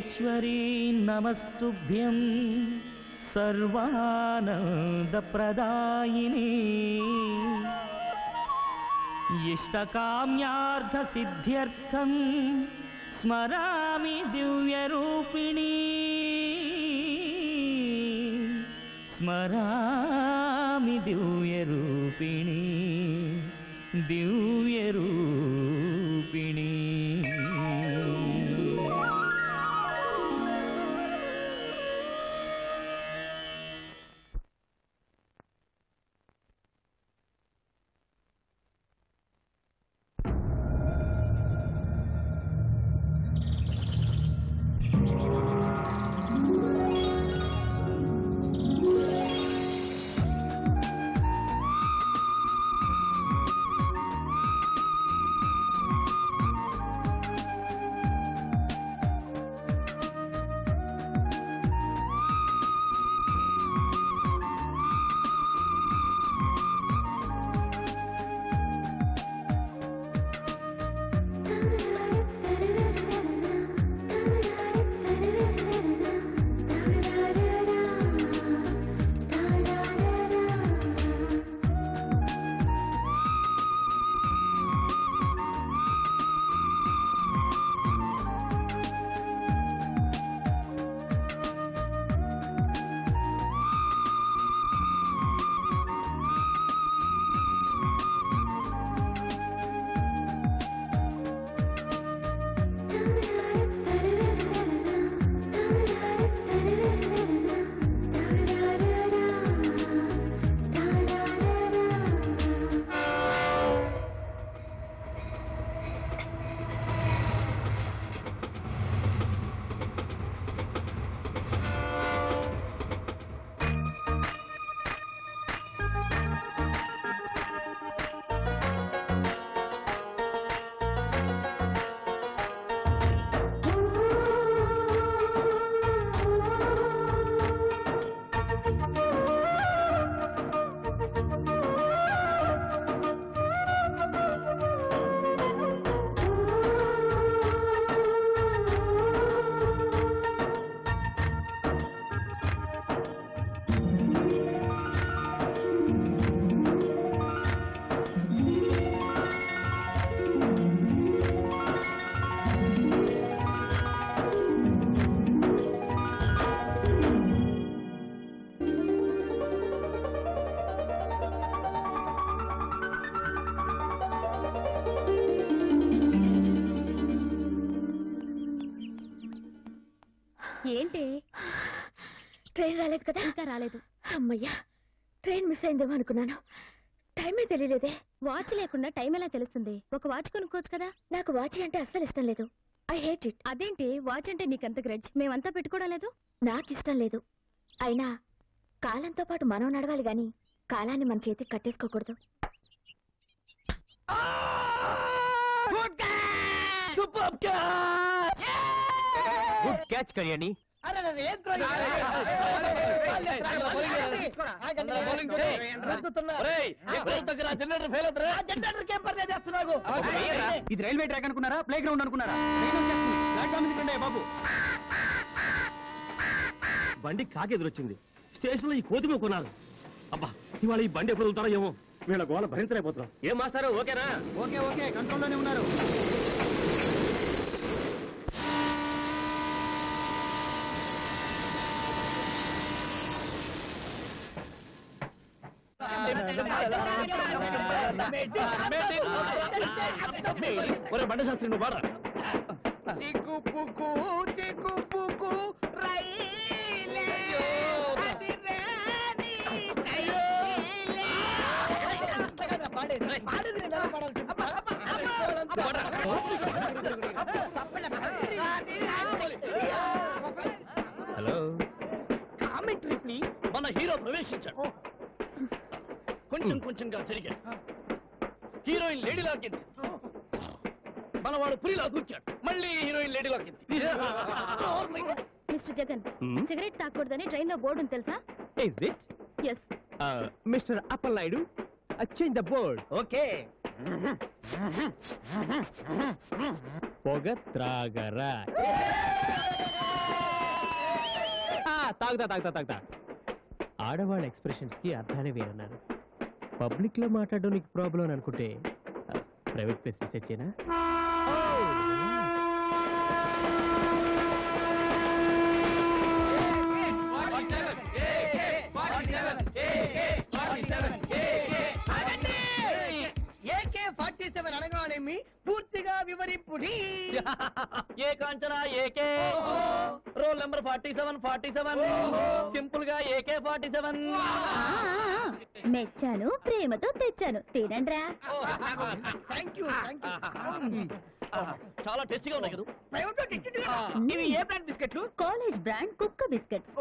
సర్వేశ్వరీ నమస్తుభ్యం సర్వానందప్రదాయిని ఇష్టకామ్యార్థసిద్ధ్యర్థం స్మరామి దివ్యరూపిణీ స్మరామి దివ్యరూపిణీ దివ్యరూపిణీ ఏంటి ట్రైన్ రాలేదు కదా ఇంకా రాలేదు అమ్మయ్యా ట్రైన్ మిస్ అయిందేమో అనుకున్నాను టైమే తెలియలేదే వాచ్ లేకుండా టైం ఎలా తెలుస్తుంది ఒక వాచ్ కొనుక్కోవచ్చు కదా నాకు వాచ్ అంటే అస్సలు ఇష్టం లేదు ఐ హేట్ ఇట్ అదేంటి వాచ్ అంటే నీకంత గ్రడ్జ్ మేమంతా పెట్టుకోవడం లేదు నాకు ఇష్టం లేదు అయినా కాలంతో పాటు మనం నడవాలి గాని కాలాన్ని మన చేతికి కట్టేసుకోకూడదు super catch good catch Kalyani ఇది రైల్వే ట్రాక్ అనుకున్నారా ప్లే గ్రౌండ్ అనుకున్నారా ట్రైన్ వచ్చేస్తుంది. ప్లాట్ఫామ్ మీదకి రండి, బాబు బండి కాకెదురొచ్చింది స్టేషన్ లో ఈ కోతిమ కొనాలి అబ్బా ఇవాళ ఈ బండి ఎప్పుడు వదులుతారో ఏమో వీళ్ళ గోల భరించలేకపోతున్నాం ఏం మాస్టారు ఓకేనా ఓకే ఓకే కంట్రోల్లోనే ఉన్నారు ఒరే బండి శాస్త్రి నువ్వు బాడా చిక్కు పుక్కు చిక్కు పుక్కు రైలే అది రాని రైలే. అది రాని. హలో కామెంటరీ ప్లీజ్ మన హీరో ప్రవేశించాడు కొంచెం కొంచెంగా జరిగాడు హీరోయిన్ లేడీ లాగింది మనవాడు పులిలా కూర్చాడు మళ్ళీ హీరోయిన్ లేడీ లాగింది మిస్టర్ జగన్ Hmm? సిగరెట్ తాకూడదని ట్రైన్ లో బోర్డు ఉంది తెలుసా is it yes mister Appal Naidu change the board okay పొగ త్రాగరా ఆ, తాగుతా తాగుతా తాగుతా ఆడవాళ్ళ ఎక్స్ప్రెషన్స్ కి అర్థాన్ని వేరన్నారు పబ్లిక్ లో మాట్లాడడం నీకు ప్రాబ్లం అని అనుకుంటే ప్రైవేట్ ప్లేస్ వచ్చేనా ఏకే ఫార్టీ సెవెన్ అనగానేమి పూర్తిగా వివరింపుడి ఏ Kanchana AK roll number forty seven forty seven simple గా ఏకే ఫార్టీ సెవెన్ మెచ్చాను ప్రేమతో తెచ్చాను తినండ్రా థ్యాంక్ యూ థ్యాంక్ యూ చాలా టేస్టీగా ఉన్నాయి కదా ప్రేమతో తెచ్చింది కదా. ఇవి ఏ బ్రాండ్ బిస్కెట్లు కాలేజ్ బ్రాండ్ కుక్క biscuits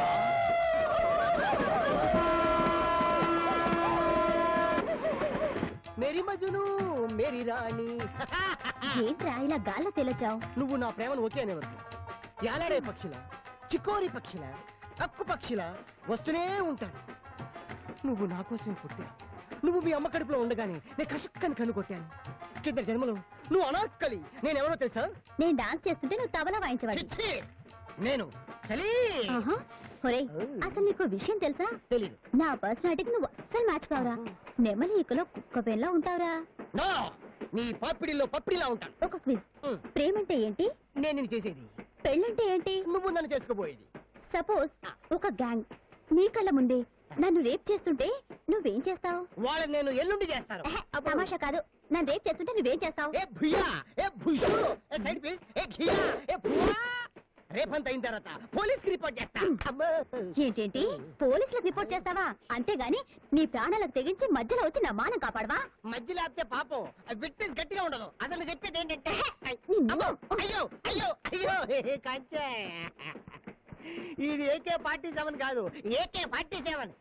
Mary Majnu Mary Rani ఏంట్రా ఇలా గాల్ల తెలచావు నువ్వు నా ప్రేమను ఓకే అనేవరకు యాలాడే పక్షిలా చికోరి పక్షిలా అక్కు పక్షిలా వస్తూనే ఉంటాను నువ్వు నా కోసం పుట్టి నువ్వు మీ అమ్మ కడుపులో ఉండగానే నేను కసుక్కని కన్ను కొట్టాను కింద జన్మలో నువ్వు అనార్కలి నేను ఎవరో తెలుసా నేను డాన్స్ చేస్తుంటే నువ్వు తబలా వాయించవాలి చిచ్చి నేను చలీ ఆహా. ఒరేయ్ అసలు నీకు విషయం తెలుసా తెలీదు నా పర్సనాలిటీకి నువ్వు అస్సలు మ్యాచ్ కావరా నెమలి ఈకలో కుక్క పెళ్ళ ఉంటావురా నో నీ పాపిడిలో పప్పిడిలా ఉంటాను ఒక క్విజ్ ఉమ్. ప్రేమంటే ఏంటి నేను నిన్ను చేసేది పెళ్ళంటే ఏంటి నువ్వు నన్ను చేసుకోబోయేది సపోజ్ ఒక గ్యాంగ్ నీ కళ్ళ ముందే నన్ను రేప్ చేస్తుంటే నువ్వేం చేస్తావు వాళ్ళని నేను ఎల్లుండి చేస్తాను తమాషా కాదు నన్ను రేప్ చేస్తుంటే నువ్వేం చేస్తావు ఏ భుయ్యా ఏ భుషు ఏ సైడ్ ప్లీజ్ ఏ ఘియా ఏ భువా రేపంత అయిన తర్వాత పోలీస్ కి రిపోర్ట్ చేస్తా అమ్మా. ఏంటేంటి పోలీసులకు రిపోర్ట్ చేస్తావా అంతేగాని నీ ప్రాణాలకు తెగించి మధ్యలో వచ్చి నా మానం కాపాడవా మధ్యలో ఆపితే పాపం విట్నెస్ గట్టిగా ఉండదు అసలు నేను చెప్పేది ఏంటంటే నిన్ను- అమ్మో, అయ్యో అయ్యో అయ్యో హే, కంచే ఇది ఏకే ఫార్టీ సెవెన్ కాదు AK forty seven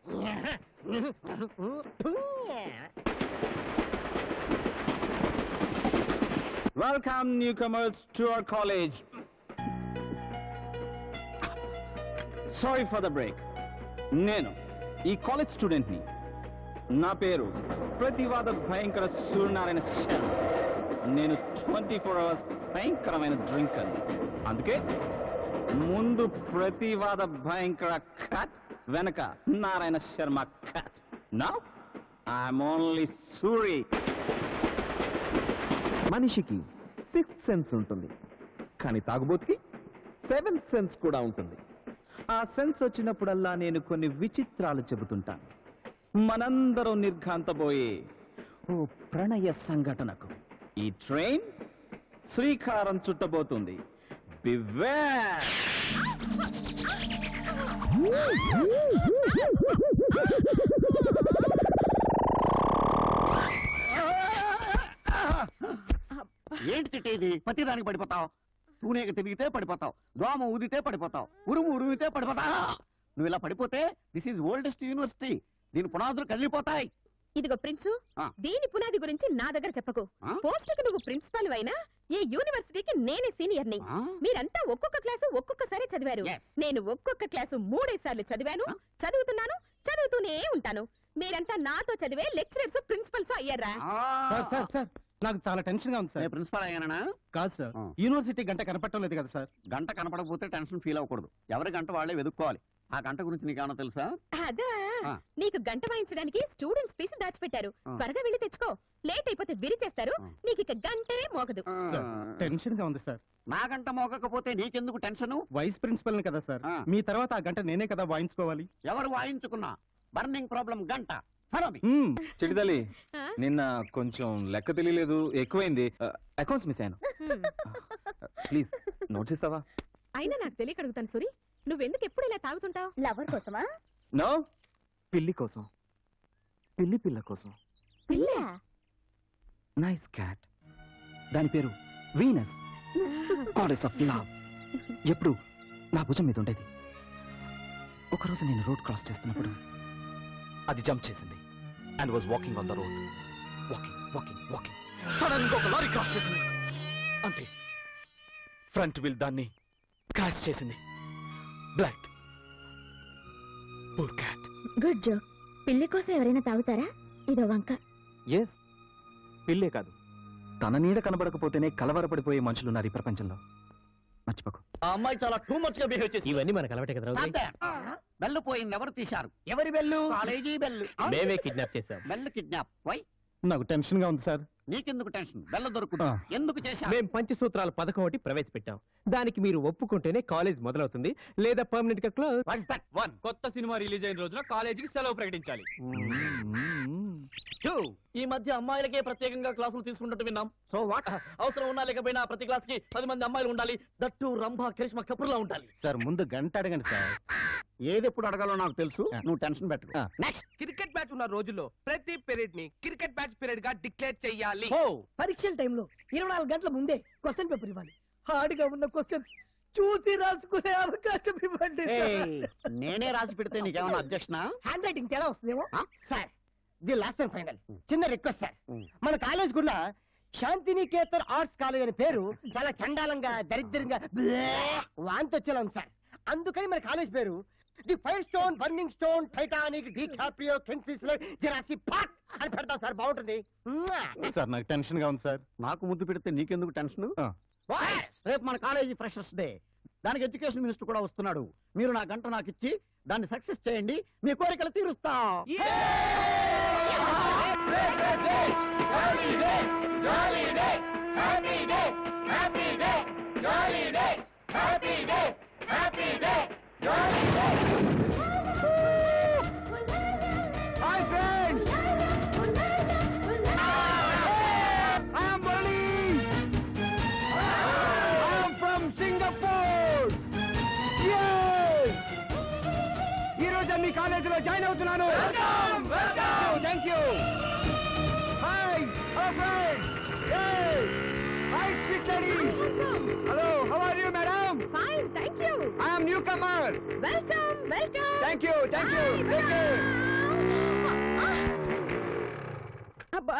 Welcome newcomers to our college. Sorry for the break. నేను ఈ కాలేజ్ స్టూడెంట్ని నా పేరు ప్రతివాద భయంకర సూర్యనారాయణ శర్మ నేను ట్వంటీ ఫోర్ అవర్స్ భయంకరమైన డ్రింకర్ అందుకే ముందు ప్రతివాద భయంకర కట్ వెనక నారాయణ శర్మ కట్ నా ఐఎమ్ ఓన్లీ సూరి మనిషికి సిక్స్త్ సెన్స్ ఉంటుంది కానీ తాగుబోతుకి సెవెంత్ సెన్స్ కూడా ఉంటుంది ఆ సెన్స్ వచ్చినప్పుడల్లా నేను కొన్ని విచిత్రాలు చెబుతుంటాను మనందరం నిర్ఘాంతపోయే ఓ ప్రణయ సంఘటనకు ఈ ట్రైన్ శ్రీకారం చుట్టబోతుంది బివేర్ ఏంటి తిట్టేది ప్రతి దానికి పడిపోతావు తూనేక తిరిగితే పడిపోతావు దోమ ఊదితే పడిపోతావు ఉరుము ఉరుమితే పడిపోతావు నువ్వు ఇలా పడిపోతే దిస్ ఈజ్ ఓల్డెస్ట్ యూనివర్సిటీ దీని పునాదులు కదిలిపోతాయి ఇదిగో ప్రిన్సు ఆ. దీని పునాది గురించి నా దగ్గర చెప్పకు ఆ? పోస్ట్ కి నువ్వు ప్రిన్సిపాల్ అయినా ఈ యూనివర్సిటీకి నేనే సీనియర్ ని ఆ? మీరంతా ఒక్కొక్క క్లాసు ఒక్కొక్కసారి చదివారు Yes. నేను ఒక్కొక్క క్లాసు మూడేసి సార్లు చదివాను ఆ? చదువుతున్నాను చదువుతూనే ఉంటాను మీరంతా నాతో చదివే లెక్చరర్స్ ప్రిన్సిపల్స్ అయ్యారా ఆ. సార్ సార్ నాకు చాలా టెన్షన్ గా ఉంది నేను ప్రిన్సిపాల్ అయ్యానా కాదు సార్ ఆ. యూనివర్సిటీ గంట కనపడటం లేదు కదా సార్ గంట కనపడకపోతే టెన్షన్ ఫీల్ అవ్వకూడదు ఎవరి గంట వాళ్ళే వెతుక్కోవాలి ఆ గంట గురించి నీకేమన్నా తెలుసా అదా ఆ. నీకు గంట వాయించడానికి స్టూడెంట్స్ తీసి దాచిపెట్టారు ఆ. త్వరగా వెళ్ళి తెచ్చుకో లేట్ అయిపోతే విరిచేస్తారు ఆ. నీకు ఇక గంటే మోగదు సార్, టెన్షన్ గా ఉంది సార్ నా గంట మోగకపోతే నీకెందుకు టెన్షన్ వైస్ ప్రిన్సిపల్ కదా సార్ ఆ. మీ తర్వాత ఆ గంట నేనే కదా వాయించుకోవాలి ఎవరు వాయించుకున్నా బర్నింగ్ ప్రాబ్లం గంట Follow me. మ్మ్. చిడిదలి ఆ? నిన్న కొంచెం లెక్క తెలియలేదు ఎక్కువైంది అకౌంట్స్ మిస్ అయ్యాను హ్మ్. ప్లీజ్ నోట్స్ ఇస్తావా అయినా నాకు తెలియక అడుగుతాను సూరి నువ్వెందుకు ఎప్పుడు ఇలా తాగుతుంటావు లవర్ కోసమా నో పిల్లి కోసం పిల్లి పిల్ల కోసం పిల్ల నైస్ క్యాట్ దాని పేరు వీనస్ గాడెస్ ఆఫ్ లవ్ ఎప్పుడు నా భుజం మీద ఉండేది ఒకరోజు నేను రోడ్ క్రాస్ చేస్తున్నప్పుడు అది జంప్ చేసింది and was walking on the road walking walking walking sudden గా ఒక లారీ క్రాస్ చేసింది అంతే ఫ్రంట్ వీల్ దాన్ని క్రాష్ చేసింది బ్లడ్ పూర్ క్యాట్ గుడ్ జో పిల్లి కోసం ఎవరైనా తాగుతారా ఇదో వంక ఎస్ పిల్లే కాదు తన నీడ కనబడకపోతేనే కలవరపడిపోయే మనుషులున్నారు ఈ ప్రపంచంలో మర్చిపోకు ఆ అమ్మాయి చాలా టూ మచ్ గా బిహేవ్ చేసి ఇవన్నీ మనకు అలవాటే కదా రౌడీ? బెల్లు పోయింది ఎవరు తీశారు ఎవరి బెల్లు కాలేజీ బెల్లు మేమే కిడ్నాప్ చేశాం బెల్లు కిడ్నాప్ వై నాకు టెన్షన్ గా ఉంది సార్ నీకెందుకు టెన్షన్ బెల్ల దొరుకుతుంది ఆ. ఎందుకు చేశారు మేం పంచసూత్రాల పథకం ఒకటి ప్రవేశపెట్టాం దానికి మీరు ఒప్పుకుంటేనే కాలేజ్ మొదలవుతుంది లేదా పర్మనెంట్ గా close What is that? One కొత్త సినిమా రిలీజ్ అయిన రోజున కాలేజీకి సెలవు ప్రకటించాలి టూ ఈ మధ్య అమ్మాయిలకే ప్రత్యేకంగా క్లాసులు తీసుకుంటూ విన్నాం సో వాట్ అవసరం ఉన్నా లేకపోయినా ప్రతి క్లాస్ కి పది మంది అమ్మాయిలు ఉండాలి దట్టు రంభ కరిష్మా కపూర్లా ఉండాలి సార్ ముందు గంట అడగండి సార్ ఏది ఎప్పుడు అడగాలో నాకు తెలుసు ఆ. నువ్వు టెన్షన్ పెట్టు ఆ. నెక్స్ట్ క్రికెట్ మ్యాచ్ ఉన్న రోజుల్లో ప్రతి పీరియడ్ ని క్రికెట్ మ్యాచ్ పీరియడ్ గా డిక్లేర్ చెయ్యాలి ఓ పరీక్షల టైంలో ఇరవై నాలుగు గంటల ముందే క్వశ్చన్ పేపర్ ఇవ్వాలి హార్డ్గా ఉన్న క్వశ్చన్స్ చూసి రాసుకునే అవకాశం ఇవ్వండి నేనే రాసి పెడితే నీకేమైనా అబ్జెక్షనా హ్యాండ్ రైటింగ్ తేడా వస్తుందేమో ఆ? Sir the last and final చిన్న రిక్వెస్ట్ సార్ ఉమ్. మన కాలేజ్ కూడా శాంతినికేతన్ ఆర్ట్స్ కాలేజ్ అనే పేరు చాలా చండాలంగా దరిద్రంగా బ్లే, వాంతి వచ్చేలా ఉంది సార్ అందుకని మన కాలేజ్ పేరు the Firestone burning stone Titanic DiCaprio Kingfisher జెరాసి పాక్ అని పెడతాం సార్ బాగుంటుంది మ్వా. సార్ నాకు టెన్షన్ గా ఉంది సార్ నాకు ముద్దు పెడితే నీకెందుకు టెన్షన్ ఆ. రేపు మన కాలేజీ ఫ్రెషర్స్ డే దానికి ఎడ్యుకేషన్ మినిస్టర్ కూడా వస్తున్నాడు మీరు నా గంట నాకు ఇచ్చి దాన్ని సక్సెస్ చేయండి మీ కోరికలు తీరుస్తా hi friends I'm Barney I'm from Singapore ఈ రోజు మీ కాలేజీలో జాయిన్ అవుతున్నాను thank you hi hello friends hi sweet lady hello how are you madam fine thank you I'm newcomer welcome welcome thank you thank you thank you అబ్బా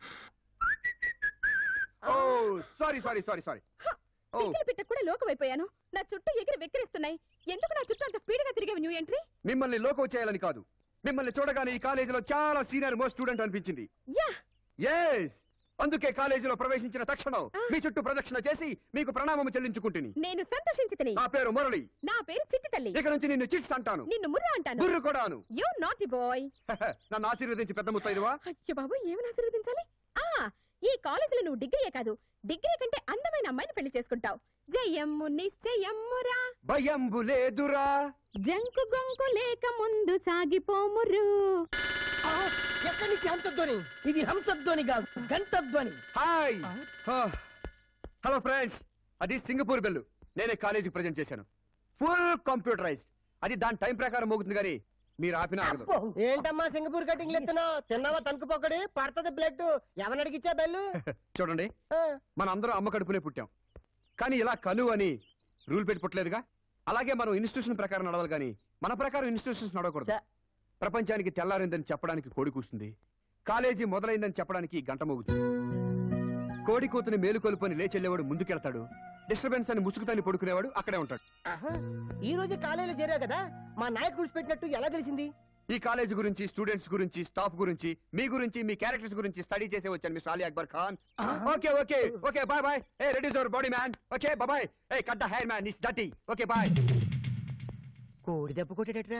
ఓ sorry sorry sorry sorry ఓ పిక్కల పిట్ట కూడా లోకమైపోయాను నా చుట్టూ ఎగిరి వెక్కిరిస్తున్నాయి ఎందుకు నా చుట్టూ అంత స్పీడ్ గా తిరిగేవి న్యూ ఎంట్రీ మిమ్మల్ని లోకో చేయాలని కాదు మిమ్మల్ని చూడగానే ఈ కాలేజీలో చాలా సీనియర్ మోస్ట్ స్టూడెంట్ అనిపించింది యా ఎస్ అందుకే కాలేజీలో ప్రవేశించిన తక్షణం మీ చుట్టూ ప్రదక్షిణ చేసి మీకు ప్రణామం చెల్లించుకుంటుని నేను సంతోషించి నా పేరు మురళి నా పేరు చిట్టి తల్లి ఇక నుంచి నిన్ను చిట్స్ అంటాను నిన్ను ముర్రా అంటాను గుర్రు కూడాను యో నాటి బాయ్ నన్ను ఆశీర్వదించి పెద్ద ముత్తైదువా అయ్యో బాబు ఏమని ఆశీర్వదించాలి ఆ ఈ కాలేజీలో నువ్వు డిగ్రీయే కాదు డిగ్రీ కంటే అందమైన అమ్మాయిని పెళ్లి చేసుకుంటావు జయమ్ము నిశ్చయమ్మురా భయంబు లేదురా జంకు గొంకు లేక ముందు సాగిపోమురు ఆ, ఎక్కడి నుంచి హంసధ్వని ఇది హంసధ్వని కాదు గంటధ్వని హాయ్ హలో ఫ్రెండ్స్ అది సింగపూర్ బెల్లు నేనే కాలేజీ ప్రజెంట్ చేశాను ఫుల్ కంప్యూటరైజ్డ్ అది దాని టైం ప్రకారం మోగుతుంది కానీ మీరు ఆపిన ఆగదు ఏంటమ్మా సింగపూర్ కటింగ్ ఎత్తున్నావు తిన్నావా తణుకు పొక్కడి పడుతుంది బ్లడ్ ఎవరిని అడిగిచ్చా బెల్లు చూడండి ఆ, మనం అందరం అమ్మ కడుపునే పుట్టాం కానీ ఇలా కలు అని రూల్ పెట్టి పుట్టలేదుగా అలాగే మనం ఇన్స్టిట్యూషన్ ప్రకారం నడవాలి కానీ మన ప్రకారం ఇన్స్టిట్యూషన్స్ నడవకూడదు చ. ప్రపంచానికి తెల్లారిందని చెప్పడానికి కోడి కూస్తుంది కాలేజీ మొదలైందని చెప్పడానికి గంట మోగుతుంది కోడి కూతుని మేలుకొలుపుని లేచెళ్ళేవాడు ముందుకెళ్తాడు డిస్టర్బెన్స్ అని ముసుగుతాన్ని పడుకునేవాడు అక్కడే ఉంటాడు ఆహా. ఈ రోజు కాలేజీలో చేరావు కదా మా నాయక్ రూల్స్ పెట్టినట్టు ఎలా తెలిసింది ఈ కాలేజ్ గురించి స్టూడెంట్స్ గురించి స్టాఫ్ గురించి మీ గురించి మీ క్యారెక్టర్స్ గురించి స్టడీ చేసే వచ్చాను mister Ali Akbar Khan okay okay okay bye bye a readies our body man okay bye a cut the hair man is duty okay bye కోడి దెబ్బ కొట్టేటట్రా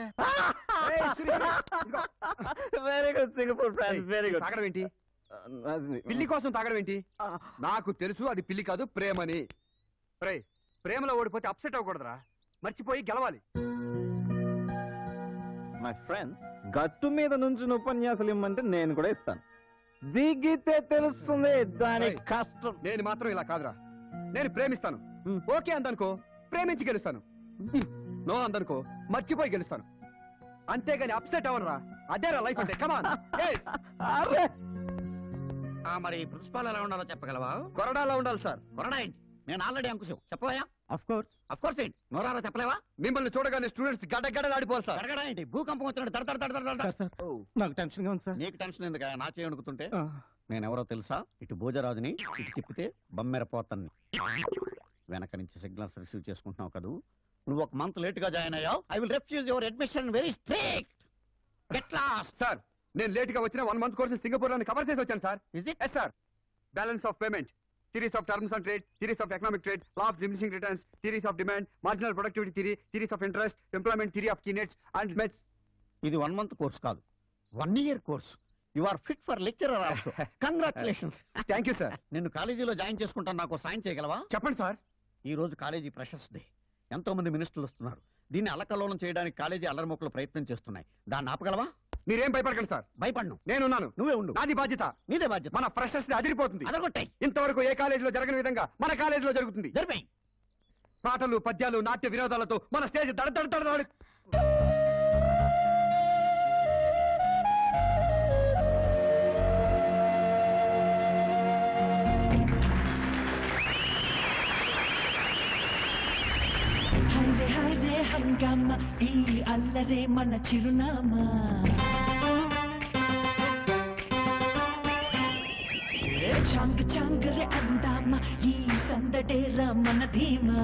very good Singapore very good తాగడం ఏంటి పిల్లి కోసం తాగడం ఏంటి నాకు తెలుసు అది పిల్లి కాదు ప్రేమని ప్రే ప్రేమలో ఓడిపోతే అప్సెట్ అవ్వకూడదురా మర్చిపోయి గెలవాలి మై ఫ్రెండ్ గట్టు మీద నుంచి ఉపన్యాసాలు ఇమ్మంటే నేను కూడా ఇస్తాను దిగితే తెలుస్తుంది దాని Hey. కష్టం నేను మాత్రం ఇలా కాదురా నేను ప్రేమిస్తాను Hmm. ఓకే అందనుకో ప్రేమించి గెలుస్తాను నో అందనుకో మర్చిపోయి గెలుస్తాను అంతేగాని అప్సెట్ అవ్వనరా అదేరా లైఫ్ అంటే కమాన్ అరే ఆ, మరి ప్రిన్సిపాల్ ఎలా ఉండాలో చెప్పగలవా కొరడాలా ఉండాలి సార్ కొరడా ఏంటి నేను ఆల్రెడీ అంకుశం చెప్పవా అఫ్ కోర్స్ అఫ్ కోర్స్ ఏంటి నోరారా చెప్పలేవా మిమ్మల్ని చూడగానే స్టూడెంట్స్ గడ్డ గడ్డలాడిపోవాలి సార్ గడగడా ఏంటి భూకంపం వచ్చినట్టు తడ తడ తడ తడ తడ. సార్ సార్ నాకు టెన్షన్ గా ఉంది సార్ నీకు టెన్షన్ ఎందుకు నా చేయి వణుకుతుంటే ఆ, నేను ఎవరో తెలుసా ఇటు భోజరాజుని ఇటు తిప్పితే బమ్మెరపోతాన్ని వెనక నుంచి సిగ్నల్స్ రిసీవ్ చేసుకుంటున్నావు కదూ నువ్వు ఒక మంత్ లేట్ గా జాయిన్ అయ్యావు I will refuse your admission very strict get lost sir నేను లేట్ గా వచ్చిన వన్ మంత్ కోర్స్ సింగపూర్ లో కవర్ చేసి వచ్చాను sir is it yes sir balance of payment theories of terms and trade theories of economic trade law of diminishing returns theories of demand marginal productivity theory theories of interest employment theory of Keynes and Marx ఇది one month course కాదు one year course you are fit for lecturer also congratulations thank you sir నిన్ను కాలేజీలో join చేసుకుంటాను నాకు సాయం చేయగలవా చెప్పండి sir ఈ రోజు కాలేజీ ఫ్రెషర్స్ డే ఎంతో మంది మినిస్టర్లు వస్తున్నారు దీన్ని అల్లకల్లోలం చేయడానికి కాలేజీ అల్లరిమొక్కలు ప్రయత్నం చేస్తున్నాయి దాన్ని ఆపగలవా మీరేం భయపడకండి సార్ భయపడను నేనున్నాను నువ్వే ఉండు నాది బాధ్యత నీదే బాధ్యత మన ఫ్రెషర్స్ అదిరిపోతుంది అదగొట్టాయి ఇంతవరకు ఏ కాలేజీలో జరగని విధంగా మన కాలేజీలో జరుగుతుంది జరిపాయి పాటలు పద్యాలు నాట్య వినోదాలతో మన స్టేజ్ దడ దడ దడ దడ హైరే హైరే హంగామ ఈ అల్లరే మన చిరునామా ఏ చాంగ్ చాంగ్ రే అందామా ఈ సందడేరా మన ధీమా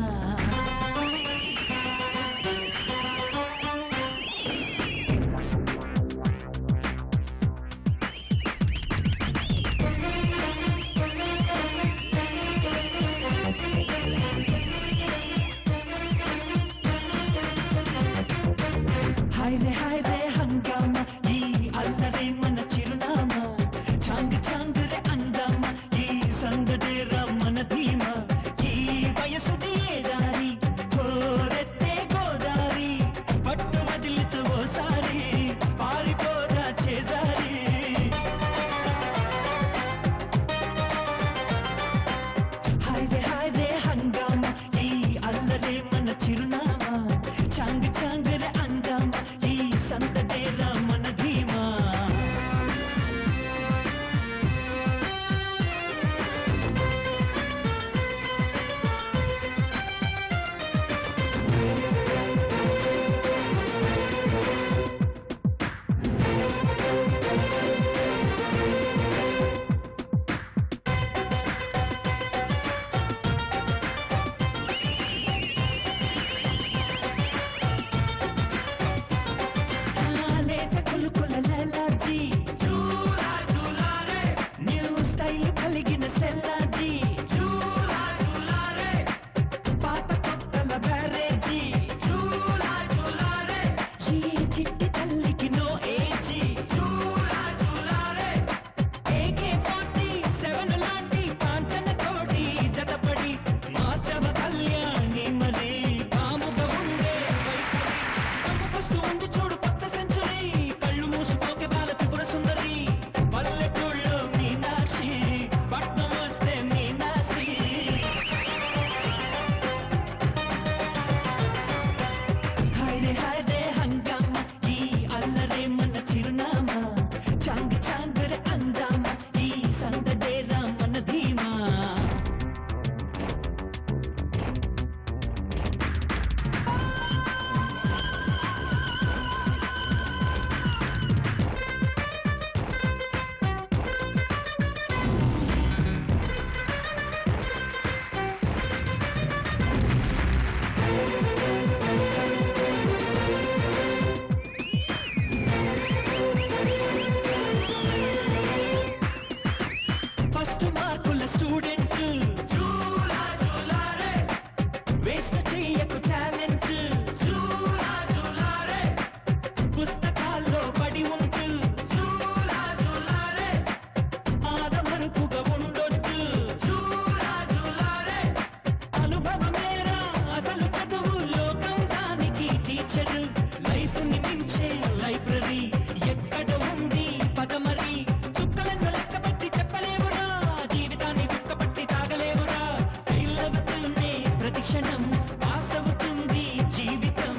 హైరే హైరే హంగామ ఈ అల్లరే మన చిరునామా చాంగ్ చాంగ్ రే అందామా ఈ సందడేరా మన ధీమా ఈ వయసుది ఏ దారి కోరెత్తే గోదారి పట్టు వదిలిత ఓసారి పారిపోరా చేజారి హైరే హైరే హంగామ ఈ అల్లరే మన చిరునామా చాంగ్ చాంగ్ రే అందామా ఈ సందడేరా మన ధీమా లేత కులుకుల లలాజీ న్యూ స్టైల్ కలిగిన సెల్లాజీ పాత కొత్తల బ్యారేజీ ఈ చిట్టి తల్లికి నో ఏజీ ఏకే ఫార్టీ సెవెన్ లాంటి కాంచన కోటి జతపడి మార్చవ కళ్యాణి మరి కాముగా ఉండే వైఖరి కమ్ముకొస్తూ ఉంది చూడు కొత్త సెంచురీ కళ్ళు మూసుకోకే బాల త్రిపుర సుందరి పల్లెటూళ్ళో మీనాక్షి పట్నం వస్తే మీనాశ్రీ హైరే హైరే హంగామ ఈ అల్లరే మన చిరునామా చాంగ్ చాంగ్ రే అందామా ఈ సందడేరా మన ధీమా ఫస్ట్ మార్కుల స్టూడెంట్ వేస్ట్ చెయ్యకు టాలెంట్ పుస్తకాల్లో పడి ఉంటూ ఆదమరుపుగా ఉండొద్దు అనుభవమేరా అసలు చదువు లోకం దానికి టీచరు లైఫ్ ని మించే లైబ్రరీ ఎక్కడ ఉంది పదమరి చుక్కలను లెక్కబట్టి చెప్పలేవురా జీవితాన్ని దుఃఖపట్టి తాగలేవురా ఫెయిల్ అవుతూనే ప్రతి క్షణం పాస్ అవుతుంది జీవితం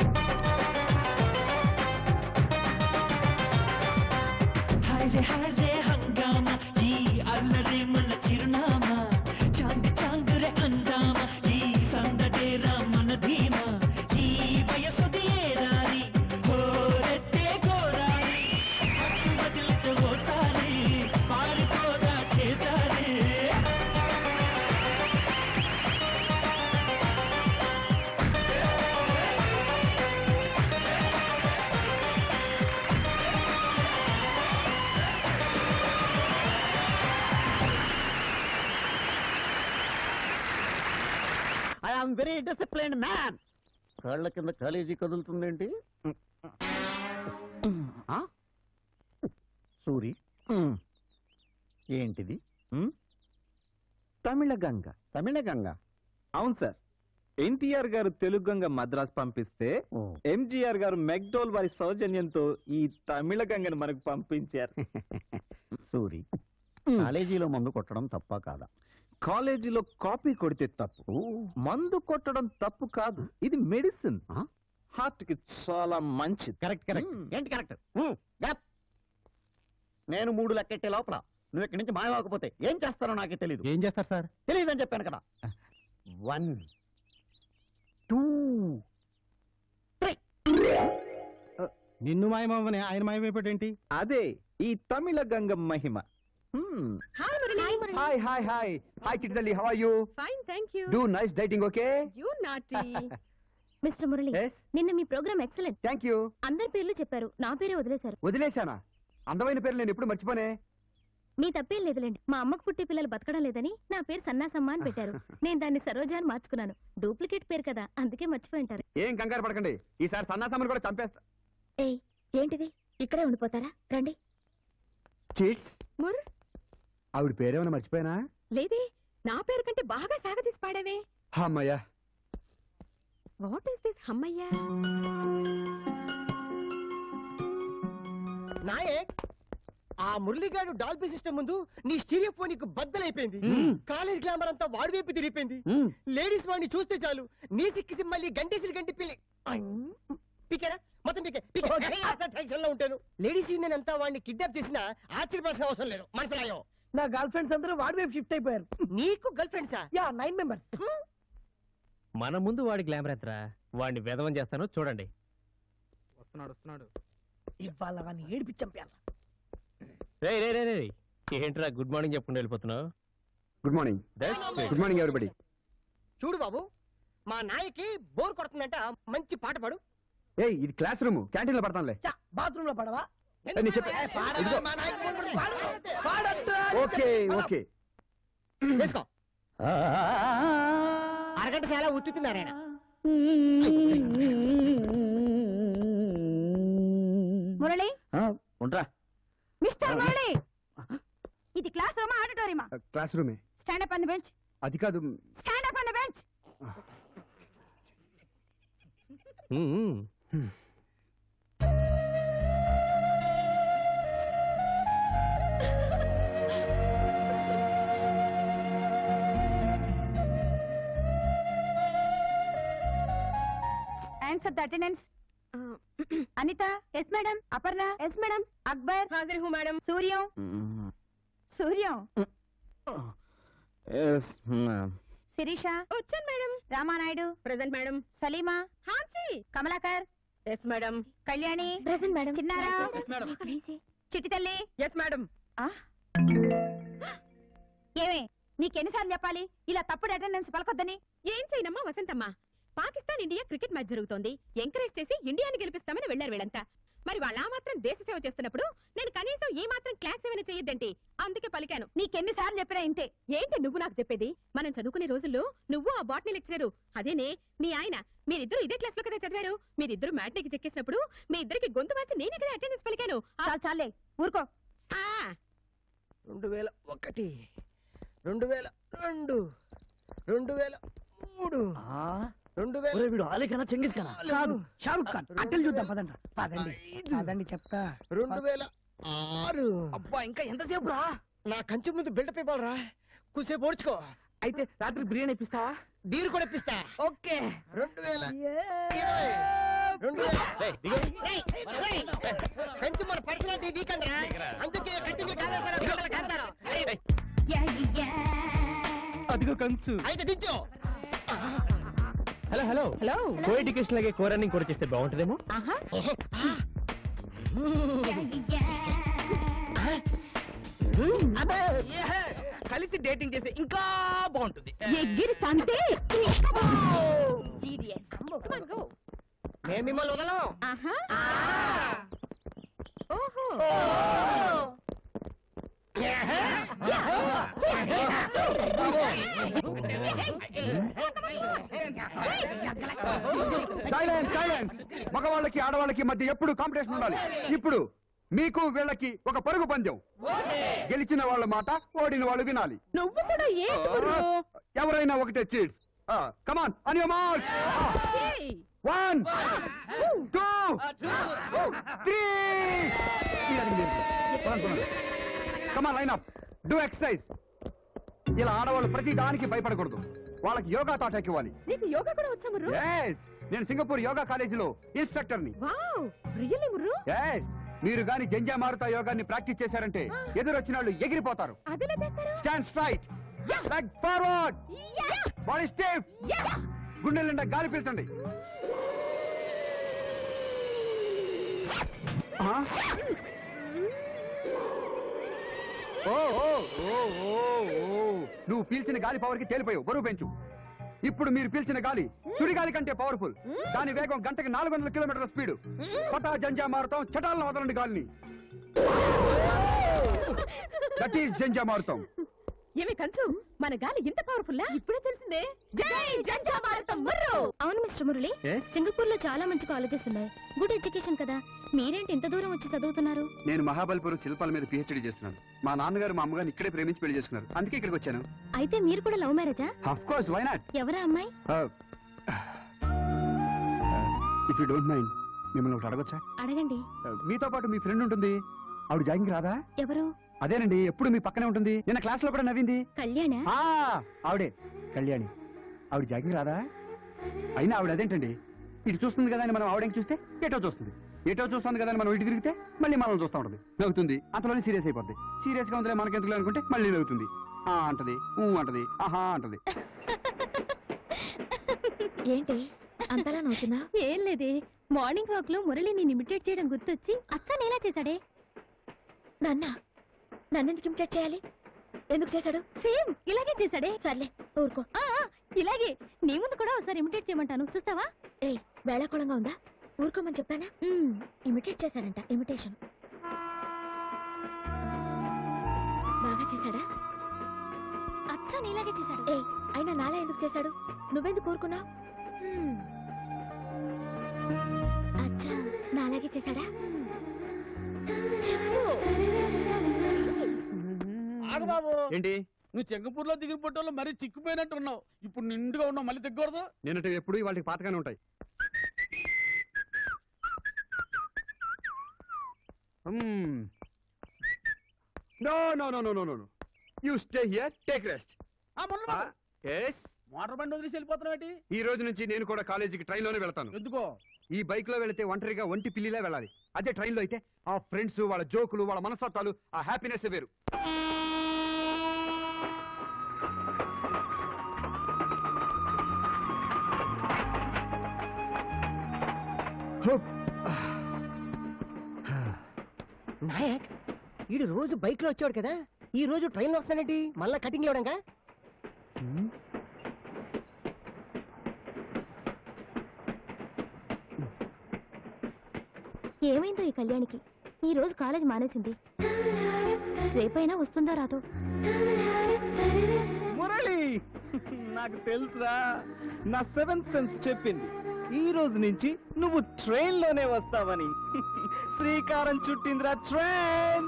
హైరే హైరే హంగామ ఈ అల్లరే మన చిరునామా చాంగ్ చాంగ్ రే అందామా ఈ సందడేరా మన ధీమా ఈ వయసుది ఏ దారి హోరెత్తే గోదారి పట్టు వదిలితే ఓసారి పారిపోదా చేసారి వెరీ డిసిప్లైన్డ్ మ్యాన్ కాళ్ళ కింద కాలేజీ కదులుతుందేంటి ఆ? సూరి ఏంటిది తమిళ గంగ తమిళ గంగ అవును సార్ ఎన్టీఆర్ గారు తెలుగు గంగ మద్రాస్ పంపిస్తే ఓ. ఎంజీఆర్ గారు మెక్డోల్ వారి సౌజన్యంతో ఈ తమిళ గంగను మనకు పంపించారు సూరి కాలేజీలో మందు కొట్టడం తప్ప కాదా కాలేజీలో కాపీ కొడితే తప్పు మందు కొట్టడం తప్పు కాదు ఇది మెడిసిన్ ఆ? హార్ట్ కి చాలా మంచిది కరెక్ట్ కరెక్ట్ మ్మ్. ఏంటి కరెక్ట్ నేను మూడు లెక్కెట్టే లోపల నువ్వు ఇక్కడి నుంచి మాయవాకపోతే ఏం చేస్తానో నాకే తెలీదు ఏం చేస్తారు సార్ తెలియదని చెప్పాను కదా వన్ టూ నిన్ను మాయమని ఆయన మాయమైపోయాడేంటి అదే ఈ తమిళ గంగ మహిమ hi Murali hi hi hi hi చిట్టల్లి how are you fine thank you do nice dieting okay you naughty mister Murali yes నిన్న మీ ప్రోగ్రామ్ ఎక్సలెంట్ థ్యాంక్ యూ అందరి పేర్లు చెప్పారు నా పేరే వదిలేశారు వదిలేశానా అందమైన పేరు నేను ఎప్పుడు మర్చిపోనే మీ తప్పేం లేదులేండి మా అమ్మకు పుట్టే పిల్లలు బతకడం లేదని నా పేరు సన్నాసమ్మ అని పెట్టారు నేను దాన్ని సరోజ అని మార్చుకున్నాను డూప్లికేట్ పేరు కదా అందుకే మర్చిపోయి ఉంటారు ఏం కంగారు పడకండి ఈసారి సన్నాసమ్మని కూడా చంపేస్తా ఏయ్ ఏంటిది ఇక్కడే ఉండిపోతారా రండి చీట్స్ ముర్ ఆవిడ పేరేమైనా మర్చిపోయానా లేదే నా పేరు కంటే బాగా సాగదీసి పాడావే అమ్మయ్యా వాట్ ఇస్ దిస్ హమ్మయ్యా నాయక్ ఆ మురళిగాడు డాల్బీ సిస్టమ్ ముందు నీ స్టీరియోఫోనిక్ బద్దలైపోయింది కాలేజ్ గ్లామర్ అంతా వాడి వైపు తిరిగిపోయింది లేడీస్ వాడిని చూస్తే చాలు నీ సిక్కిసి మళ్ళీ గంటేసి గంటి పిల్లి పీకేరా మొత్తం పీకే పీకే టెన్షన్ లో ఉంటాను లేడీస్ యూనియన్ అంతా వాడిని కిడ్నాప్ చేసినా ఆశ్చర్యపడాల్సిన అవసరం లేదు మనసులాయో నా గర్ల్ ఫ్రెండ్స్ అందరూ వాడి వైపు షిఫ్ట్ అయిపోయారు నీకు గర్ల్ ఫ్రెండ్సా యా నైన్ మెంబర్స్ మన ముందు వాడి గ్లామర్ ఎత్తరా వాడిని వెధవం చేస్తాను చూడండి వస్తున్నాడు వస్తున్నాడు ఇవాళ వాడిని ఏడిపించి చంపేయాలి రే రే రే రే ఏంట్రా గుడ్ మార్నింగ్ చెప్పుకుంటూ వెళ్ళిపోతున్నావు గుడ్ మార్నింగ్ గుడ్ మార్నింగ్ ఎవరిబడి చూడు బాబు మా నాయకి బోర్ కొడుతుందంట మంచి పాట పాడు ఏయ్ ఇది క్లాస్ రూమ్ క్యాంటీన్ లో పడతానులే బాత్రూమ్ లో పడవా ఏ, నేను చెప్పే- ఏ, పాడవా? ఇదిగో. మా నాయకుడు బోర్ కొడుతుంది. పాడు. పాడొద్దు. ఓకే ఓకే వేసుకో అరగంట చాలా ఉత్తుతున్నారు ఆయన మురళి ఉంటా మిస్టర్ మురళి ఇది క్లాస్ రూమా ఆడిటోరియమా క్లాస్ రూమే స్టాండ్ అప్ అన్ బెంచ్ అది కాదు stand up on bench hmm. Answer the attendance Anitha yes madam Aparna yes madam Akbar హాజరు హూ మేడం సూర్యం సూర్యం శిరీష వచ్చాను madam Ramanaidu present madam Salima హాన్సీ Kamalakar yes madam Kalyani present madam చిన్నారా madam Chitti Talli yes madam ఏమే నీకెన్నిసార్లు చెప్పాలి ఇలా తప్పుడు అటెండెన్స్ పలకొద్దని ఏం చేయనమ్మా వసంతమ్మ పాకిస్తాన్ ఇండియా క్రికెట్ మ్యాచ్ జరుగుతోంది ఎంకరేజ్ చేసి ఇండియాని గెలిపిస్తామని వెళ్లారు వీళ్ళంతా మరి వాళ్ళ ఆ మాత్రం దేశ సేవ చేస్తున్నప్పుడు నేను కనీసం ఈ మాత్రం క్లాస్ సేవన చేయొద్దంటే అందుకే పలికాను నీకెన్నిసార్లు చెప్పినా ఇంతే ఏంటి నువ్వు నాకు చెప్పేది మనం చదువుకునే రోజుల్లో నువ్వు ఆ బాటనీ లెక్చరరు అదేనే మీ ఆయన మీరిద్దరు ఇదే క్లాస్ లో కదా చదివారు మీరిద్దరు మ్యాట్నికి చెక్కేసినప్పుడు మీ ఇద్దరికి గొంతు మార్చి నేనే కదా అటెండెన్స్ పలికాను ఆ, చాలు చాలే ఊరుకో ఆ, రెండు వేల ఒకటి రెండు వేల రెండు రెండు వేల మూడు రెండు వేల ఒరే వీడు ఆలీ కన్నా చెంగిస్ కన్నా నాలుగు, కాదు షారుఖ్ ఖాన్ రెండు అట్టలు చూద్దాం పదండి పదండి ఐదు, పదండి చెప్తా రెండు వేల ఆరు అబ్బా ఇంకా ఎంతసేపు రా నా కంచె ముందు బిల్డప్ ఇవ్వాలరా కొంచెంసేపు ఓడ్చుకో అయితే రాత్రి బిర్యానీ ఇప్పిస్తావా బీరు కూడా ఇప్పిస్తా ఓకే రెండు వేల ఇరవై రెండు వేల కంచె మన పర్సనాలిటీ వీక్ అందరా అందుకే కంటిన్యూ కావేశారు అదిగో కంచు అయితే దించు hello hello hello co education లాగే కో రన్నింగ్ కూడా చేస్తే బాగుంటుందేమో ఆహా కలిసి డేటింగ్ చేస్తే ఇంకా బాగుంటుంది ఎగ్గిరి తంతే Come on, go. మేము మిమ్మల్ని వదలం ఆహా ఓహో సైలెన్స్ సైలెన్స్ మగవాళ్ళకి ఆడవాళ్ళకి మధ్య ఎప్పుడు కాంపిటీషన్ ఉండాలి ఇప్పుడు మీకు వీళ్ళకి ఒక పరుగు పందెం గెలిచిన వాళ్ళ మాట ఓడిన వాళ్ళు వినాలి నువ్వు కూడా ఏంటి గురు? ఎవరైనా ఒకటే చీట్స్ కమాన్ అని మార్క్ ఏయ్! One two three come on line up do exercise ఇలా ఆడవాళ్ళు ప్రతి దానికి భయపడకూడదు వాళ్ళకి యోగా తాటాకి ఇవ్వాలి నీకు యోగా కూడా వచ్చా ముర్రు ఎస్ నేను సింగపూర్ యోగా కాలేజీలో ఇన్స్ట్రక్టర్ ని వావ్ రియల్లీ ముర్రు ఎస్ మీరు గాని జంజా మారుతా యోగాన్ని ప్రాక్టీస్ చేశారంటే ఎదురొచ్చిన వాళ్ళు ఎగిరిపోతారు అదెలా చేస్తారు stand straight leg forward body stiff గుండె నిండా గాలి పీల్చండి ఆ? ఓ ఓ ఓ ఓ ఓ నువ్వు పీల్చిన గాలి పవర్ కి తేలిపోయావు బరువు పెంచు ఇప్పుడు మీరు పీల్చిన గాలి సుడిగాలి కంటే పవర్ఫుల్ దాని వేగం గంటకి నాలుగు వందల కిలోమీటర్ల స్పీడ్ పటా జంజా మారుతాం చటాలను వదలండి గాలిని దట్ ఈస్ జంజా మారుతాం ఏమి కంచు మన గాలి ఇంత పవర్ఫుల్ ఇప్పుడే తెలిసిందే జై జంజా భారతం ముర్రు అవును మిస్టర్ మురళి Yes? సింగపూర్ లో చాలా మంచి కాలేజెస్ ఉన్నాయి గుడ్ ఎడ్యుకేషన్ కదా మీరేంటి ఇంత దూరం వచ్చి చదువుతున్నారు నేను మహాబలిపురం శిల్పాల మీద పిహెచ్డి చేస్తున్నాను మా నాన్నగారు మా అమ్మగారిని ఇక్కడే ప్రేమించి పెళ్లి చేసుకున్నారు అందుకే ఇక్కడికి వచ్చాను అయితే మీరు కూడా లవ్ మ్యారేజా ఆఫ్ కోర్స్ వై నాట్ ఎవరా అమ్మాయి ఇఫ్ యూ డోంట్ మైండ్ మిమ్మల్ని ఒకటి అడగొచ్చా అడగండి Uh, మీతో పాటు మీ ఫ్రెండ్ ఉంటుంది ఆవిడ జాగింగ్ రాదా ఎవరు అదేనండి ఎప్పుడు మీ పక్కనే ఉంటుంది నిన్న క్లాస్ లో కూడా నవ్వింది కళ్యాణ ఆ ఆవిడే కళ్యాణి ఆవిడ జాగింగ్ రాదా అయినా ఆవిడ అదేంటండి ఇటు చూస్తుంది కదా అని మనం ఆవిడకి చూస్తే ఎటో చూస్తుంది ఎటో చూస్తుంది కదా అని మనం ఇటు తిరిగితే మళ్ళీ మనం చూస్తూ ఉంటుంది నవ్వుతుంది అంతలోనే సీరియస్ అయిపోద్ది సీరియస్ గా ఉందిలే మనకెందుకు అనుకుంటే మళ్ళీ నవ్వుతుంది ఆ అంటది ఊ అంటది ఆహా అంటది ఏంటి అంతలా నవ్వుతున్నా ఏం లేదే మార్నింగ్ వాక్ లో మురళిని ఇమిటేట్ చేయడం గుర్తొచ్చి అచ్చా నేలా చేశాడే నాన్న నన్నెందుకు ఇమిటేట్ చేయాలి ఎందుకు చేశాడు సేమ్ ఇలాగే చేశాడే సర్లే ఊరుకో ఆ, ఆ, ఇలాగే నీ ముందు కూడా ఒకసారి ఇమిటేట్ చేయమంటాను చూస్తావా ఏయ్ వేళాకోళంగా ఉందా ఊరుకోమని చెప్పానా మ్మ్. ఇమిటేట్ చేశాడంట ఇమిటేషన్ బాగా చేశాడా అచ్చా నీలాగే చేశాడు ఏయ్ అయినా నాలా ఎందుకు చేశాడు నువ్వెందుకు ఊరుకున్నావు అచ్చా నాలాగే చేశాడా చెప్పు ఆగు బాబు ఏంటి నువ్వు చెంగపూర్ లో దిగిన పొట్టోళ్ళు మరీ చిక్కిపోయినట్టు ఉన్నావు ఇప్పుడు నిండుగా ఉన్నావు మళ్ళీ తగ్గకూడదు నేనంటే ఎప్పుడు వాళ్ళకి పాతగానే ఉంటాయి no no no no no no you stay here take rest ఆ, మొన్న బాబు, ఎస్ మోటార్ బండి వదిలేసి వెళ్ళిపోతున్నావు ఈ రోజు నుంచి నేను కూడా కాలేజీకి ట్రైన్ లోనే వెళ్తాను ఎందుకో ఈ బైక్ లో వెళితే ఒంటరిగా ఒంటి పిల్లిలా వెళ్ళాలి అదే ట్రైన్ లో అయితే ఆ ఫ్రెండ్స్ వాళ్ళ జోకులు వాళ్ళ మనస్తత్వాలు ఆ హ్యాపీనెస్ వేరు నాయక్ ఈడు రోజు బైక్ లో వచ్చాడు కదా ఈ రోజు ట్రైన్ లో వస్తానేంటి మళ్ళా కటింగ్ ఇవ్వడంగా ఏమైందో ఈ కళ్యాణికి ఈ రోజు కాలేజ్ మానేసింది రేపైనా వస్తుందో రాదో మురళి నాకు తెలుసురా నా సెవెంత్ సెన్స్ చెప్పింది ఈ రోజు నుంచి నువ్వు ట్రైన్ లోనే వస్తావని శ్రీకారం చుట్టిందిరా ట్రైన్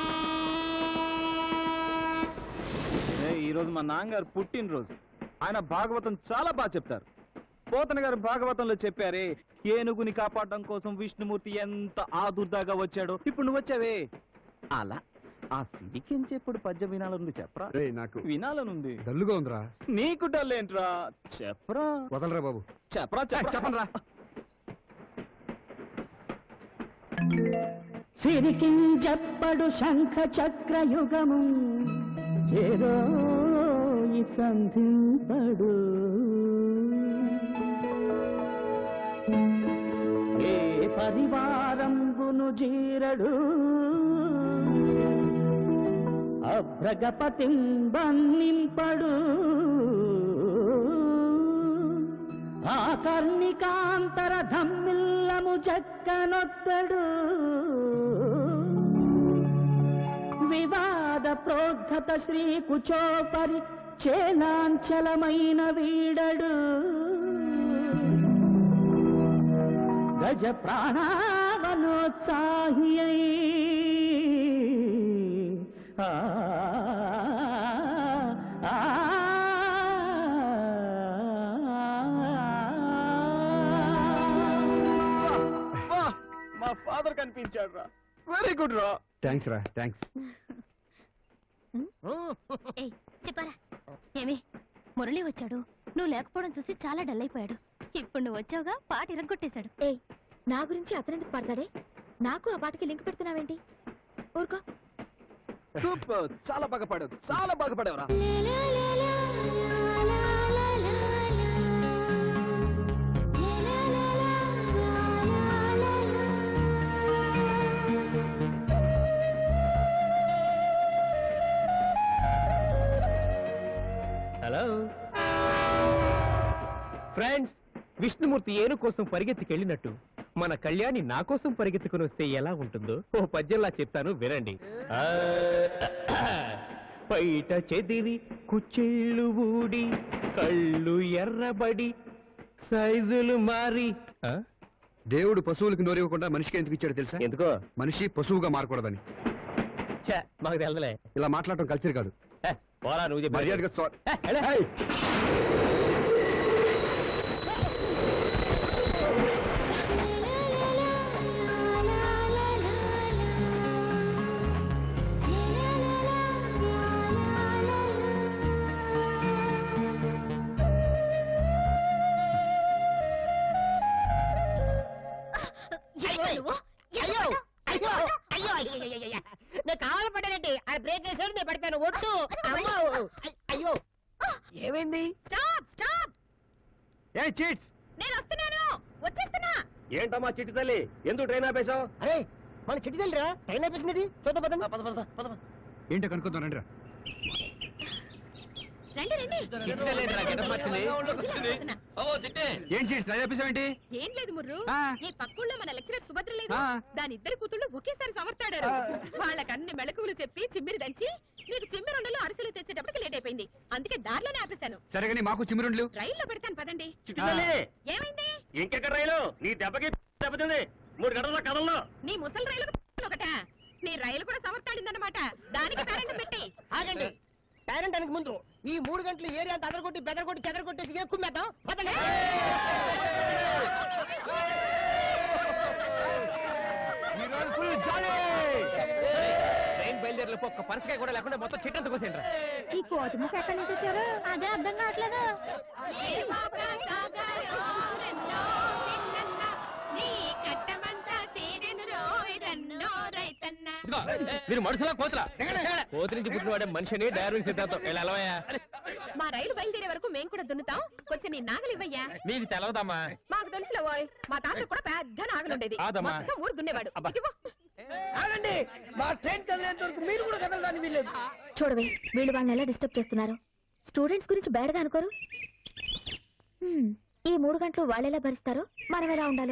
ఈ రోజు మా నాన్నగారు పుట్టినరోజు ఆయన భాగవతం చాలా బాగా చెప్తారు పోతన గారు భాగవతంలో చెప్పారే ఏనుగుని కాపాడడం కోసం విష్ణుమూర్తి ఎంత ఆదుర్దాగా వచ్చాడో ఇప్పుడు నువ్వు వచ్చావే అలా ఆ సిరికించేప్పుడు పద్యం వినాలనుంది చెప్పరా రే నాకు వినాలనుంది డల్లుగా ఉందిరా నీకు డల్లేంట్రా చెప్పరా వదలరా బాబు చెప్పరా చెప్పండి రా సిరికింజప్పడు శంఖ చక్రయుగము ఏదో ఈ సంధింపడు ఏ పరివారంబును జీరడు అభ్రగపతిం బంధింపడు ఆ కర్ణికాంతర ధమ్మిల్లము జక్కనొత్తడు వివాద ప్రోద్ధత శ్రీ కుచోపరి చేలాంచలమైన వీడడు గజ ప్రాణావనోత్సాహి అయి ఆ, ఆ, వా, మా ఫాదర్ కనిపించాడు రా వెరీ గుడ్ రా థ్యాంక్స్ రా థ్యాంక్స్ ఏయ్ చెప్పారా ఏమి మురళి వచ్చాడు నువ్వు లేకపోవడం చూసి చాలా డల్ అయిపోయాడు ఇప్పుడు నువ్వు వచ్చావుగా పాట ఇరగొట్టేశాడు ఏయ్ నా గురించి అతనెందుకు పడతాడే నాకు ఆ పాటకి లింక్ పెడుతున్నావేంటి ఊరుకో సూపర్ చాలా బాగా పాడావు చాలా బాగా పాడావురా హలో ఫ్రెండ్స్ విష్ణుమూర్తి ఏను కోసం పరిగెత్తికెళ్ళినట్టు మన కళ్యాణి నా కోసం పరిగెత్తుకుని వస్తే ఎలా ఉంటుందో ఓ పద్యంలా చెప్తాను వినండి ఆ, బయట చెదిరి కుచ్చిళ్ళు ఊడి కళ్ళు ఎర్రబడి సైజులు మారి ఆ? దేవుడు పశువులకు నోరివ్వకుండా మనిషికి ఎందుకు ఇచ్చాడు తెలుసా ఎందుకో మనిషి పశువుగా మారకూడదని ఛే, మాకు తెలదలే ఇలా మాట్లాడటం కల్చర్ కాదు ఏ, పోరా నువ్వు చెప్పు. మర్యాదగా సారీ ఏ, ఎడే. అయ్యో అయ్యో అయ్యో అయ్యో అయ్యో నేను కావాలి పడ్డానండి ఆడ బ్రేక్ వేసాడు నేను పడిపోయాను ఒట్టు అమ్మో అయ్- అయ్యో ఏమైంది స్టాప్ స్టాప్ ఏ చీట్స్ నేను వస్తున్నాను వచ్చేస్తున్నా ఏంటమ్మా చిట్టి తల్లి ఎందుకు ట్రైన్ ఆపేశావు అరే మన చిట్టి తల్లిరా ట్రైన్ అయిపోయింది చూద్దాం పదండి పద పద పద పద ఏంటో కనుక్కుందాం రండి రా రండి రండి చిట్టి తల్లి ఏంట్రా గెటప్ మార్చింది వస్తున్నా. ఓ చిట్టి ఏం చీట్స్ ట్రై చేసావేంటి ఏం లేదు ముర్రు ఆ. ఈ పక్కూళ్ళో మన లెక్చరర్ సుభద్ర లేదు ఆ. దాని ఇద్దరు కూతుళ్ళు ఒకేసారి సమర్థాడారు వాళ్ళకి అన్ని మెళకువలు చెప్పి చిమ్మిరి దంచి మీకు చిమ్మిరుండలు అరిసెలు తెచ్చేటప్పటికి లేట్ అయిపోయింది అందుకే దారిలోనే ఆపేశాను సరే కానీ మాకు చిమ్మిరుండ్లు రైల్లో పెడతాను పదండి చిట్టి తల్లి ఏమైంది ఇంకెక్కడ రైలు నీ దెబ్బకి దెబ్బతింది మూడు గంటల కథల్లో నీ ముసలి రైలు ఒకట నీ రైలు కూడా సమర్థాడిందన్నమాట దానికి కరెంట్ పెట్టి ఆగండి పేరెంట్ అనక ముందు ఈ మూడు గంటలు ఏరియా అంతా అదరగొట్టి బెదరగొట్టి చెదరగొట్టేసి కుమ్మేద్దాం పదండి ఈరోజు ఫుల్ జాలీ ట్రైన్ బయలుదేరలేపు ఒక్క పరసకాయ కూడా లేకుండా మొత్తం చిట్టంత కోసేంట్రా ఈ కోతి ముఖ ఎక్కడి నుంచి వచ్చారు అదే అర్థం కావట్లేదు ఏ బాబా సాగారో రెన్నో చిన్నన్న, నీ కట్టమంతా తీరెను రోయ్ రన్నో రైతన్న ఇదిగో, మీరు మనుషులా కోతులా కోతి నుంచి పుట్టినవాడే మనిషిని డైరీ సిద్ధాంతం ఇలా ఎలవయ్యా మా రైలు బయలుదేరే వరకు మేము కూడా దున్నుతాం కొంచెం నీ నాగలి ఇవ్వయ్యా నీకు తెలవదమ్మా మాకు తెలుసులే ఓయ్ మా తాత కూడా పెద్ద నాగలి ఉండేది కాదమ్మా. మొత్తం ఊరు దున్నేవాడు అబ్బా. ఇవ్వు. ఆగండి మా ట్రైన్ కదిలేంత వరకు మీరు కూడా కదలడానికి వీల్లేదు చూడవే వీళ్ళు వాళ్ళని ఎలా డిస్టర్బ్ చేస్తున్నారు స్టూడెంట్స్ గురించి బ్యాడ్గా అనుకోరు హ్మ్, ఈ మూడు గంటలు వాళ్ళు ఎలా భరిస్తారో మనం ఎలా ఉండాలో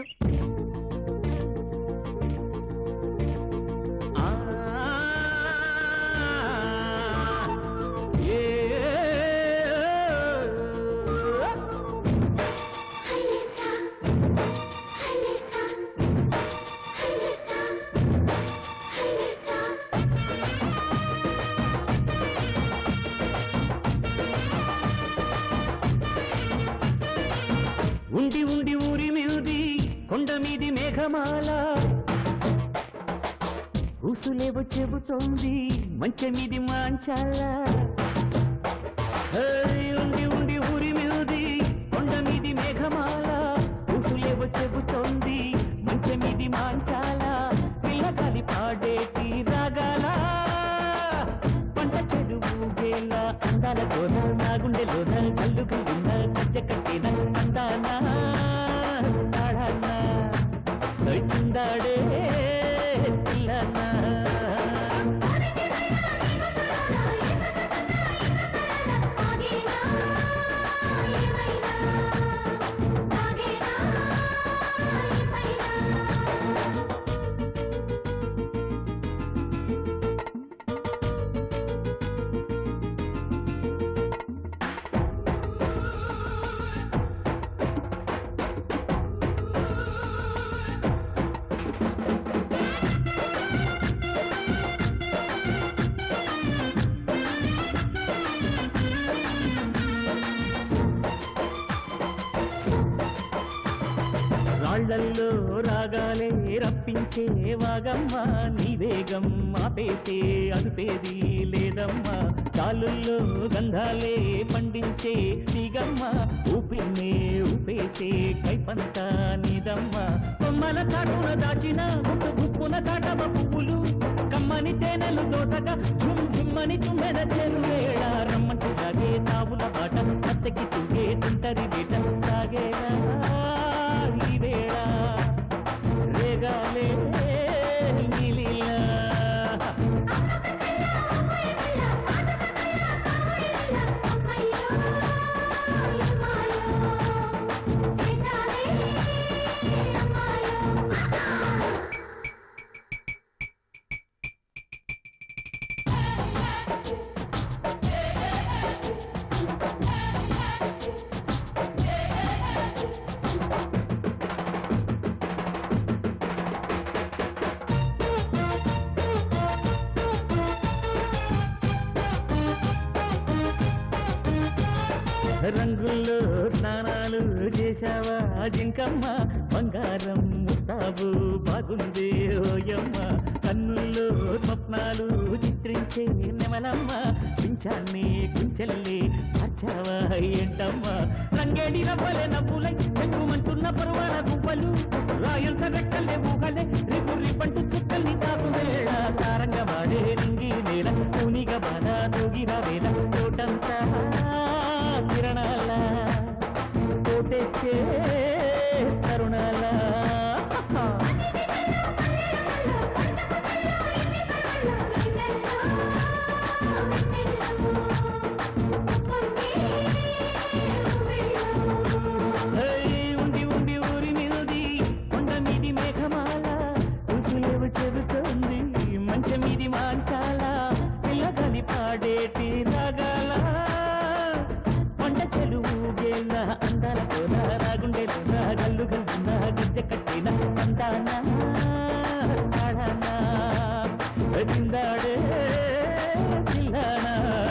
ఉండి ఉండి ఊరి మీది కొండ మీది మేఘమాల ఊసులేవో చెబుతోంది మంచె మీది మాంచాల ఏయ్, ఉండి ఉండి ఊరి మీది కొండ మీది మేఘమాల ఊసులేవో చెబుతోంది మంచె మీది మాంచాల పిల్లగాలి పాడేటి రాగాల పంట చెరువు గేల అందాల కోన నా గుండెలోన కళ్ళు కళ్ళున్న కచ్చ కట్టిన అందానా తాడానా చిందాడే పిల్లనా రాగాలే రప్పించే వాగమ్మ నీ వేగం ఆపేసే అదుపేది లేదమ్మా కాలుల్లో గంధాలే పండించే తీగమ్మ ఊపిన్నే ఊపేసే కైపంతా నీదమ్మ కొమ్మల చాటున దాచిన గుట్టు గుప్పున చాటవ పువ్వులు కమ్మని తేనెలు దోసగా ఝుమ్ ఝుమ్మని తుమ్మెద చేరు వేళ రమ్మంటూ సాగే తావుల బాట అత్తకి తూగే తుంటరి బేట సాగేలా ఈ వేళ రేగాలే నీలిలా రంగుల్లో స్నానాలు చేశావా జింకమ్మ బంగారం ముస్తాబు బాగుంది ఓయమ్మ కన్నుల్లో స్వప్నాలు చిత్రించే నెమలమ్మ పించాన్ని కుంచెల్లి మార్చావా ఏంటమ్మ రంగేడి రవ్వలే నవ్వులై చెక్కుమంటున్న పరువాల గువ్వలు రాయల్ సగట్టలే ఊహలే రిపు రిపంటు చుక్కల్ని తాకు వేళ తారంగ వాడే రింగి నేల తూనిగ బాధ తూగిర వేల తోటంతా కిరణాల కోటెచ్చే తరుణాల ఏయ్, ఉండి ఉండి ఊరి మీది కొండ మీది మేఘమాల ఉసులేవు చెబుతోంది మంచం మీది మాంచాల పిల్లగాలి పాడేటి రాగాల కొండ చెలువు గేల అందాల కోన రాగుండెలోన గల్లు గల్లున గద్దె కట్టిన అందాన తాడానా జిందాడే జిల్లానా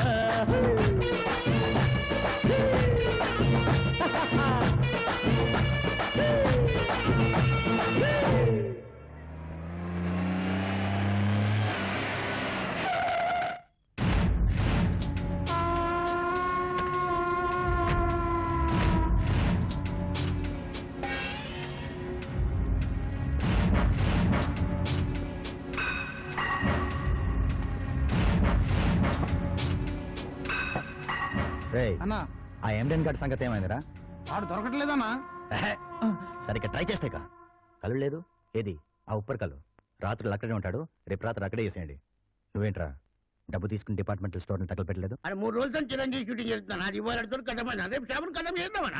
అన్నా ఆ ఎండెన్ గారి సంగతి ఏమైందిరా వాడు దొరకట్లేదన్నా సరిగ్గా ట్రై చేస్తే కా కళ్ళు లేదు ఏది ఆ ఉప్పర్ కళ్ళు రాత్రులు అక్కడే ఉంటాడు రేపు రాత్రి అక్కడే చేసేయండి నువ్వేంట్రా డబ్బు తీసుకుని డిపార్ట్మెంటల్ స్టోర్ ని తగలు పెట్టలేదు అది మూడు రోజుల నుంచి చిరంజీవి షూటింగ్ చేస్తున్నాను అది ఇవాళ కట్టమని రేపు శామను కట్టం చేద్దామనా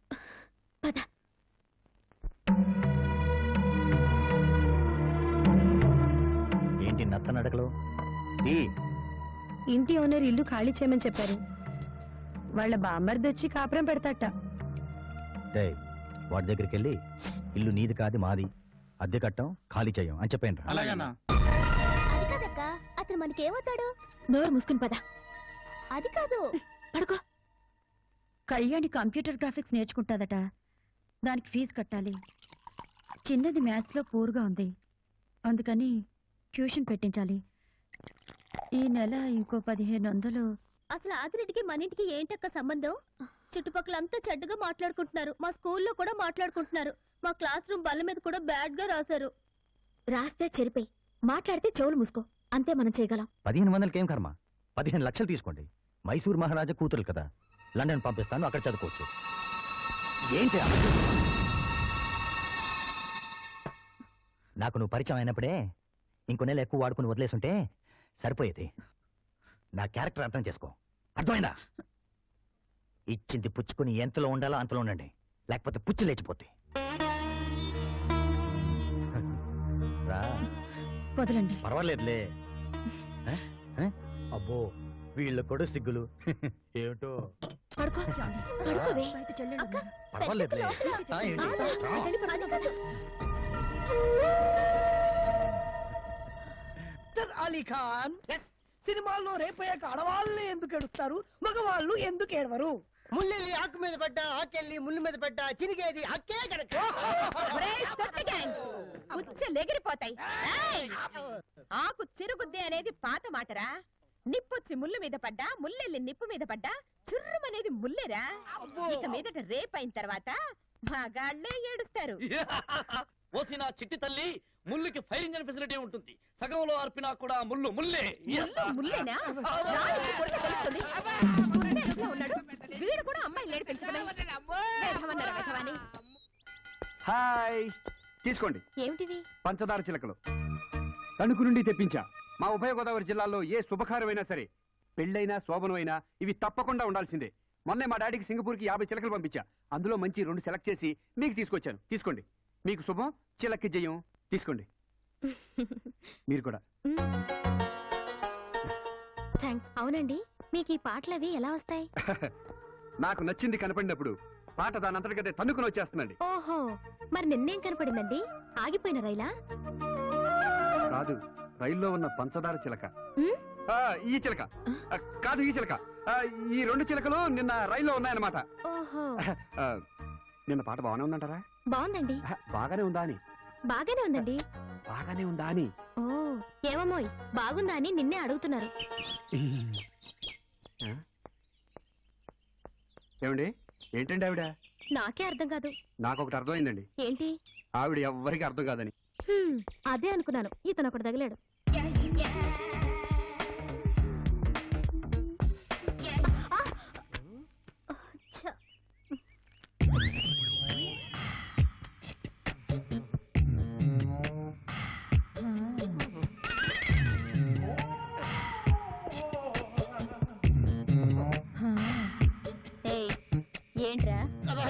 ఏంటి నత్త నడకలు ఈ ఇంటి ఓనర్ ఇల్లు ఖాళీ చేయమని చెప్పారు వాళ్ళ బామ్మర్ది వచ్చి కాపురం పెడతాట డేయ్, వాడి దగ్గరికి వెళ్ళి ఇల్లు నీది కాదు మాది అద్దె కట్టం ఖాళీ చెయ్యం అని చెప్పండి అలాగేనా అది కాదక్క అతను మనకేమవుతాడు నోరు మూసుకుని పద అది కాదు పడుకో కళ్యాణి కంప్యూటర్ గ్రాఫిక్స్ నేర్చుకుంటాదట దానికి ఫీజు కట్టాలి చిన్నది మ్యాథ్స్లో పూర్గా ఉంది అందుకని ట్యూషన్ పెట్టించాలి ఈ నెల ఇంకో పదిహేను వందలు అసలు ఆదిరెడ్డికి మన ఇంటికి ఏంటక్క సంబంధం చుట్టుపక్కల అంతా చెడ్డగా మాట్లాడుకుంటున్నారు మా స్కూల్లో కూడా మాట్లాడుకుంటున్నారు మా క్లాస్ రూమ్ బల్ల మీద కూడా బ్యాడ్ గా రాశారు రాస్తే చెరిపోయి మాట్లాడితే చెవులు మూసుకో అంతే మనం చేయగలం పదిహేను వందలకి ఏం కర్మ పదిహేను లక్షలు తీసుకోండి మైసూర్ మహారాజా కూతురు కదా లండన్ పంపిస్తాను అక్కడ చదువుకోవచ్చు ఏంటి ఆ? నాకు నువ్వు పరిచయం అయినప్పుడే ఇంకో నెల ఎక్కువ వాడుకుని వదిలేసుంటే సరిపోయేది నా క్యారెక్టర్ అర్థం చేసుకో అర్థమైందా ఇచ్చింది పుచ్చుకుని ఎంతలో ఉండాలో అంతలో ఉండండి లేకపోతే పుచ్చు లేచిపోతే రా వదలండి పర్వాలేదులే ఆ? ఆ? అబ్బో వీళ్ళ కూడా సిగ్గులు ఏమిటో పడుకో పడుకోవే అక్క పర్వాలేదులే ఆ, ఏంటి? రా. మిస్టర్ అలీ ఖాన్ సినిమాల్లో రేపోయాక ఆడవాళ్ళే ఎందుకు ఏడుస్తారు మగవాళ్ళు ఎందుకు ఏడవరు ముళ్ళెళ్ళి ఆకు మీద పడ్డా ఆకెళ్ళి ముళ్ళు మీద పడ్డా చినిగేది అక్కే కనుక ఒరేయ్, సొట్ట గ్యాంగ్. ఉచ్చెలెగిరిపోతాయి ఏయ్! ఆకు చిరుగుద్ది అనేది పాత మాటరా నిప్పొచ్చి ముళ్ళు మీద పడ్డా ముల్లెళ్ళి నిప్పు మీద పడ్డా చుర్రుమనేది ముల్లేరా ఇక మీదట రేపైన తర్వాత మగాళ్ళే ఏడుస్తారు ఓసి నా చిట్టి తల్లి ముళ్ళుకి ఫైర్ ఇంజన్ ఫెసిలిటీ ఉంటుంది సగంలో అర్పినా కూడా ముళ్ళు ముల్లే ముళ్ళు ముల్లేనా రాయికి కొడితే తెలుస్తుంది చూడండి ఎట్లా ఉన్నాడు వీడు కూడా అమ్మాయిని నేర్పించడమే వేధవన్నర వేధవాని. హాయ్ తీసుకోండి ఏమిటివి పంచదార చిలకలు తణుకు నుండి తెప్పించా మా ఉభయ గోదావరి జిల్లాలో ఏ శుభకార్యమైనా సరే పెళ్ళైనా శోభనమైనా ఇవి తప్పకుండా ఉండాల్సిందే మొన్నే మా డాడీకి సింగపూర్కి యాభై చిలకలు పంపించా అందులో మంచి రెండు సెలెక్ట్ చేసి మీకు తీసుకొచ్చాను తీసుకోండి మీకు శుభం చిలక్కి జయం తీసుకోండి మీరు కూడా థ్యాంక్స్ అవునండి మీకు ఈ పాటలు అవి ఎలా వస్తాయి నాకు నచ్చింది కనపడినప్పుడు పాట దానంతటికదే తన్నుకుని వచ్చేస్తుందండి ఓహో మరి నిన్నేం కనపడిందండి ఆగిపోయిన రైలా కాదు రైల్లో ఉన్న పంచదార చిలక ఉమ్? ఆ, ఈ చిలక ఆ, కాదు ఈ చిలక ఆ, ఈ రెండు చిలకలు నిన్న రైల్లో ఉన్నాయన్నమాట ఓహో ఆ, నిన్న పాట బాగానే ఉందంటారా బాగుందండి ఆహా, బాగానే ఉందా అని బాగానే ఉందండి బాగానే ఉందా అని ఓ ఏమమ్మోయ్ బాగుందా అని నిన్నే అడుగుతున్నారు ఆ? ఏమండి ఏంటండి ఆవిడ నాకే అర్థం కాదు నాకు ఒకటి అర్థమైందండి ఏంటి ఆవిడ ఎవ్వరికి అర్థం కాదని హ్మ్, అదే అనుకున్నాను ఇతను ఒకటి తగిలాడు ఆ! ఛ! ఏయ్, ఏంట్రా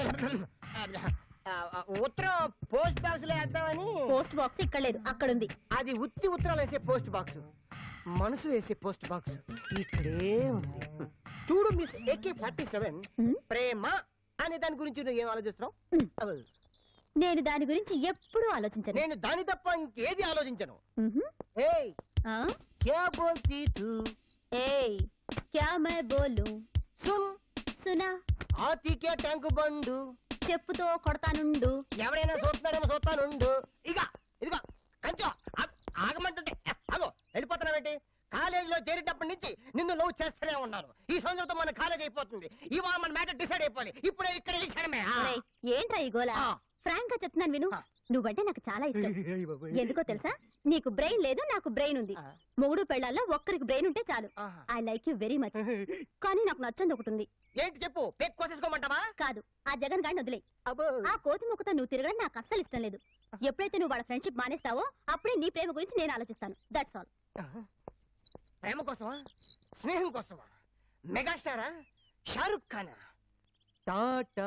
ఉత్తరం పోస్ట్ బాక్స్ లో వేద్దామని పోస్ట్ బాక్స్ ఇక్కడ లేదు అక్కడుంది అది ఉత్తి ఉత్తరాలు వేసే పోస్ట్ బాక్స్ మనసు వేసే పోస్ట్ బాక్స్ ఇక్కడే ఉంది చూడు మిస్ ఏకే ఫార్టీ సెవెన్ హ్మ్? ప్రేమ అనే దాని గురించి నువ్వు ఏం ఆలోచిస్తున్నావు అవ్వ. నేను దాని గురించి ఎప్పుడూ ఆలోచించను నేను దాని తప్ప ఇంకేది ఆలోచించను మ్హూ. ఏయ్ ఆ? క్యా బోల్తీ తూ ఏయ్ క్యా మై బోలు సున్ సునా ఆతి క్యా ట్యాంక్ బండు చెప్పుతో కొడతానుండు ఎవడైనా చూస్తున్నాడేమో చూస్తానుండు ఇక ఇదిగో కంచో ఆ- ఆగమంటుంటే అగో వెళ్ళిపోతున్నావేంటి కాలేజీలో చేరేటప్పటి నుంచి నిన్ను లవ్ చేస్తూనే ఉన్నాను ఈ సంవత్సరంతో మన కాలేజ్ అయిపోతుంది ఇవాళ మన మ్యాటర్ డిసైడ్ అయిపోవాలి ఇప్పుడే ఇక్కడ ఈ క్షణమే ఆ. ఒరేయ్, ఏంట్రా ఈ గోల ఆ. ఫ్రాంక్ గా చెప్తున్నాను విను ఆ. నువ్వంటే నాకు చాలా ఇష్టం ఎందుకో తెలుసా నీకు బ్రెయిన్ లేదు నాకు బ్రెయిన్ ఉంది ఆ. మొగుడు పెళ్ళాల్లో ఒక్కరికి బ్రెయిన్ ఉంటే చాలు ఆహా. I like you very much కానీ నాకు నచ్చంది ఒకటి ఉంది ఏంటి చెప్పు పేక్ కోసేసుకోమంటావా కాదు ఆ జగన్ గాడిని వదిలే అబ్బో ఆ కోతి ముక్కతో నువ్వు తిరగడం నాకు అస్సలు ఇష్టం లేదు ఎప్పుడైతే నువ్వు వాళ్ళ ఫ్రెండ్షిప్ మానేస్తావో అప్పుడే నీ ప్రేమ గురించి నేను ఆలోచిస్తాను దట్స్ ఆల్ ప్రేమ కోసమా స్నేహం కోసమా మెగాస్టారా షారుఖ్ ఖానా టాటా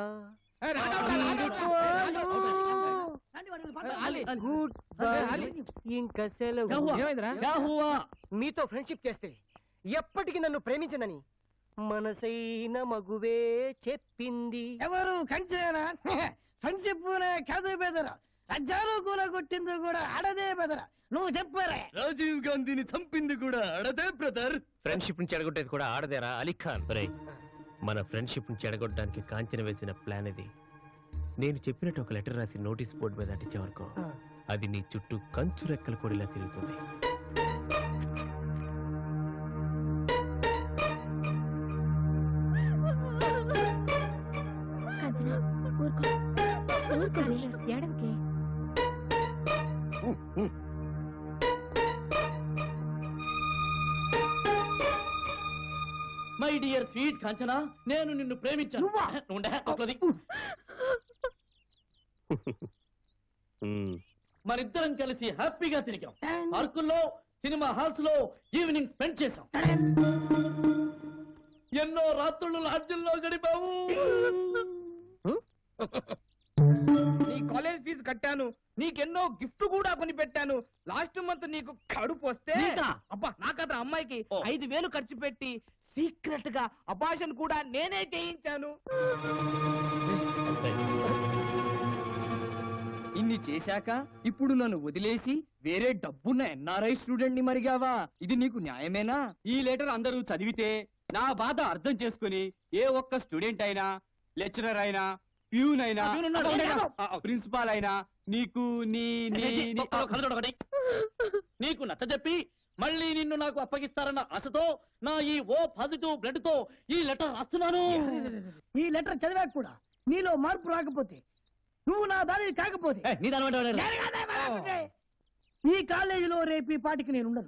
గుడ్ బై ఇంకా సెలవు మీతో ఫ్రెండ్షిప్ చేస్తే ఎప్పటికీ నన్ను ప్రేమించనని మనసైన మగువే చెప్పింది ఎవరు కంచేనా ఫ్రెండ్షిప్ కాదు బెదర రజ్జాలు కూర కొట్టింది కూడా ఆడదే బెదర నువ్వు చెప్పారే రాజీవ్ గాంధీని చంపింది కూడా ఆడదే బ్రదర్ ఫ్రెండ్షిప్ ని చెడగొట్టేది కూడా ఆడదేరా అలీ ఖాన్ రే మన ఫ్రెండ్షిప్ ని చెడగొట్టడానికి కాంచన వేసిన ప్లాన్ ఇది నేను చెప్పినట్టు ఒక లెటర్ రాసి నోటీస్ బోర్డు మీద అంటించే వరకు అది నీ చుట్టూ కంచు రెక్కల కొడిలా తిరుగుతుంది కాంచనా ఊరుకో ఊరుకోవే ఏడవకే మై డియర్ స్వీట్ కాంచనా నేను నిన్ను ప్రేమించాను ఉండే, ఒకరిది. ఉమ్, మనిద్దరం కలిసి హ్యాపీగా తిరిగాం పార్కుల్లో సినిమా హాల్స్ లో ఈవినింగ్ స్పెండ్ చేశాం ఎన్నో రాత్రులు లాడ్జిల్లో గడిపాము నీ కాలేజ్ ఫీజు కట్టాను నీకెన్నో గిఫ్ట్ కూడా కొని పెట్టాను లాస్ట్ మంత్ నీకు కడుపు వస్తే నీకా? అబ్బా నాకత్ర అమ్మాయికి ఓ. ఐదు వేలు ఖర్చు పెట్టి సీక్రెట్ గా అబాషన్ కూడా నేనే చేయించాను ఇన్ని చేశాక ఇప్పుడు నన్ను వదిలేసి వేరే డబ్బున్న ఎన్ఆర్ఐ స్టూడెంట్ ని మరిగావా ఇది నీకు న్యాయమేనా ఈ లెటర్ అందరూ చదివితే నా బాధ అర్థం చేసుకుని ఏ ఒక్క స్టూడెంట్ అయినా లెక్చరర్ అయినా ప్యూన్ అయినా ఆ, ప్యూన్ ఉన్నాడు. ప్రిన్సిపాల్ అయినా నీకు నీ నీ నీ- తొక్కలో కలజోడు ఒకటి. నీకు నచ్చజెప్పి మళ్ళీ నిన్ను నాకు అప్పగిస్తారన్న ఆశతో నా ఈ ఓ పాజిటివ్ బ్లడ్ తో ఈ లెటర్ రాస్తున్నాను ఈ లెటర్ చదివాక కూడా నీలో మార్పు రాకపోతే నువ్వు నా దానిని కాకపోతే ఏ, నీ దాని వెంట ఎవరు? నేను కాదే మరొకటి. ఈ కాలేజీలో రేపు ఈ పాటికి నేను ఉండను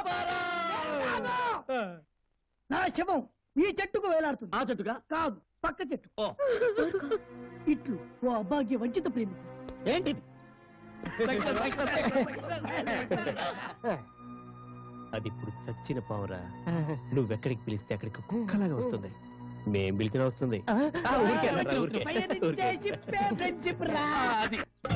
నా శవం ఈ చెట్టుకు వేలాడుతుంది ఆ చెట్టుగా కాదు పక్క చెట్టు ఓ. ఇట్లు ఓ అభాగ్య వంచిత ప్రేమి ఏంటిది అది ఇప్పుడు చచ్చిన పావురా నువ్వెక్కడికి పిలిస్తే అక్కడికి కుక్కలాగా వస్తుంది మేం పిలిచినా వస్తుంది ఆ, ఊరికే రా, ఊరికే. ఊరికే. ఫ్రెండ్షిప్ రా అది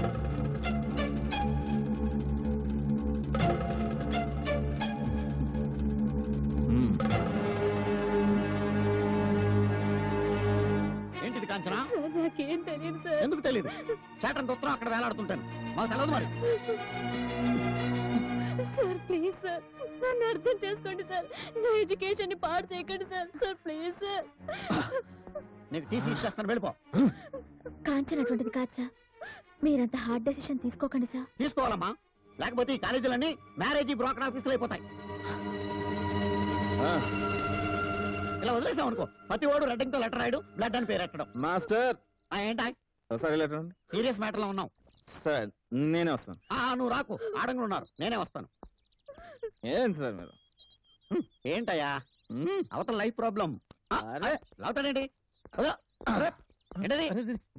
ఏంటిది కాంచనా నాకేం తెలియదు సార్ ఎందుకు తెలియదు చాటన్ ఉత్తరం అక్కడ వేలాడుతుంటాను మాకు తెలియదు మరి సార్ ప్లీజ్ సార్ నన్ను అర్థం చేసుకోండి సార్ నా ఎడ్యుకేషన్ ని పాడు చేయకండి సార్ సార్ ప్లీజ్ సార్ నీకు టీసీ ఇచ్చేస్తాను వెళ్ళిపో కాంచన్ అటువంటిది కాదు సార్ మీరంత హార్డ్ డెసిషన్ తీసుకోకండి సార్ తీసుకోవాలమ్మా లేకపోతే ఈ కాలేజీలన్నీ మ్యారేజీ బ్రోకర్ ఆఫీసులు అయిపోతాయి ఇలా వదిలేసాం అనుకో ప్రతి వాడు రెడ్డింగ్ తో లెటర్ రాయడు బ్లడ్ అని పేరు ఎట్టడం మాస్టర్ ఆ, ఏంటా ఒకసారి లెటర్ అండి సీరియస్ మ్యాటర్ లో ఉన్నాం సార్ నేనే వస్తాను ఆ నువ్వు రాకు ఆడంగా ఉన్నారు నేనే వస్తాను ఏంటి సార్ మీరు ఏంటయ్యా అవతల లైఫ్ ప్రాబ్లం లావుతాడేంటి అదో, అరే, ఏంటది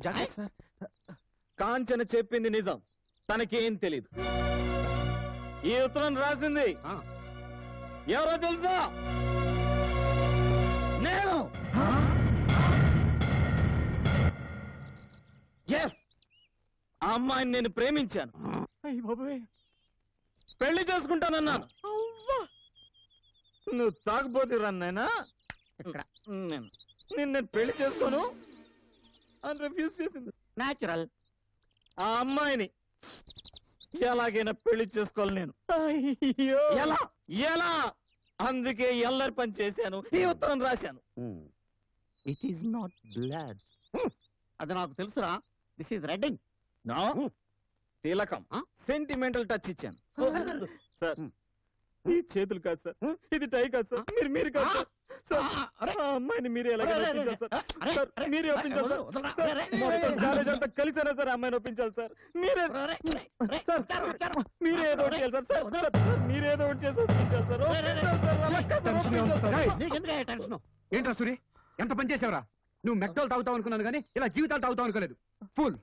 కాంచన చెప్పింది నిజం తనకేం తెలీదు ఈ ఉత్తరం రాసింది ఆ. ఎవరో తెలుసా నేను ఎస్ ఆ అమ్మాయిని నేను ప్రేమించాను పెళ్లి చేసుకుంటానన్నాను నువ్వు తాగబోతు రన్నైనా ఇక్కడ నేను నేను నేను పెళ్లి చేసుకోను అని రిఫ్యూజ్ చేసింది న్యాచురల్ ఆ అమ్మాయిని ఎలాగైనా పెళ్లి చేసుకోవాలి నేను ఎలా ఎలా అందుకే ఎల్లరి పని చేశాను ఈ ఉత్తరం రాశాను ఇట్ ఈస్ నాట్ బ్లడ్ అది నాకు తెలుసురా దిస్ ఈస్ రెడ్డింగ్ నా తిలకం ఆ? సెంటిమెంటల్ టచ్ ఇచ్చాను సార్ Hmm. ఈ చేతులు కాదు సార్ Hmm? ఇది టై కాదు సార్ మీరు మీరు కాదు సార్ సార్ ఆ, అరే. ఆ అమ్మాయిని మీరే ఎలాగ అరే, అరే, ఒప్పించాలి సార్ అరే, సార్ అరే, మీరే అరే, ఒప్పించాలి సార్ వదలు, వదలరా. సార్, అరే, అరే, మొత్తం అరే, కాలేజ్ అంతా కలిసారా సార్ ఆ అమ్మాయిని ఒప్పించాలి సార్ మీరే సార్ మీరే ఏదో ఒకటి చేయాలి సార్ సార్ సార్, మీరే ఏదో ఒకటి చేసి ఒప్పించాలి సార్ ఒప్పించాలి సార్, అలా కాదు సార్, ఒప్పించాలి సార్. నీకెందుకు టెన్షన్ ఏంట్రా సూరి ఎంత పని చేసావురా నువ్వు మెక్డోల్ తాగుతావు అనుకున్నాను కానీ ఇలా జీవితాలు తాగుతావు అనుకోలేదు ఫుల్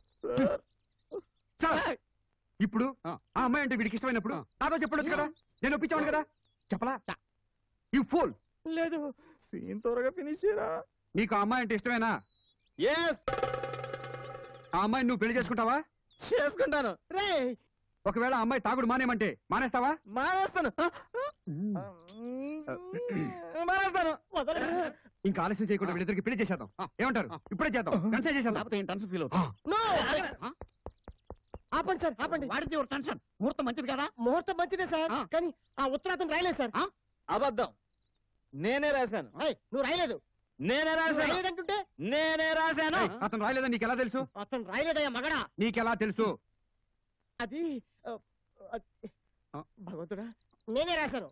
సార్, సార్ ఇప్పుడు ఆ. ఆ అమ్మాయి అంటే వీడికి ఇష్టమైనప్పుడు ఆ. నాతో చెప్పడొచ్చు కదా నేను ఒప్పించాను కదా చెప్పలా యూ ఫుల్ లేదు సీన్ త్వరగా ఫినిష్ చేయరా నీకు ఆ అమ్మాయి అంటే ఇష్టమేనా ఎస్ ఆ అమ్మాయిని నువ్వు పెళ్లి చేసుకుంటావా చేసుకుంటాను రే ఒకవేళ ఆ అమ్మాయి తాగుడు మానేమంటే మానేస్తావా మానేస్తాను మానేస్తాను ఇంకా ఆలస్యం చేయకుండా వీళ్ళిద్దరికి పెళ్లి చేసేద్దాం ఏమంటారు ఇప్పుడే చేద్దాం వెంటనే చేసేద్దాం లేకపోతే ఏం టెన్షన్ ఫీల్ అవుతా నో ఆపండి సార్ ఆపండి వాడితే ఒక టెన్షన్ ముహూర్తం మంచిది కదా ముహూర్తం మంచిదే సార్ ఆ. కానీ ఆ ఉత్తరాతం రాయలేదు సార్ ఆ? అబద్ధం నేనే రాశాను ఏయ్, నువ్వు రాయలేదు నేనే నువ్వు రాశాను రాయలేదంటుంటే నేనే రాశాను ఏయ్, అతను రాయలేదని నీకు ఎలా తెలుసు అతను రాయలేదయ్యా మగడా నీకెలా తెలుసు అది ఆ, అది- ఆ. భగవంతుడా నేనే రాశాను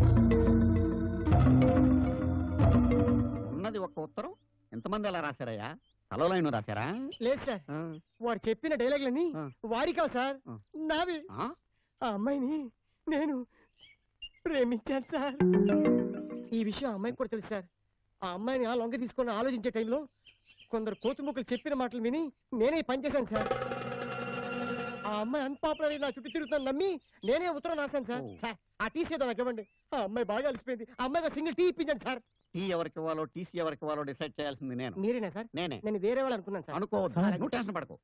ఉన్నది ఒక్క ఉత్తరం ఎంతమంది ఎలా రాశారయ్యా తలలో రాశారా లేదు సార్ ఆ, వాడు చెప్పిన డైలాగులన్నీ ఆ. వాడి కావు సార్ ఆ. నావి ఆ? ఆ అమ్మాయిని నేను ప్రేమించాను సార్ ఈ విషయం ఆ అమ్మాయికి కూడా తెలుసు సార్ ఆ అమ్మాయిని ఆ లొంగ తీసుకొని ఆలోచించే టైంలో కొందరు కోతుముక్కలు చెప్పిన మాటలు విని నేనే ఈ పని చేశాను సార్ ఆ అమ్మాయి అన్పాపులర్ అయి నా చుట్టూ తిరుగుతాను నమ్మి నేనే ఉత్తరం రాశాను సార్ ఓ. సార్ ఆ టీసీ ఏదో నాకు ఇవ్వండి ఆ అమ్మాయి బాగా అలసిపోయింది ఆ అమ్మాయికి సింగిల్ టీ ఇప్పించండి సార్ టీ ఎవరికి ఇవ్వాలో టీసీ ఎవరికి ఇవ్వాలో డిసైడ్ చేయాల్సింది నేను మీరేనా సార్ నేనే నేను వేరే వాళ్ళు అనుకున్నాను సార్ అనుకోవద్దు అలాగే నువ్వు టెన్షన్ పడకు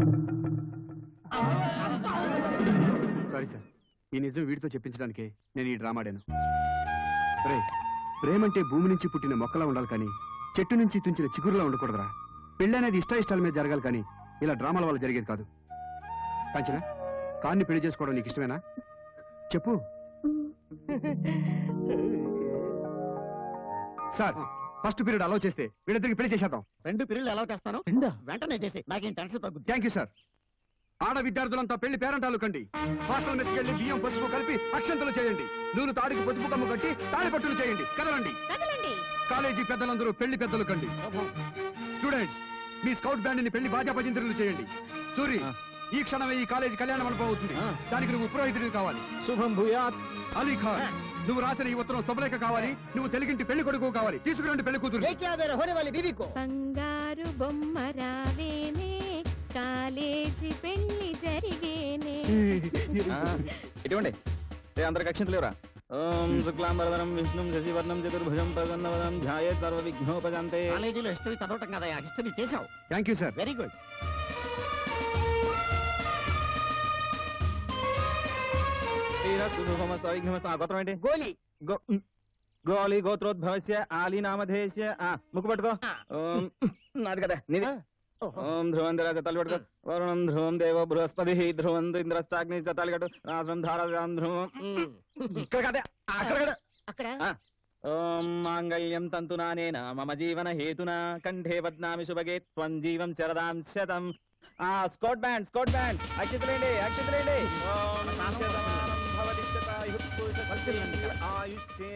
సారీ సార్ ఈ నిజం వీడితో చెప్పించడానికి నేను ఈ డ్రామా ఆడాను రే ప్రేమంటే భూమి నుంచి పుట్టిన మొక్కలా ఉండాలి కానీ చెట్టు నుంచి తుంచిన చిగురులా ఉండకూడదురా పెళ్ళి అనేది ఇష్ట ఇష్టాల మీద జరగాలి కానీ ఇలా డ్రామాల వల్ల జరిగేది కాదు కాంచన కాన్ని పెళ్లి చేసుకోవడం నీకు ఇష్టమేనా చెప్పు సార్ ఫస్ట్ పీరియడ్ అలౌ చేస్తే వీళ్ళిద్దరికి పెళ్లి చేసేద్దాం రెండు పీరియడ్లు ఎలా చేస్తాను వెంటనే చేసి నాకేం టెన్షన్ తగ్గుద్ది థ్యాంక్ యూ సార్ ఆడ విద్యార్థులంతా పెళ్లి పేరంటాలు కండి హాస్టల్ మెస్కి వెళ్ళి బియ్యం పసుపు కలిపి అక్షంతలు చేయండి నూనె తాడికి పసుపు కమ్ము కట్టి తాళిపట్టులు చేయండి కదలండి కదలండి కాలేజీ పెద్దలందరూ పెళ్లి పెద్దలు కండి స్టూడెంట్స్ మీ స్కౌట్ బ్యాండ్ ని పెళ్లి బాజా భజంత్రులు చేయండి సూరి ఈ క్షణమే ఈ కాలేజీ కళ్యాణ మండపం అవుతుంది దానికి నువ్వు పురోహితుడివి కావాలి శుభం భూయాత్ అలీ ఖాన్ నువ్వు రాసిన ఈ ఉత్తరం శుభలేఖ కావాలి నువ్వు తెలుగింటి పెళ్లి కొడుకు కావాలి తీసుకురండి పెళ్లి కూతురు ఏ క్యా మేరా హోనే వాली बीवी को బంగారు బొమ్మ రావేనే కాలేజీ పెళ్లి జరిగేనే ఇటువంటి ఏ అందరికి అక్షంతలు లేవరా ఓం శుక్లాంబరధరం విష్ణుం శశివర్ణం చతుర్భుజం ప్రసన్నవదనం ధ్యాయే సర్వ విఘ్నోపజాంతే కాలేజీలో హిస్టరీ చదవటం కదా హిస్టరీ చేసావు thank you sir very good గోత్రం ఏంటి గోలి గో ఉమ్. గోలి గోత్రోద్భవస్య ఆలి నామధేయస్య ఆ, ముక్కు పట్టుకో ఓం నాది కదా నీది ఓం ధ్రువం ధర తల్లి పట్టుకో వరుణం ధ్రువం దేవ బృహస్పతి ధ్రువం ఇంద్రష్టాగ్ని తాలి కట్టు రాష్ట్రం ధారాం ధ్రువం ఇక్కడ కదే అక్కడ కదా అక్కడ ఓం మాంగళ్యం తంతునానేన మమ జీవన హేతునా కంఠే బద్నామి శుభగే త్వం జీవం శరదాం శతం ఆ స్కోట్ బ్యాండ్ స్కోట్ బ్యాండ్ అక్షితులేండి అక్షితులేండి ఓం నాస్య సమానం భవతి శతాయుః పురుష ఆయుష్యే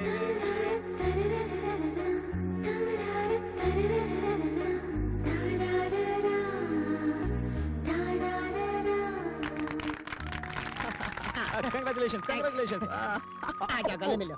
కంగ్రాచులేషన్స్ కంగ్రాచులేషన్స్ आजा गले मिलो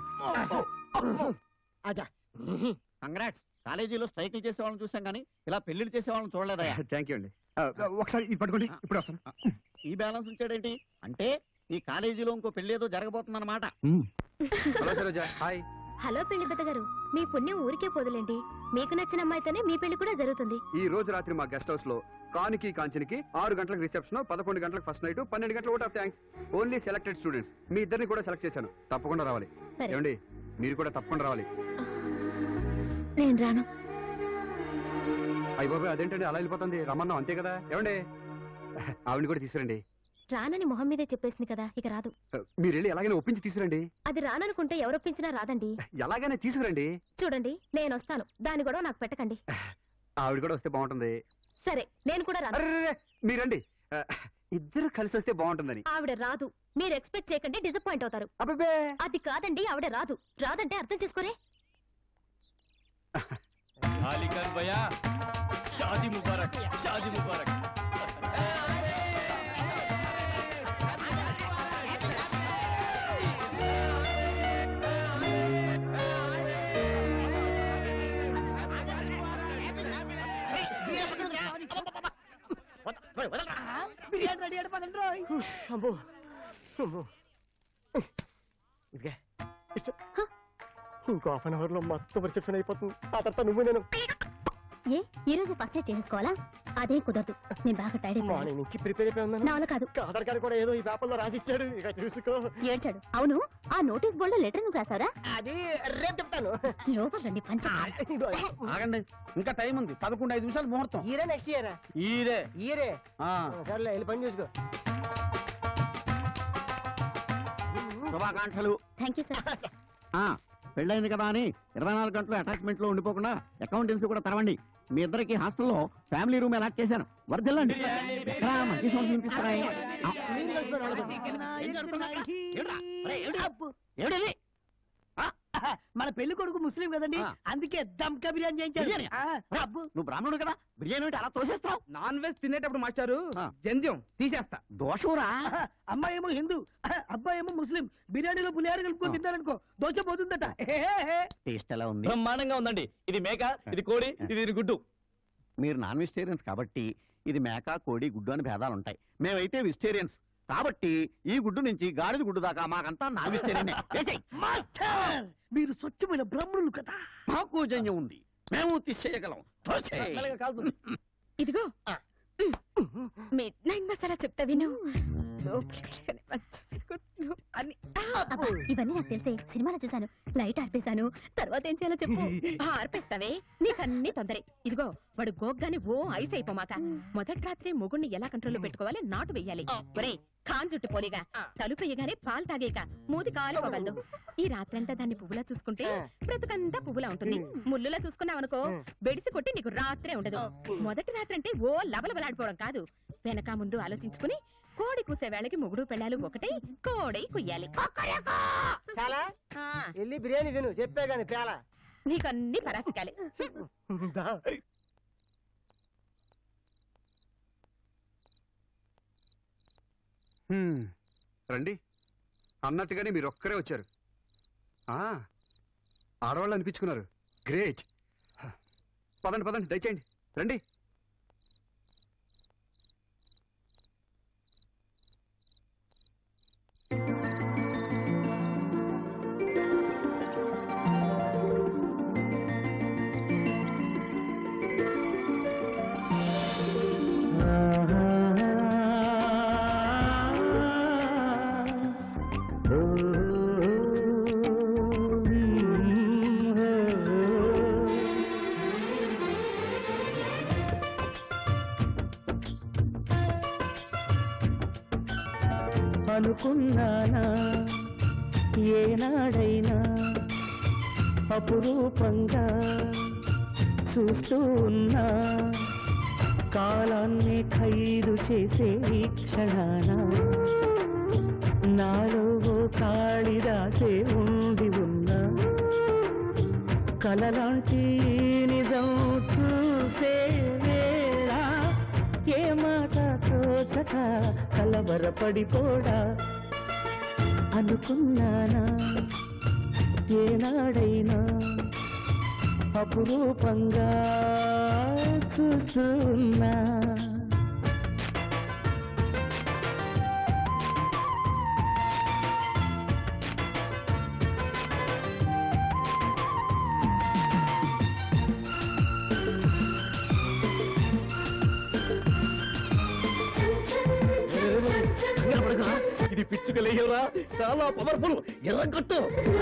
आजा కంగ్రాట్స్ కాలేజీలో స్ట్రైకులు చేసే వాళ్ళని చూసాం కానీ ఇలా పెళ్లిళ్ళు చేసే వాళ్ళని చూడలేదయ్యా థ్యాంక్ యూ అండి ఆ, ఒకసారి ఇది పట్టుకోండి ఇప్పుడు వస్తాను ఈ బ్యాలెన్స్ ఉంచాడేంటి అంటే ఈ కాలేజీలో ఇంకో పెళ్లి ఏదో జరగబోతుందన్నమాట హలో సరోజా హాయ్ హలో పెళ్లి పెద్ద గారు మీ పుణ్యం ఊరికే పోదులేండి మీకు నచ్చిన అమ్మాయితోనే మీ పెళ్లి కూడా జరుగుతుంది ఈ రోజు రాత్రి మా గెస్ట్ హౌస్ లో కానికి కాంచనికి ఆరు గంటలకు రిసెప్షన్ పదకొండు గంటలకు ఫస్ట్ నైట్ పన్నెండు గంటల vote of thanks only selected students మీ ఇద్దరిని కూడా సెలెక్ట్ చేశాను తప్పకుండా రావాలి సరే. ఏమండి మీరు కూడా తప్పకుండా రావాలి నేను రాను అయ్య బాబాయ్ అదేంటండి అలా వెళ్ళిపోతుంది రమ్మన్నాం అంతే కదా ఏమండి ఆవిడని కూడా తీసుకురండి రానని మొహం మీదే చెప్పేసింది కదా ఇక రాదు మీరు వెళ్ళి ఎలాగైనా ఒప్పించి తీసుకురండి అది రాననుకుంటే ఎవరొప్పించినా రాదండి ఎలాగైనా తీసుకురండి చూడండి నేను వస్తాను దాని కూడా నాకు పెట్టకండి ఆవిడ కూడా వస్తే బాగుంటుంది సరే నేను కూడా రాను అర్రే మీరండి ఆ, ఇద్దరు కలిసి వస్తే బాగుంటుందని ఆవిడ రాదు మీరు ఎక్స్పెక్ట్ చేయకండి డిసప్పాయింట్ అవుతారు అబ్బే అది కాదండి ఆవిడ రాదు రాదంటే అర్థం చేసుకోరే అలీఖాన్ భయ్యా షాదీ ముబారక్ షాదీ ముబారక్ బిర్యానీ రెడీ అయిపోతుంది రోయ్ అమ్మో అమ్మో ఇదిగే ఇచ్చ. ఇంకో హాఫ్ అన్ అవర్ లో మొత్తం రిసెప్షన్ అయిపోతుంది ఆ తర్వాత నువ్వు నేను ఏ ఈ రోజు ఫస్ట్ ఎయిడ్ చేసుకోవాలా అదే కుదరదు నేను బాగా టైర్డ్ అయిపోయాను మార్నింగ్ నుంచి ప్రిపేర్ అయిపోయి ఉన్నాను నా వల్ల కాదు ఆధార్ కార్డు కూడా ఏదో ఈ పేపర్లో రాసిచ్చాడు ఇక చూసుకో ఏడ్చాడు అవును ఆ నోటీస్ బోర్డులో లెటర్ నువ్వు రాసావరా అది రేపు చెప్తాను లోపల రండి పంచ ఆగండి ఇంకా టైం ఉంది పదకొండు ఐదు నిమిషాలు ముహూర్తం ఈరే నెక్స్ట్ ఇయర్ ఈరే ఇయరే ఆ, సర్లే వెళ్ళి పని చూసుకో శుభాకాంక్షలు థ్యాంక్ యూ సార్ ఆ, పెళ్ళైంది కదా అని ఇరవై నాలుగు గంటలు అటాచ్మెంట్ లో ఉండిపోకుండా అకౌంటెన్సీ కూడా తెరవండి మీ ఇద్దరికి హాస్టల్లో ఫ్యామిలీ రూమ్ అలాట్ చేశాను వరదెల్లండి రా, మంచి సౌండ్స్ వినిపిస్తున్నాయి. ఆ, ఏం జరుగుతుందక్క? ఏమిట్రా? ఒరేయ్, ఏమిటి? ఏమిటిది? మన పెళ్లి కొడుకు ముస్లిం కదండి ఆ. అందుకే దమ్కా బిర్యానీ చేయించాడు బిర్యానీ? ఆ, ఒరేయ్, అబ్బు. నువ్వు బ్రాహ్మణుడు కదా బిర్యానీ ఏంటి అలా తోసేస్తావు నాన్ వెజ్ తినేటప్పుడు మాస్టారు ఆ. జంధ్యం తీసేస్తా దోషంరా అమ్మాయి ఏమో హిందూ అబ్బాయి ఏమో ముస్లిం బిర్యానీలో పులిహార కలుపుకొని ఆ. తింటారనుకో దోశ పోతుందట టేస్ట్ ఎలా ఉంది బ్రహ్మాండంగా ఉందండి ఇది మేక ఇది కోడి ఇది గుడ్డు మీరు నాన్ వెజిటేరియన్స్ కాబట్టి ఇది మేక కోడి గుడ్డు అని భేదాలు ఉంటాయి మేమైతే వెజిటేరియన్స్ కాబట్టి ఈ గుడ్డు నుంచి గాడిద గుడ్డు దాకా మాకంతా నాన్ వెజిటేరియన్ మాస్టర్ మీరు స్వచ్ఛమైన బ్రాహ్మణులు కదా మాకు జన్యం ఉంది మేము తీసేయగలం తోసేయ్. మెల్లగా కాలుతుంది ఇదిగో మిడ్ నైట్ మసాలా చెప్తా విను లోపలికి వెళ్ళగానే మంచి గుడ్లు అని ఆ, అబ్బా, ఇవన్నీ నాకు తెలిసే సినిమాలో చూశాను లైట్ ఆర్పేశాను తర్వాత ఏం చేయాలో చెప్పు ఆర్పేస్తావే నీకన్నీ తొందరే ఇదిగో వాడు గోగ్గాని ఓ ఐస్ అయిపోమాక మొదటి రాత్రి మొగుణ్ణి ఎలా కంట్రోల్లో పెట్టుకోవాలి నాటు వెయ్యాలి ఒరే ఖాన్ జుట్టు పోలిగా తలుపు వేయగానే పాలు తాగేక మూతి కాలిపోగలదు ఈ రాత్రంతా దాన్ని పువ్వులా చూసుకుంటే బ్రతుకంతా పువ్వులా ఉంటుంది ముల్లులా చూసుకున్నావనుకో బెడిసి కొట్టి నీకు రాత్రే ఉండదు మొదటి రాత్రి అంటే ఓ లబలబలాడిపోవడం కాదు వెనక ముందు ఆలోచించుకుని కోడి కూసే వేళకి మొగుడు పెళ్ళాలు ఒకటే కోడై కుయ్యాలి చాలా ఆ, వెళ్ళి బిర్యానీ తిను చెప్పే గాని పేల నీకన్నీ పరాసికాలే దా. హ్మ్. రండి అన్నట్టుగానే మీరు ఒక్కరే వచ్చారు ఆ, ఆడవాళ్ళు అనిపించుకున్నారు గ్రేట్ పదండి పదండి దయచేయండి రండి అనుకున్నానా ఏనాడైనా అపురూపంగా చూస్తూ ఉన్నా కాలాన్ని ఖైదు చేసే ఈ క్షణాన నాలో ఓ కాళిదాసే ఉండి ఉన్నా కలలాంటి ఈ నిజం చూసే వేళ ఏ మాట తోచక కలవరపడిపోడా అనుకున్నానా ఏనాడైనా అపురూపంగా చూస్తున్నా ఇది పిచ్చుక లేయరా చాలా పవర్ఫుల్ ఎర్రగొట్టు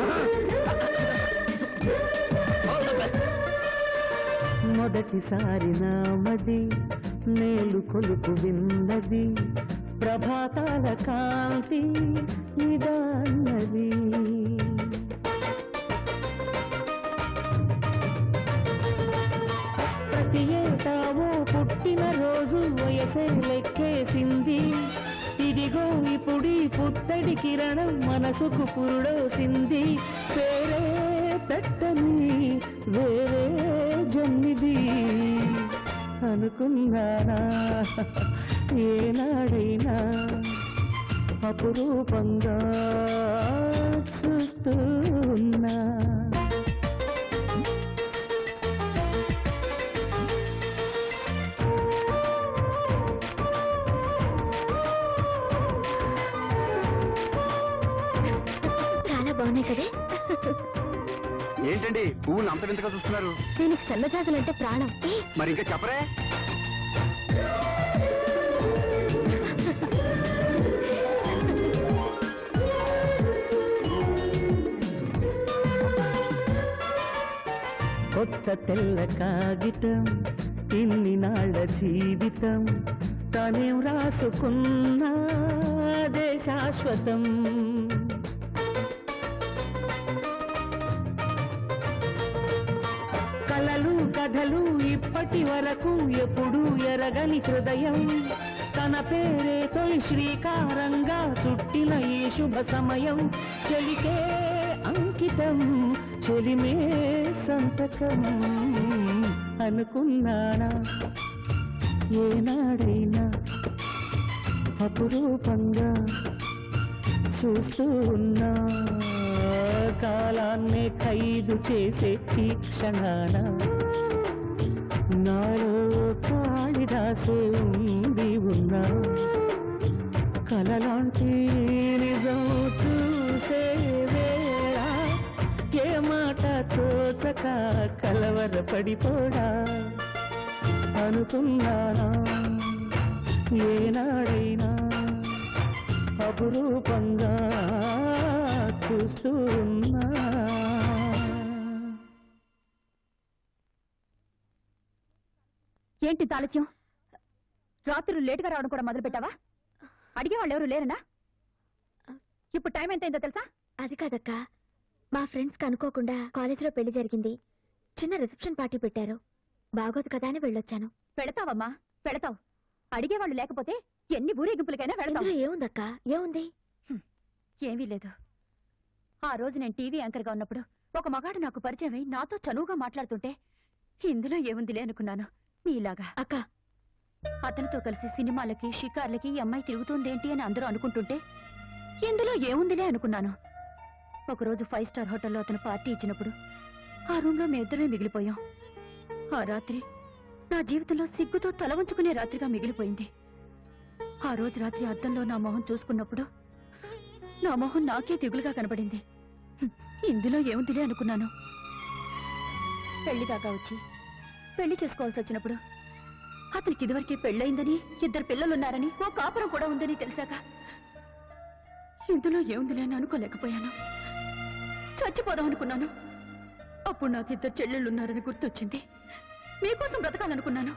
All the best. మొదటిసారి నామది మేలు కొలుపు విన్నది ప్రభాతాల కాంతి ఇదన్నది ప్రతి ఏటా ఓ పుట్టిన రోజు వయసే లెక్కేసింది ఇదిగో ఇప్పుడి పుత్తడి కిరణం మనసుకు పురుడోసింది పేరే పెట్టని వేరే జన్మిది అనుకున్నానా ఏనాడైనా అపురూపంగా చూస్తున్నా చాలా బాగున్నాయి కదే ఏంటండి పువ్వులు అంత వింతగా చూస్తున్నారు దీనికి సన్నజాజులంటే ప్రాణం ఏ మరి ఇంకా చెప్పరే కొత్త తెల్ల కాగితం ఇన్ని నాళ్ళ జీవితం తనేం రాసుకున్నా అదే శాశ్వతం కలలు కథలు ఇప్పటి వరకు ఎప్పుడు ఎరగని హృదయం తన పేరే తొలి శ్రీకారంగా చుట్టిన ఈ శుభ సమయం చెలికే అంకితం చెలిమే సంతకం అనుకున్నానా ఏనాడైనా అపురూపంగా చూస్తూ ఉన్నా కాలాన్నే ఖైదు చేసే ఈ క్షణాన నాలో కాళిదాసే ఉండి ఉన్నా కలలాంటి నిజం చూసే వేళ ఏ మాట తోచక కలవరపడిపోడా అనుకున్నానా ఏనాడైనా అపురూపంగా చూస్తూ ఉన్నా ఏంటి తాళత్యం రాత్రులు లేటుగా రావడం కూడా మొదలు పెట్టావా అడిగేవాళ్ళు ఎవరు లేరనా ఇప్పుడు టైం ఎంతైందో తెలుసా అది కాదక్క మా ఫ్రెండ్స్ అనుకోకుండా కాలేజీలో పెళ్లి జరిగింది చిన్న రిసెప్షన్ పార్టీ పెట్టారు బాగోదు కదా అని వెళ్ళొచ్చాను పెడతావమ్మా పెడతావు అడిగేవాళ్ళు లేకపోతే ఎన్ని ఊరేగింపులకైనా ఇందులో వెళతావు ఏముందక్క ఏముంది ఏమీ లేదు ఆ రోజు నేను టీవీ యాంకర్గా ఉన్నప్పుడు ఒక మగాడు నాకు పరిచయం అయి నాతో చనువుగా మాట్లాడుతుంటే ఇందులో ఏముందిలే అనుకున్నాను నీలాగా అక్క అతనితో కలిసి సినిమాలకి షికార్లకి ఈ అమ్మాయి తిరుగుతుందేంటి అని అందరూ అనుకుంటుంటే ఇందులో ఏముందిలే అనుకున్నాను ఒకరోజు ఫైవ్ స్టార్ హోటల్లో అతను పార్టీ ఇచ్చినప్పుడు ఆ రూమ్లో మేమిద్దరమే మిగిలిపోయాం ఆ రాత్రి నా జీవితంలో సిగ్గుతో తల వంచుకునే రాత్రిగా మిగిలిపోయింది ఆ రోజు రాత్రి అద్దంలో నా మొహం చూసుకున్నప్పుడు నా మొహం నాకే దిగులుగా కనబడింది హ్మ్, ఇందులో ఏముందిలే అనుకున్నాను పెళ్లి దాకా వచ్చి పెళ్లి చేసుకోవాల్సి వచ్చినప్పుడు అతనికి ఇదివరకే పెళ్ళయిందని ఇద్దరు పిల్లలున్నారని ఓ కాపురం కూడా ఉందని తెలిసాక ఇందులో ఏముందిలే అని అనుకోలేకపోయాను చచ్చిపోదాం అనుకున్నాను అప్పుడు నాకు ఇద్దరు చెల్లెళ్ళున్నారని గుర్తొచ్చింది మీకోసం బ్రతకాలనుకున్నాను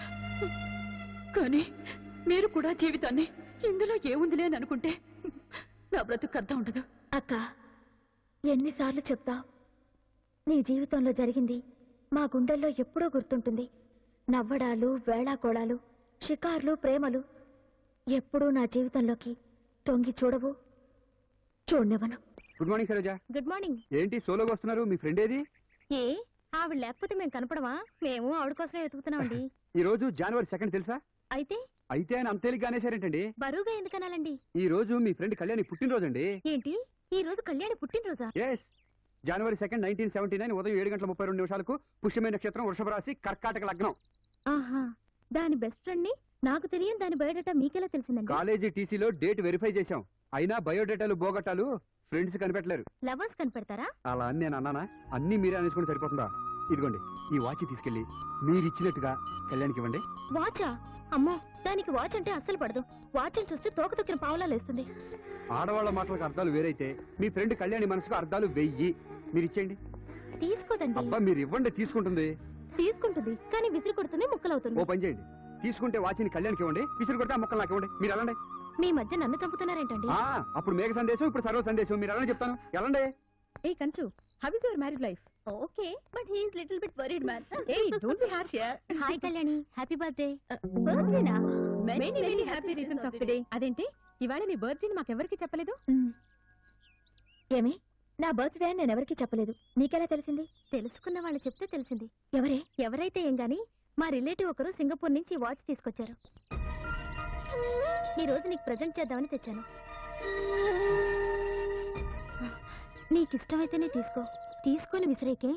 కానీ మీరు కూడా జీవితాన్ని ఇందులో ఏముందిలే అని అనుకుంటే నా బ్రతుకు అర్థం ఉండదు అక్క ఎన్నిసార్లు చెప్తావు నీ జీవితంలో జరిగింది మా గుండెల్లో ఎప్పుడూ గుర్తుంటుంది నవ్వడాలు వేళాకోళాలు షికార్లు ప్రేమలు ఎప్పుడూ నా జీవితంలోకి తొంగి చూడవు చూడనివ్వను good morning Saroja good morning ఏంటి సోలోగా వస్తున్నారు మీ ఫ్రెండ్ ఏది ఏ ఆవిడ లేకపోతే మేము కనపడమా మేము ఆవిడ కోసమే వెతుకుతున్నామండి ఈ రోజు జనవరి సెకండ్ తెలుసా అయితే అయితే ఆయన అంత తేలిగ్గా అనేసారేంటండి బరువుగా ఎందుకనాలండి ఈ రోజు మీ ఫ్రెండ్ కళ్యాణి పుట్టినరోజు అండి ఏంటి ఈ రోజు కళ్యాణి పుట్టినరోజా yes January second nineteen seventy nine ఉదయం ఏడు గంటల ముప్పై రెండు నిమిషాలకు పుష్యమైన నక్షత్రం వృషభ రాశి కర్కాటక లగ్నం ఆహా దాని బెస్ట్ ఫ్రెండ్ ని నాకు తెలియని దాని బయోడేటా మీకెలా తెలిసిందండి కాలేజీ టీసీలో డేట్ వెరిఫై చేశాం అయినా బయోడేటాలు బోగటాలు ఫ్రెండ్స్ కనిపెట్టలేరు లవర్స్ కనిపెడతారా అలా అని నేను అన్నానా అన్ని మీరే అనేసుకుని సరిపోతుందా ఇదిగోండి ఈ వాచ్ తీసుకెళ్లి మీరు ఇచ్చినట్టుగా కళ్యాణ్కి ఇవ్వండి వాచా అమ్మో దానికి వాచ్ అంటే అస్సలు పడదు వాచ్ చూస్తే తోక తొక్కిన పావులా లేస్తుంది ఆడవాళ్ళ మాటలకు అర్థాలు వేరైతే మీ ఫ్రెండ్ కళ్యాణి మనసుకు అర్థాలు వెయ్యి మీరు ఇచ్చేయండి తీసుకోదండి అబ్బా మీరు ఇవ్వండి తీసుకుంటుంది తీసుకుంటుంది కానీ విసిరి కొడుతుంది ఓ ముక్కలవుతుంది పని చేయండి తీసుకుంటే వాచిని కళ్యాణ్కి ఇవ్వండి విసిరి కొడితే ఆ మొక్కలు నాకు ఇవ్వండి మీరు వెళ్ళండి మీ మధ్య నన్ను చంపుతున్నారేంటండి ఆ, అప్పుడు మేఘ సందేశం ఇప్పుడు సర్వ సందేశం మీరు ఎలా చెప్తాను వెళ్ళండి ఏ కంచు how is your married life okay but he's little bit worried man ఏ don't be harsh here hi Kalyani happy birthday బర్త్డేనా many many happy returns of the day అదేంటి ఇవాళ నీ బర్త్డే మాకెవరికి చెప్పలేదు ఏమి నా బర్త్డే నేను ఎవరికీ చెప్పలేదు నీకెలా తెలిసింది తెలుసుకున్న వాళ్ళు చెప్తే తెలిసింది ఎవరే ఎవరైతే ఏం గాని మా రిలేటివ్ ఒకరు సింగపూర్ నుంచి ఈ వాచ్ తీసుకొచ్చారు ఈ రోజు నీకు ప్రజెంట్ చేద్దామని తెచ్చాను నీకు ఇష్టమైతేనే తీసుకో తీసుకొని విసిరేకే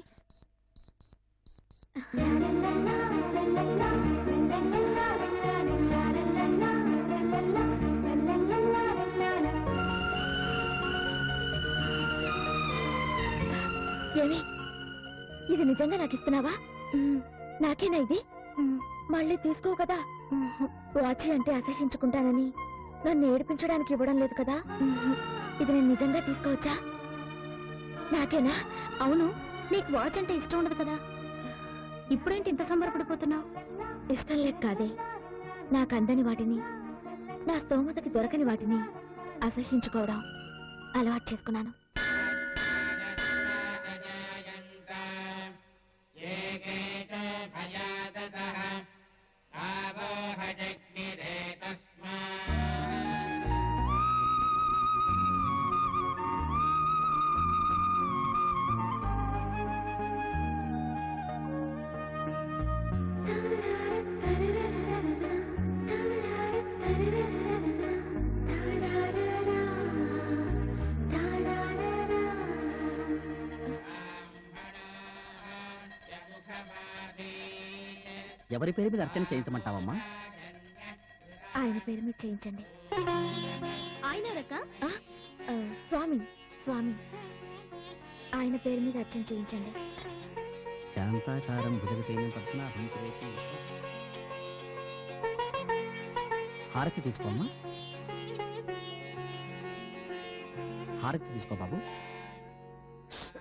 ఏమి ఇది నిజంగా నాకు ఇస్తున్నావా నాకేనా ఇది మళ్ళీ తీసుకో కదా వాచి అంటే అసహించుకుంటానని నన్ను ఏడిపించడానికి ఇవ్వడం లేదు కదా ఇది నేను నిజంగా తీసుకోవచ్చా నాకేనా అవును నీకు వాచ్ అంటే ఇష్టం ఉండదు కదా ఇప్పుడేంటి ఇంత సంబరపడిపోతున్నావు ఇష్టం లేక కాదే నాకు అందని వాటిని నా స్తోమతకి దొరకని వాటిని అసహించుకోవడం అలవాటు చేసుకున్నాను ఎవరి పేరు మీద అర్చన చేయించమంటావమ్మా ఆయన పేరు మీద చేయించండి ఆయన రక ఆ, ఆ, స్వామి స్వామి ఆయన పేరు మీద అర్చన చేయించండి శాంతాకారం భుజగశైనం పద్మనాభం సురేశం. హారతి తీసుకోమ్మా హారతి తీసుకో బాబు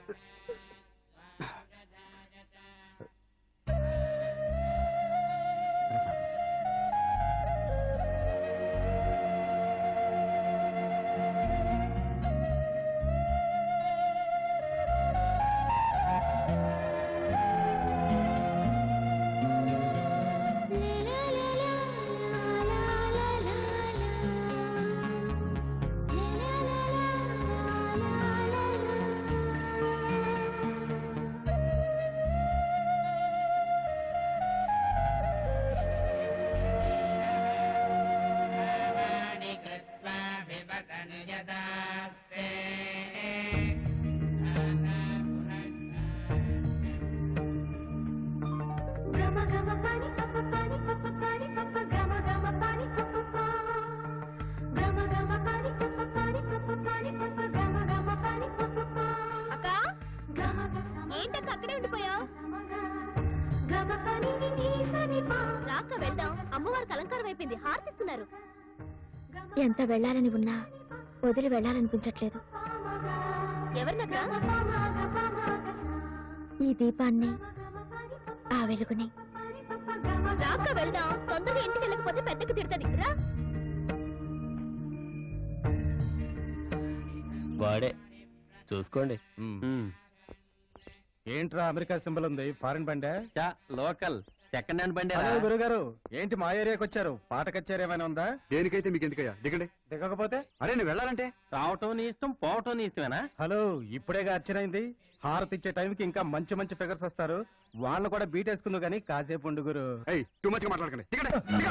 అక్క ఏంటక్క అక్కడే ఉండిపోయా రాక వెళ్దాం అమ్మవారికి అలంకారం అయిపోయింది హారతిస్తున్నారు ఎంత వెళ్ళాలని ఉన్నా వదిలి వెళ్ళాలనిపించట్లేదు ఎవరినక్క ఈ దీపాన్ని ఆ వెలుగుని రాక వెళ్దాం తొందరగా ఇంటికి వెళ్ళకపోతే పెద్దకి తిడుతుంది రా వాడే చూసుకోండి ఏంట్రా అమెరికా సింబల్ ఉంది ఫారిన్ బండే లోకల్ సెకండ్ హ్యాండ్ బండి హలో గురుగారు ఏంటి మా ఏరియాకి వచ్చారు పాట కచ్చేరి ఏమైనా ఉందా దేనికైతే మీకు ఎందుకయ్యా దిగండి దిగకపోతే అరే నువ్వు వెళ్ళాలంటే రావటం నీ ఇష్టం పోవటం నీ ఇష్టమేనా హలో ఇప్పుడేగా అర్చనైంది హారతి ఇచ్చే టైంకి ఇంకా మంచి మంచి ఫిగర్స్ వస్తారు వాళ్ళని కూడా బీట్ వేసుకుందు కానీ కాసేపు ఉండు గురు ఏయ్ టూ మచ్ గా మాట్లాడకండి దిగండి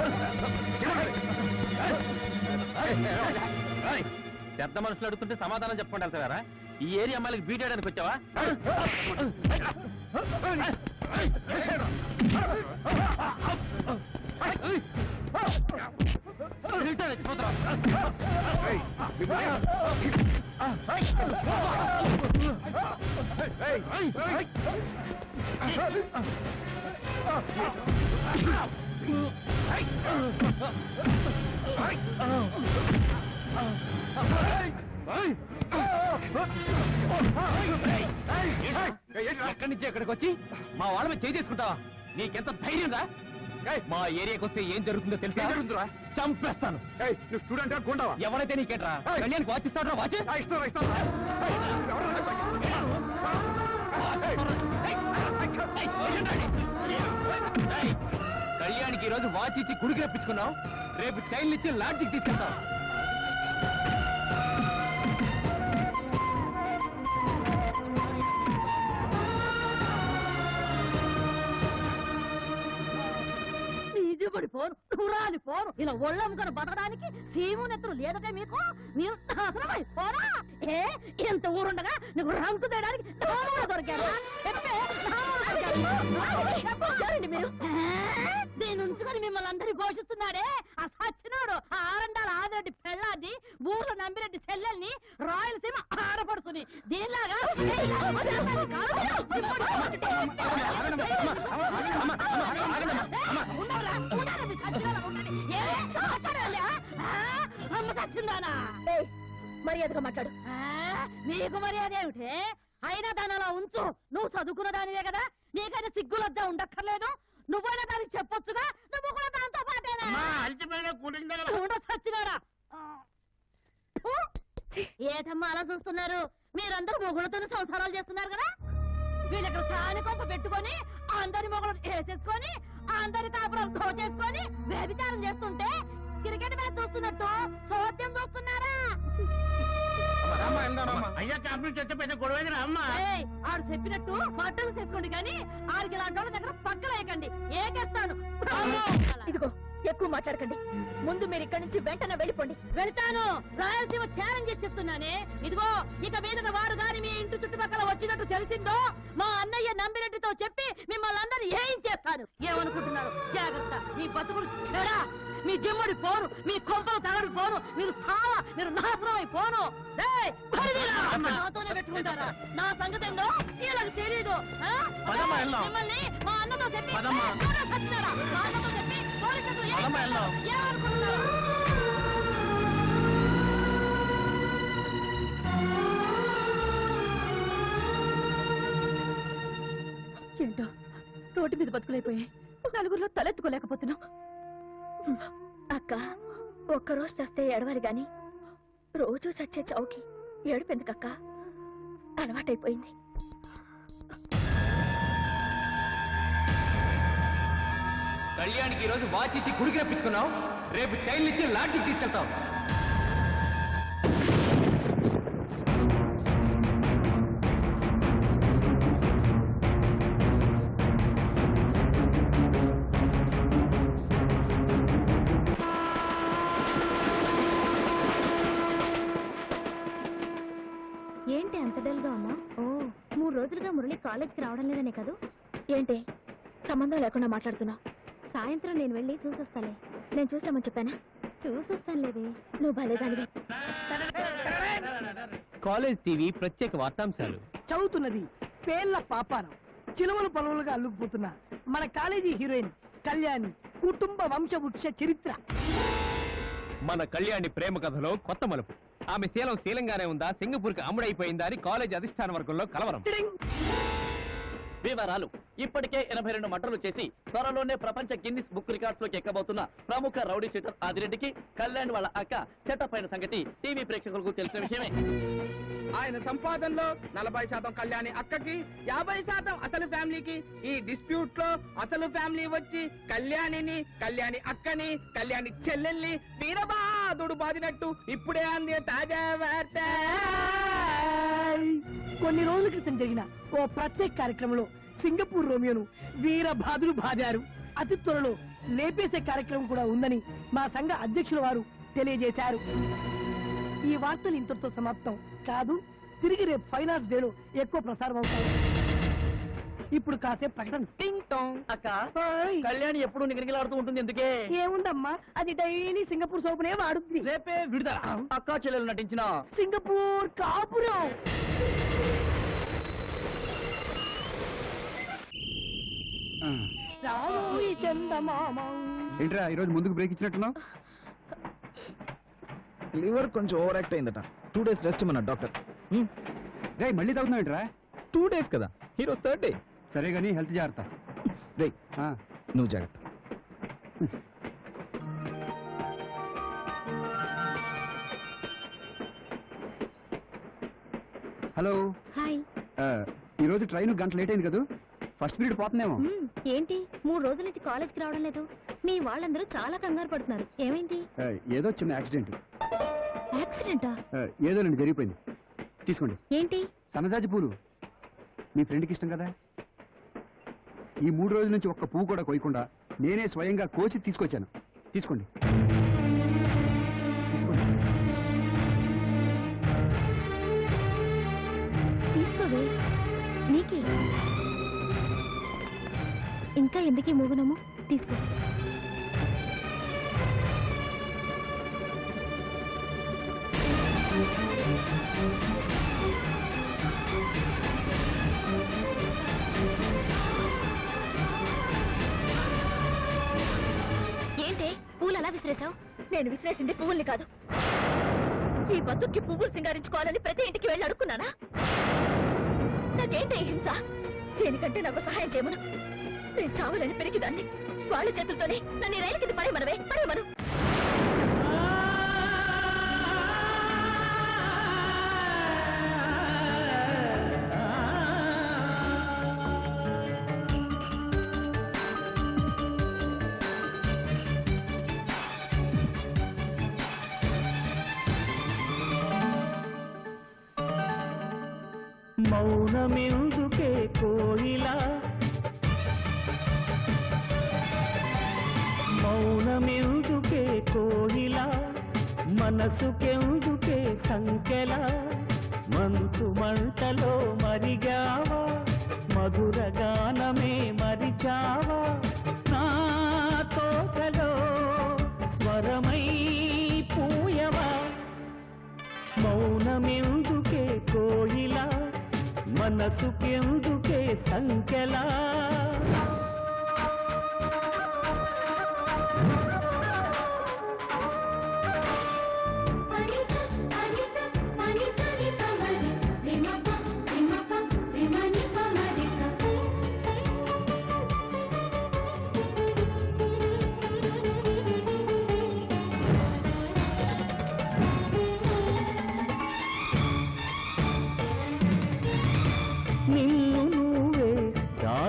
ఏయ్, పెద్ద మనుషులు అడుగుతుంటే సమాధానం చెప్పకుండా వెళ్తావారా ఈ ఏరియా అమ్మాయిలకి బీటేయడానికి వచ్చావా ఏయ్, మీకు ఎక్కడి నుంచి ఎక్కడికి వచ్చి మా వాళ్ళ మీద చేయి తీసుకుంటావా నీకెంత ధైర్యంగా మా ఏరియాకి వస్తే ఏం జరుగుతుందో తెలుసా ఏం జరుగుతుందిరా? చంపేస్తాను ఏయ్, నువ్వు స్టూడెంట్ కొండవా ఎవరైతే నీకేట్రా కళ్యాణ్కి వాచిస్తాడ్రా వాచ్ ఇస్తాను ఇస్తాను కళ్యాణ్కి ఈ రోజు వాచ్ ఇచ్చి గుడికి రప్పించుకున్నావు రేపు చైన్లు ఇచ్చి లాడ్జికి తీసుకెళ్తావు నిజబడి పోను నురాలి పోను ఇలా ఒళ్ళమ్ముకొని బతకడానికి సీము నెత్తులు లేదటే మీకు మీరు నాశనమై పోరా ఏ ఇంత ఊరుండగా నీకు రంకు తేయడానికి దోమలు దొరికారా చెప్పే దోమలు దొరికారు. చెప్పు, ఎవరండి మీరు ఏ? దీన్ని ఉంచుకొని మిమ్మల్ని అందరినీ పోషిస్తున్నాడే ఆ సచ్చినాడు ఆ ఆరండాల ఆదిరెడ్డి పెళ్ళాన్ని ఊర్లో నమ్మిరెడ్డి చెల్లెల్ని రాయలసీమ ఆడపడుతుంది దీనిలాగా ఉన్నారా? ఉన్నారా మీ సచ్చినాడా? ఉండండి. ఏ? మాట్లాడాలా? ఆ? అమ్మ సచ్చిందానా మర్యాదగా మాట్లాడు నీకు మర్యాద ఏమిటి అయినా దాని అలా ఉంచు నువ్వు చదువుకున్న దానివే కదా నీకైనా సిగ్గులద్దా ఉండక్కర్లేదు నువ్వైనా దానికి చెప్పొచ్చుగా నువ్వు కూడా దాంతో పాటేనా ఉండ చచ్చినారా ఫు! ఏటమ్మా అలా చూస్తున్నారు మీరందరూ మొగుళ్ళతో సంసారాలు చేస్తున్నారు కదా వీళ్ళక్కడ కాని కొంప పెట్టుకొని అందరి మొగులు వేసేసుకొని అందరి కాపురం దోచేసుకొని వ్యభిచారం చేస్తుంటే క్రికెట్ మ్యాచ్ చూస్తున్నట్టు చోద్యం చూస్తున్నారా అయ్యా కాపీ చెత్త పెద్ద గొడవ అమ్మా ఏయ్, ఆడు చెప్పినట్టు బట్టలు చేసుకోండి కానీ ఆడికి ఇలాంటి వాళ్ళ దగ్గర పక్కలేయకండి ఏకేస్తాను ఇదిగో ఎక్కువ మాట్లాడకండి ముందు మీరు ఇక్కడి నుంచి వెంటనే వెళ్ళిపోండి వెళ్తాను రాయలసీమ ఛాలెంజ్ చేసి చెప్తున్నానే ఇదిగో ఇక మీద వారు గాని మీ ఇంటి చుట్టుపక్కల వచ్చినట్టు తెలిసిందో మా అన్నయ్య నంబిరెడ్డితో చెప్పి మిమ్మల్ని అందరినీ ఏం చేస్తాను ఏమనుకుంటున్నారు జాగ్రత్త మీ బతుకులు చెడా మీ జిమ్మడి పోను మీ కొంపలు తగడి పోను మీరు చావా మీరు నాశనమై పోను ఏయ్, పరిధిరా! నాతోనే పెట్టుకుంటారా నా సంగతి ఏందో వీళ్ళకి తెలీదు ఆ? పదమ్మా, వెళ్దాం. మిమ్మల్ని మా అన్నతో చెప్పి పదమ్మా. ఏ, ఎవరో చచ్చినారా? మా అన్నతో చెప్పి పోలీసులు ఏం పదమ్మా, చేస్తారు? వెళ్దాం. ఏమనుకుంటున్నారు ఏంటో రోడ్డు మీద బతుకులైపోయాయి నలుగురిలో తలెత్తుకోలేకపోతున్నాం అక్క ఒక్కరోజు చస్తే ఏడవాలి గాని రోజు చచ్చే చౌకి ఏడుపెందుకక్క అలవాటైపోయింది కళ్యాణ్కి ఈ రోజు వాచ్ ఇచ్చి గుడికి రప్పించుకున్నావు రేపు చైల్డ్ ఇచ్చి లాడ్జికి తీసుకెళ్తావు ఏంటి అంత డల్గా ఉన్నా ఓ మూడు రోజులుగా మురళి కాలేజ్కి రావడం లేదనే కదూ ఏంటి సంబంధం లేకుండా మాట్లాడుతున్నా సాయంత్రం నేను వెళ్ళి చూసొస్తాలే నేను చూస్తామని చెప్పానా చూసొస్తాను లేదే నువ్వు భలేదానివి కాలేజ్ టీవీ ప్రత్యేక వార్తాంశాలు చదువుతున్నది పేర్ల పాపారం చిలువలు పొలవులుగా అల్లుకుపోతున్న మన కాలేజీ హీరోయిన్ కళ్యాణి కుటుంబ వంశవృక్ష చరిత్ర మన కళ్యాణి ప్రేమ కథలో కొత్త మలుపు ఆమె శీలం శీలంగానే ఉందా సింగపూర్కి అమ్ముడైపోయిందా అని కాలేజ్ అధిష్టాన వర్గంలో కలవరం వివరాలు ఇప్పటికే ఎనభై రెండు మటర్లు చేసి త్వరలోనే ప్రపంచ గిన్నిస్ బుక్ రికార్డ్స్ లోకి ఎక్కబోతున్న ప్రముఖ రౌడీ షీటర్ ఆదిరెడ్డికి కళ్యాణ్ వాళ్ళ అక్క సెటప్ అయిన సంగతి టీవీ ప్రేక్షకులకు తెలిసిన విషయమే ఆయన సంపాదనలో నలభై శాతం కళ్యాణి అక్కకి యాభై శాతం అసలు ఫ్యామిలీకి ఈ డిస్ప్యూట్ లో అసలు ఫ్యామిలీ వచ్చి కళ్యాణిని కళ్యాణి అక్కని కళ్యాణి చెల్లెల్ని వీరబాదుడు బాదినట్టు ఇప్పుడే అంది తాజా వార్త కొన్ని రోజుల క్రితం జరిగిన ఓ ప్రత్యేక కార్యక్రమంలో సింగపూర్ రోమియోను వీర బాధులు బాదారు అతి త్వరలో లేపేసే కార్యక్రమం కూడా ఉందని మా సంఘ అధ్యక్షుల వారు తెలియజేశారు ఈ వార్తలు ఇంతటితో సమాప్తం కాదు తిరిగి రేపు ఫైనాన్స్ డేలో ఎక్కువ ప్రసారం అవుతాయి ఇప్పుడు కాసేపు ప్రకటన టింగ్ టాంగ్ అక్క కళ్యాణి ఎప్పుడు నిగనిగలాడుతూ ఉంటుంది ఎందుకే ఏముందమ్మా అది డైలీ సింగపూర్ సోపునే వాడుతుంది రేపే విడుదల అక్క చెల్లెలు నటించిన సింగపూర్ కాపురం రావోయి చందమామ ఏంట్రా ఈరోజు ముందుకు బ్రేక్ ఇచ్చినట్టున్నావు లివర్ కొంచెం ఓవర్ యాక్ట్ అయిందట టూ డేస్ రెస్ట్ ఇమ్మన్నా డాక్టర్ రే మళ్ళీ తాగుతున్నావు ఏంట్రా టూ డేస్ కదా హీరోస్ థర్డ్ డే సరే కానీ హెల్త్ జాగ్రత్త రే నువ్వు జాగ్రత్త హలో హాయ్ ఈరోజు ట్రైన్ గంట లేట్ అయింది కదా ఫస్ట్ పీరియడ్ పోతుందేమో మ్మ్, ఏంటి మూడు రోజుల నుంచి కాలేజ్కి రావడం లేదు మీ వాళ్ళందరూ చాలా కంగారు పడుతున్నారు ఏమైంది ఆ, ఏదో చిన్న యాక్సిడెంట్ యాక్సిడెంటా ఆ, ఏదోనండి జరిగిపోయింది తీసుకోండి ఏంటి సన్నజాజి పూలు మీ ఫ్రెండ్కి ఇష్టం కదా ఈ మూడు రోజుల నుంచి ఒక్క పువ్వు కూడా కోయకుండా నేనే స్వయంగా కోసి తీసుకొచ్చాను తీసుకోండి తీసుకోవే నీకే ఇంకా ఎందుకీ మూగునము తీసుకో ఏంటే పూలు అలా విసిరేసావు నేను విసిరేసింది పువ్వుల్ని కాదు ఈ బతుక్కి పువ్వులు సింగారించుకోవాలని ప్రతి ఇంటికి వెళ్ళి అడుక్కున్నానా నాకేంటే ఈ హింస దేనికంటే నాకు సహాయం చేయమను నేను చావాలని పెరిగిదాన్ని వాళ్ళ చేతులతోనే నన్ను ఈ రైలు కింద పడేయమనవే పడేయమను మౌనమెందుకే కోయిలా మౌనమెందుకే కోయిలా మనసుకెందుకే సంకెల మంచు మంటలో మరిగావా మధుర గానమే మరిచావా నా తోటలో స్వరమై పూయవా మౌనమెందుకే కోయిలా మనసుకెందుకే సంకెలా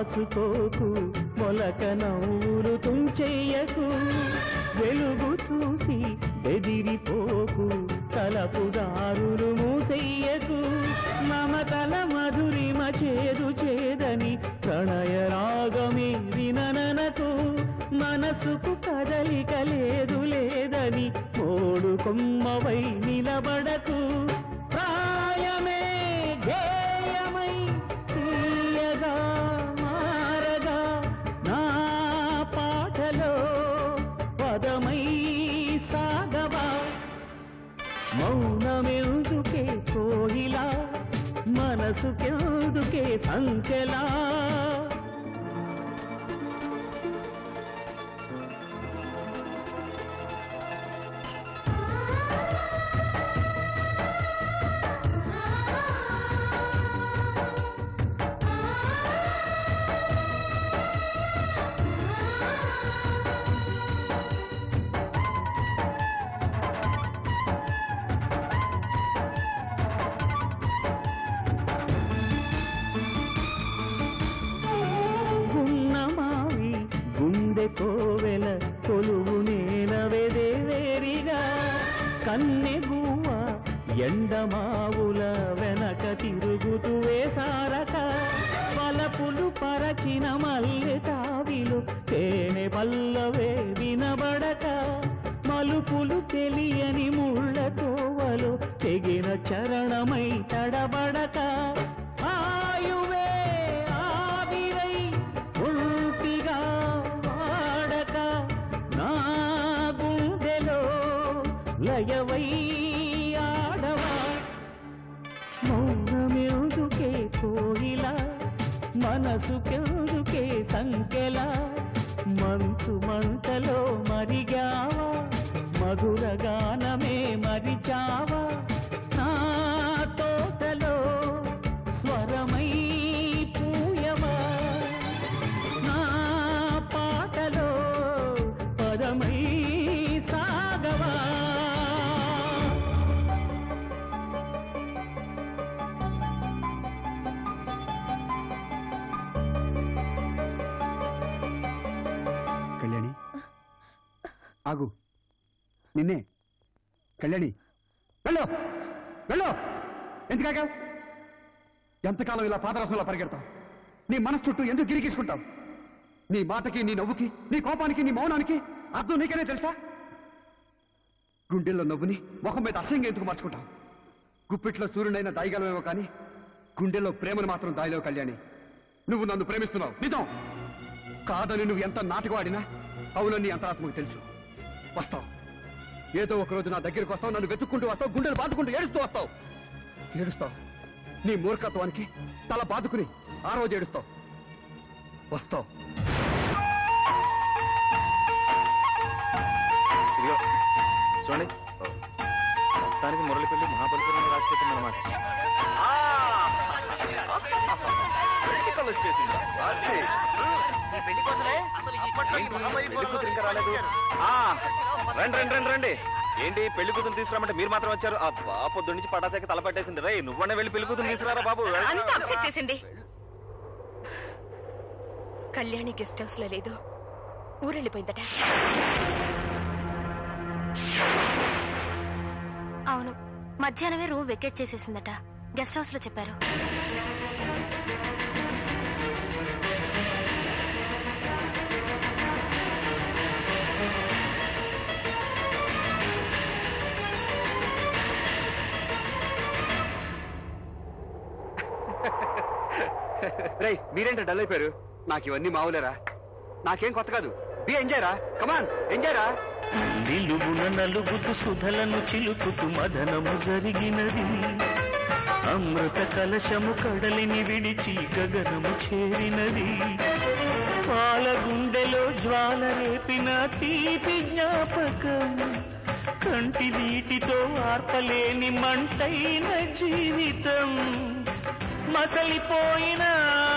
దాచుకోకు మొలక నవ్వులు తుంచెయ్యకు వెలుగు చూసి బెదిరిపోకు తలపుదారులు మూసెయ్యకు మమతల మధురిమ చేదు చేదని ప్రణయ రాగమే వినననకు మనసుకు కదలిక లేదు లేదని మోడు కొమ్మవై నిలబడకు ప్రాయమే గేయమై తీయగా మారగా నా పాటలో పదమై సాగవా మౌనమెందుకే కోయిలా మనసుకెందుకే సంకెలా గున్నమావి గుండె కోవెల కొలువు నేలవెదేవేరిగా కన్నె గువ్వ ఎండమావుల వెనక తిరుగుతూ వేసారక పలపులు పరచిన మల్లె తావిలు తేనె పల్లవే వినబడక మలుపులు తెలియని ముళ్ళ తోవలు తెగిన చరణమై తడబడక ఆయువే ఆవిరై ఉల్పిగా వాడక నా గుండెలో లయవై ఆడవా మౌనమెందుకే కోయిలా మనసుకెందుకే సంకెలా మంచు మంటలో మరిగావా మధుర గానమే మరిచావా నా తోటలో స్వరమై పూయవా నా పాటలో పదమై సాగవా కళ్యాణి ఆగు నిన్నే కళ్యాణి వెళ్ళు వెళ్ళు ఎందుకాగా ఎంతకాలం ఇలా పాదరసంలో పరిగెడతావు నీ మనసు చుట్టూ ఎందుకు గిరిగీసుకుంటావు నీ మాటకి నీ నవ్వుకి నీ కోపానికి నీ మౌనానికి అర్థం నీకనే తెలుసా గుండెల్లో నవ్వుని ముఖం మీద అసహ్యంగా ఎందుకు మార్చుకుంటావు గుప్పిట్లో సూర్యుడైన దాయగలమేమో కానీ గుండెల్లో ప్రేమను మాత్రం దాయలేవు కళ్యాణి నువ్వు నన్ను ప్రేమిస్తున్నావు నిజం కాదని నువ్వు ఎంత నాటకం ఆడినా అవునని నీ అంతరాత్మకు తెలుసు వస్తావు ఏదో ఒక రోజు నా దగ్గరికి వస్తావు నన్ను వెతుక్కుంటూ వస్తావు గుండెలు బాదుకుంటూ ఏడుస్తూ వస్తావు ఏడుస్తావు నీ మూర్ఖత్వానికి తల బాదుకుని ఆ రోజు ఏడుస్తావు వస్తావు ఇదిగో చూడండి మొత్తానికి మురళి పెళ్లి మహాబలిపురం రాసి పెట్టింది అనమాట రండి రండి రండి రండి ఏంటి పెళ్లి కూతురు తీసుకురామంటే మీరు మాత్రం వచ్చారు అబ్బా పొద్దు నుంచి పటాసాకి తల పట్టేసింది రే నువ్వనే వెళ్ళి పెళ్లి కూతురు తీసుకురారా బాబు అంతా అప్సెట్ చేసింది కళ్యాణి గెస్ట్ హౌస్ లో లేదు ఊరెళ్ళిపోయిందట అవును మధ్యాహ్నమే రూమ్ వెకేట్ చేసేసిందట గెస్ట్ హౌస్ లో చెప్పారు రేయ్ మీరేంటి డల్ అయిపోయారు నాకు ఇవన్నీ మావులేరా నాకేం కొత్త కాదు బి ఎంజాయ్ రా కమాన్ ఎంజాయ్ రా నిలువున నలుగుతు సుధలను చిలుకుతు మదనము జరిగినది అమృత కలశము కడలిని విడిచి గగనము చేరినది పాల గుండెలో జ్వాల రేపిన తీపి జ్ఞాపకం కంటి నీటితో ఆర్పలేని మంటైన జీవితం మసలిపోయినా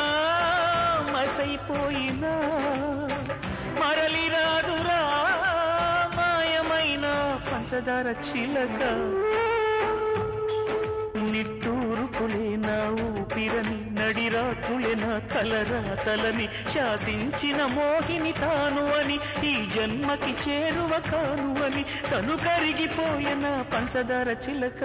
మసైపోయినా మరలి రాదురా మాయమైన పంచదార చిలక నిట్టూరుకులే నా ఊపిరని నడిరాత్రులే నా తలరాతలని శాసించిన మోహిని తాను అని ఈ జన్మకి చేరువ కాను అని తను కరిగిపోయిన పంచదార చిలక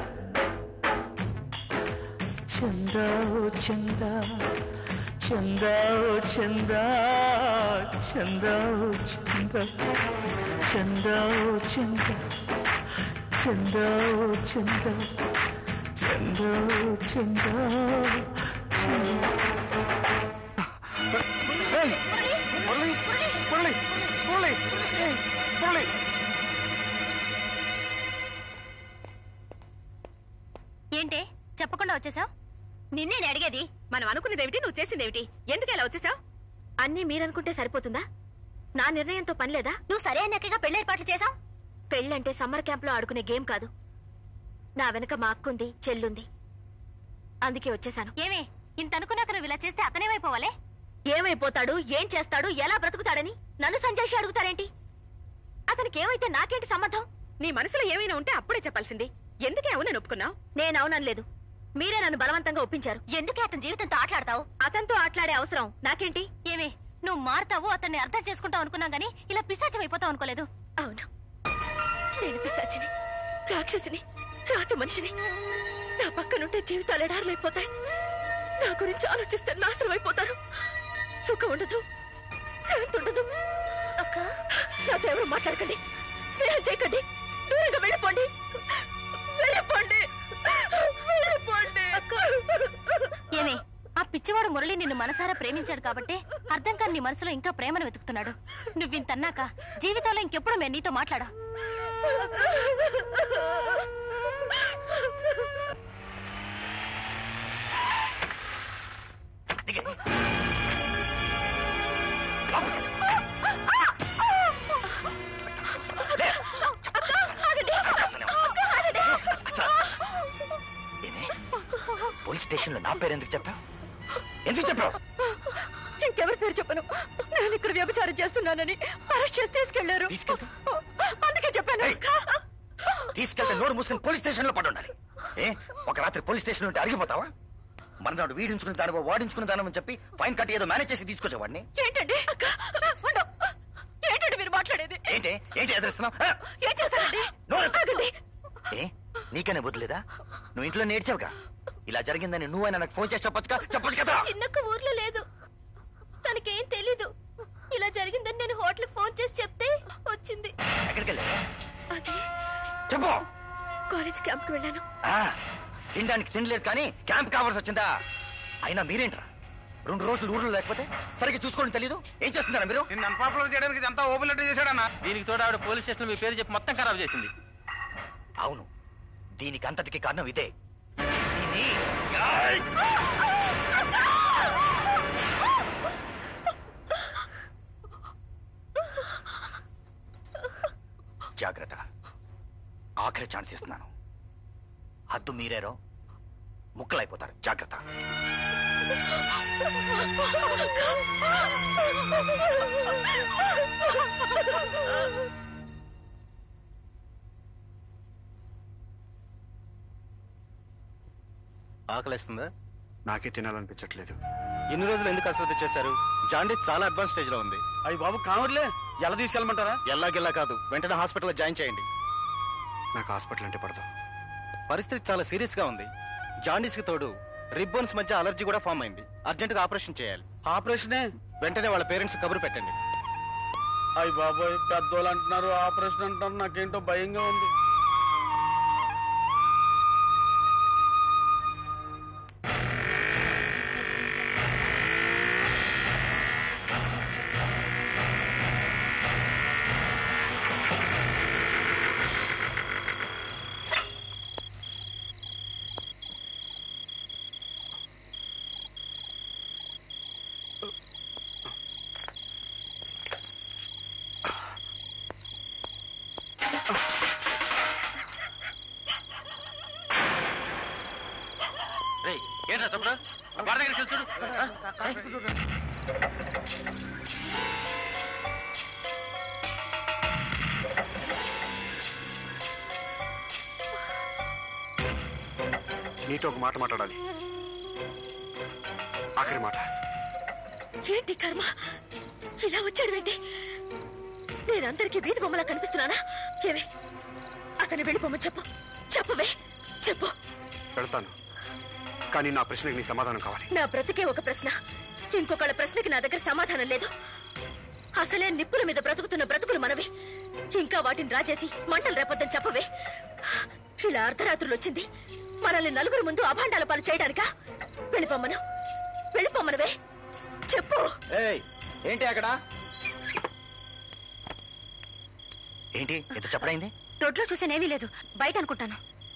చందా ఓ చందా చందా ఓ చందా చందా ఓ చందా చందా ఓ చందా చందా ఓ చందా చందా ఓ చందా ఏయ్, మురళి మురళి మురళి ఏయ్, మురళి ఏంటే చెప్పకుండా వచ్చేసావు నిన్నేని అడిగేది మనం అనుకున్నదేమిటి నువ్వు చేసిందేమిటి ఎందుకు ఇలా వచ్చేసావు అన్నీ మీరనుకుంటే సరిపోతుందా నా నిర్ణయంతో పని లేదా నువ్వు సరే అన్నాకగా పెళ్లి ఏర్పాట్లు చేసావు పెళ్ళంటే సమ్మర్ క్యాంప్ లో ఆడుకునే గేమ్ కాదు నా వెనక మా అక్కుంది చెల్లుంది అందుకే వచ్చేసాను ఏమే ఇంత అనుకున్నాక నువ్వు ఇలా చేస్తే అతనేమైపోవాలే ఏమైపోతాడు ఏం చేస్తాడు ఎలా బ్రతుకుతాడని నన్ను సంజయ్ అడుగుతారేంటి అతనికి ఏమైతే నాకేంటి సంబంధం నీ మనసులో ఏమైనా ఉంటే అప్పుడే చెప్పాల్సింది ఎందుకే అవునని ఒప్పుకున్నావు నేను అవునలేదు మీరే నన్ను బలవంతంగా ఒప్పించారు ఎందుకే అతని జీవితంతో ఆటలాడతావు అతనితో ఆటలాడే అవసరం నాకేంటి ఏమే నువ్వు మారుతావు అతన్ని అర్థం చేసుకుంటావు అనుకున్నా గానీ ఇలా పిశాచం అయిపోతావు అనుకోలేదు అవును నేను పిశాచిని రాక్షసిని రాత మనిషిని నా పక్కనుంటే జీవితాలు ఎడారులైపోతాయి నా గురించి ఆలోచిస్తే నాశనం అయిపోతారు సుఖం ఉండదు శాంతి ఉండదు అక్క నాతో ఎవరు మాట్లాడకండి స్నేహం చేయకండి దూరంగా వెళ్ళిపోండి వెళ్ళిపోండి వెళ్ళిపోండి ఏమే ఆ పిచ్చివాడు మురళి నిన్ను మనసారా ప్రేమించాడు కాబట్టి అర్థం కాని నీ మనసులో ఇంకా ప్రేమను వెతుకుతున్నాడు నువ్వింతన్నాక జీవితంలో ఇంకెప్పుడు మేము నీతో మాట్లాడా పోలీస్ స్టేషన్ లో నా పేరు ఎందుకు చెప్పావు ఎందుకు చెప్పావు ఇంకెవరి పేరు చెప్పను నేను ఇక్కడ వ్యభిచారం చేస్తున్నానని అరెస్ట్ చేసి తీసుకెళ్లారు అందుకే చెప్పాను తీసుకెళ్తే నోరు మూసుకుని పోలీస్ స్టేషన్ లో పడి ఉండాలి ఏ ఒక రాత్రి పోలీస్ స్టేషన్ ఉంటే అరిగిపోతావా మర్నాడు వీడించుకుని దానివో వాడించుకుని దానమని చెప్పి ఫైన్ కట్టి ఏదో మేనేజ్ చేసి తీసుకొచ్చేవాడిని ఏంటండి అక్క, ఉండు. ఏంటండి మీరు మాట్లాడేది ఏంటి ఏంటి ఎదురుస్తున్నావు ఏం చేస్తారండి ఆగండి ఏ నీకనే వదిలేదా నువ్వు ఇంట్లో నేర్చావుగా ఇలా జరిగిందని నువ్వైనా నాకు ఫోన్ చేసి చెప్పొచ్చుగా చెప్పొచ్చు కదా చిన్నక్క ఊర్లో లేదు తనకేం తెలీదు ఇలా జరిగిందని నేను హోటల్ ఫోన్ చేసి చెప్తే వచ్చింది ఎక్కడికి వెళ్ళా అది చెప్పు కాలేజ్ క్యాంప్ కి వెళ్ళాను ఆ, తినడానికి తినలేదు కానీ క్యాంప్ కావాల్సి వచ్చిందా అయినా మీరేంట్రా రెండు రోజులు ఊర్లో లేకపోతే సరిగ్గా చూసుకోండి తెలీదు ఏం చేస్తున్నారా మీరు నిన్న అన్పాపులర్ చేయడానికి ఇదంతా ఓపెన్ చేశాడన్నా దీనికి తోడు ఆవిడ పోలీస్ స్టేషన్ మీ పేరు చెప్పి మొత్తం ఖరాబ్ చేసింది అవును దీనికి అంతటికి కారణం ఇదే దీన్ని జాగ్రత్త ఆఖరి ఛాన్స్ ఇస్తున్నాను హద్దు మీరేరో ముక్కలైపోతారు జాగ్రత్త ఆకలిస్తుందా నాకే తినాలనిపించట్లేదు ఎన్ని రోజులు ఎందుకు అశ్రద్ధ చేశారు జాండీస్ చాలా అడ్వాన్స్ స్టేజ్ లో ఉంది అయ్యి బాబు కావట్లే ఎలా తీసుకెళ్ళమంటారా ఎల్లాగిల్లా కాదు వెంటనే హాస్పిటల్లో జాయిన్ చేయండి నాకు హాస్పిటల్ అంటే పడదు పరిస్థితి చాలా సీరియస్ గా ఉంది జాండీస్ కి తోడు రిబ్బన్స్ మధ్య అలర్జీ కూడా ఫామ్ అయింది అర్జెంట్ గా ఆపరేషన్ చేయాలి ఆపరేషనే వెంటనే వాళ్ళ పేరెంట్స్ కబురు పెట్టండి అయ్యి బాబోయ్ పెద్దోళ్ళు అంటున్నారు ఆపరేషన్ అంటున్నారు నాకేంటో భయంగా ఉంది రేయ్, ఏంట్రా తమ్ముడు ఆ గోడ దగ్గరికి వెళ్ళి చూడు ఆ? నీతో ఒక మాట మాట్లాడాలి ఆఖరి మాట ఏంటి కర్మ ఇలా వచ్చాడు ఏంటి నేనందరికీ వీధి బొమ్మలా కనిపిస్తున్నానా ఏవే అతని వెళ్ళిపోమని చెప్పు చెప్పవే చెప్పు వెళ్తాను కానీ నా ప్రశ్నకి నీ సమాధానం కావాలి నా బ్రతికే ఒక ప్రశ్న ఇంకొకళ్ళ ప్రశ్నకి నా దగ్గర సమాధానం లేదు అసలే నిప్పుల మీద బ్రతుకుతున్న బ్రతుకులు మనవి ఇంకా వాటిని రాజేసి మంటలు రేపొద్దని చెప్పవే ఇలా అర్ధరాత్రులు వచ్చింది మనల్ని నలుగురు ముందు అభాండాల పాలు చేయడానికా వెళ్ళిపోమ్మను వెళ్ళిపోమ్మనవే చెప్పు ఏయ్ ఏంటి అక్కడ ఏంటి ఎంత చెప్పడైంది దొడ్లో చూసేనేమీ లేదు బయట అనుకుంటాను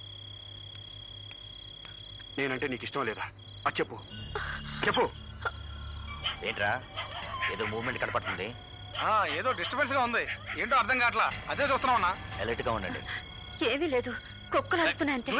నేనంటే నీకు ఇష్టం లేదా అది చెప్పు చెప్పు ఏంట్రా ఏదో మూవ్మెంట్ కనపడుతుంది ఏదో డిస్టర్బెన్స్ గా ఉంది ఏంటో అర్థం కావట్లా అదే చూస్తున్నావు అన్నా అలర్ట్ గా ఉండండి ఏమీ లేదు కుక్కలు వస్తున్నాయి అంతే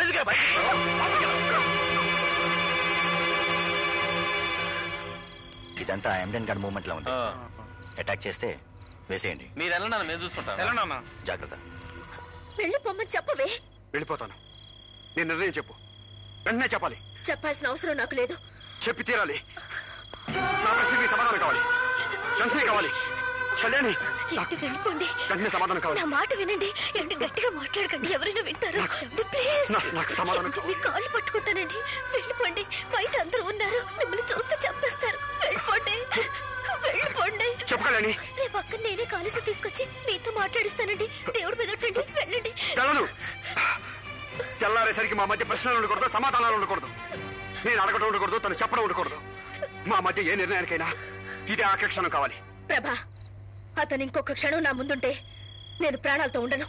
ఇదంతా ఎండెన్ గన్ మూవ్మెంట్ లో ఉంది అటాక్ చేస్తే వేసేయండి మీరు వెళ్ళండి మేము చూసుకుంటాం వెళ్ళండి జాగ్రత్త వెళ్ళిపోమ్మని చెప్పవే వెళ్ళిపోతాను నేను నిర్ణయం చెప్పు వెంటనే చెప్పాలి చెప్పాల్సిన అవసరం నాకు లేదు చెప్పి తీరాలి నా ప్రశ్నకి సమాధానం కావాలి వెంటనే కావాలి కళ్యాణి ఏంటి వెళ్ళిపోండి వెంటనే సమాధానం కావాలి నా మాట వినండి ఏంటి గట్టిగా మాట్లాడకండి ఎవరైనా వింటారు ఏంటి, ప్లీజ్ నా- నాకు సమాధానం కావాలి. మీ కాళ్ళు పట్టుకుంటానండి వెళ్ళిపోండి బయట అందరూ ఉన్నారు మిమ్మల్ని చూస్తే చంపేస్తారు వెళ్ళిపోండి వెళ్ళిపోండి చెప్పు కళ్యాణి రేపు అక్క నేనే కాలేజీ తీసుకొచ్చి మీతో మాట్లాడిస్తానండి దేవుడి మీద ఒట్టండి వెళ్ళండి వెళ్ళను తెల్లారేసరికి మా మధ్య ప్రశ్నలు ఉండకూడదు సమాధానాలు ఉండకూడదు నేను అడగడం ఉండకూడదు తను చెప్పడం ఉండకూడదు మా మధ్య ఏ నిర్ణయానికైనా ఇదే ఆఖరి క్షణం కావాలి ప్రభా అతను ఇంకొక క్షణం నా ముందుంటే నేను ప్రాణాలతో ఉండను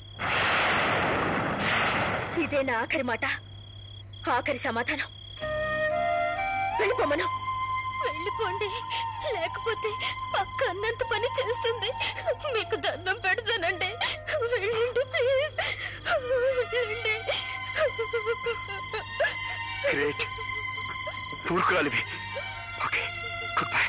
ఇదే నా ఆఖరి మాట ఆఖరి సమాధానం వెళ్ళిపోమను వెళ్ళిపోండి లేకపోతే పక్క అన్నంత పని చేస్తుంది మీకు దండం పెడతానండి వెళ్ళండి ప్లీజ్ వెళ్ళండి గ్రేట్ పూర్కురాలివి ఓకే గుడ్ బై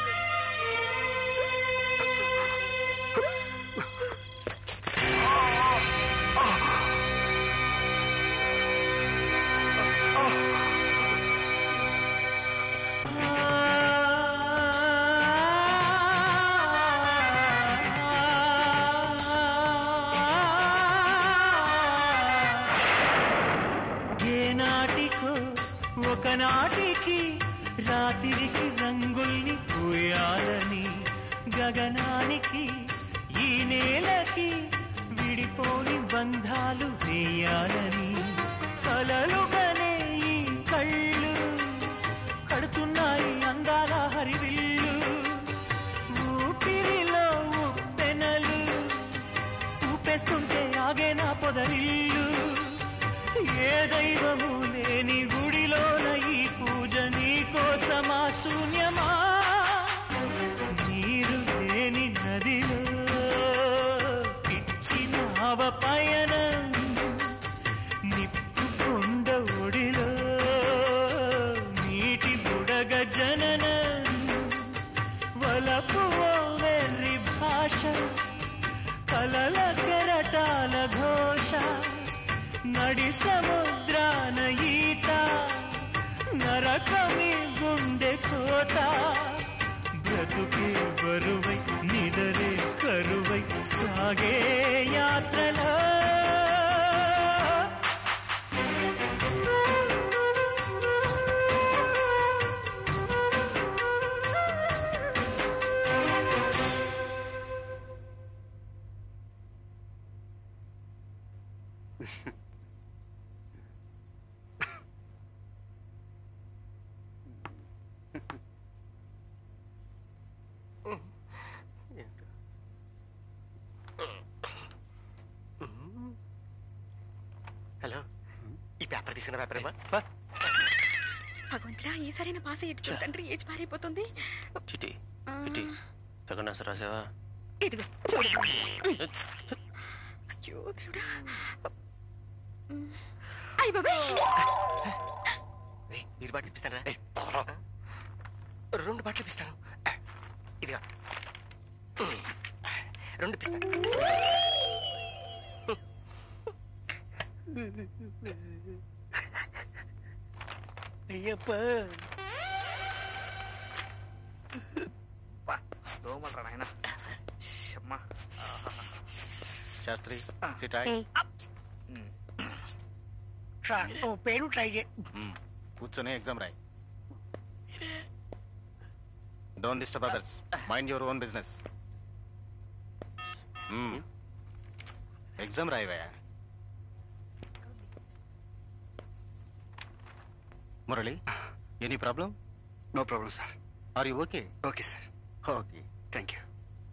ఏనాటికో ఒకనాటికి రాత్రికి రంగుల్ని పూయాలని గగనానికి ఈ నేలకి విడిపోని బంధాలు వేయాలని కలలుగనే ఈ కళ్ళు కడుతున్నాయి అందాల హరివిల్లు ఊపిరిలో ఉప్పెనలు ఊపేస్తుంటే ఆగే నా పొదరిల్లు ఏ దైవము లేని గుడిలోన ఈ పూజ నీ కోసమా శూన్యమా నీరు లేని నదిలో పిచ్చినావ పయనం నిప్పు కొండ ఒడిలో నీటి బుడగ జననం వలపు ఓ వెర్రి భాష కలల కెరటాల ఘోష నడి సముద్రాన ఈత నరకమి గుండె కోత బ్రతుకే బరువై నిదరే కరువై సాగే యాత్రలో హలో ఈ పేపర్ తీసుకున్న పేపర్ ఇవ్వ భగవంతుడా ఈసారైనా పాస్ అయ్యేట్టు చూడు తండ్రి ఏజ్ పారైపోతుంది చిటి చిటి సెకండ్ ఆన్సర్ రాసావా ఇదిగో చూడు అయ్యో దేవుడా అయ్య బాబాయ్ మీరు బట్టలు ఇప్పిస్తారా రెండు బట్టలు ఇప్పిస్తాను ఇదిగా రెండు ఇప్పిస్తాను అయ్యప్ప దోమలరా నాయన అమ్మా శాస్త్రి సార్ ఓ పేరు ట్రై చే కూర్చొని ఎగ్జామ్ రాయి don't disturb others mind your own business exam రాయివయ్యా Murali any problem no problem sir are you okay okay sir okay thank you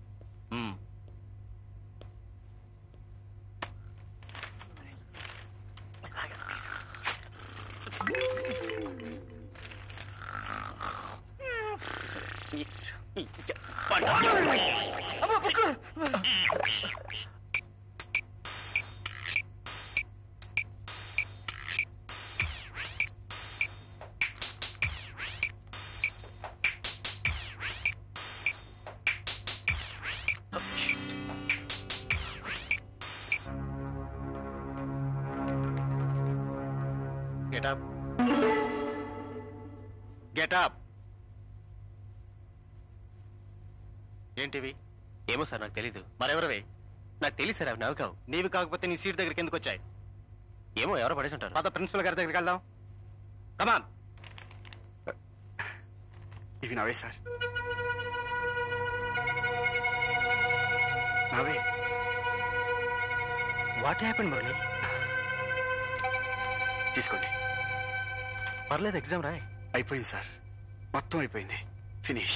get up get up ఏంటివి ఏమో సార్ నాకు తెలీదు మరెవరివి నాకు తెలియదు సార్ అవి నావి కావు నీవి కాకపోతే నీ సీట్ దగ్గరికి ఎందుకు వచ్చాయి ఏమో ఎవరో పడేసి ఉంటారు పాత ప్రిన్సిపల్ గారి దగ్గరికి వెళ్దాం కమాన్ ఇవి నావే సార్ నావే వాట్ హ్యాపెన్ మురళి తీసుకోండి పర్లేదు ఎగ్జామ్ రాయ్ అయిపోయింది సార్ మొత్తం అయిపోయింది ఫినిష్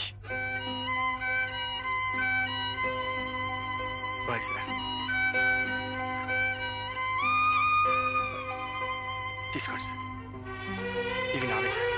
బాయ్ సార్ తీసుకోండి సార్ ఇవి నావే సార్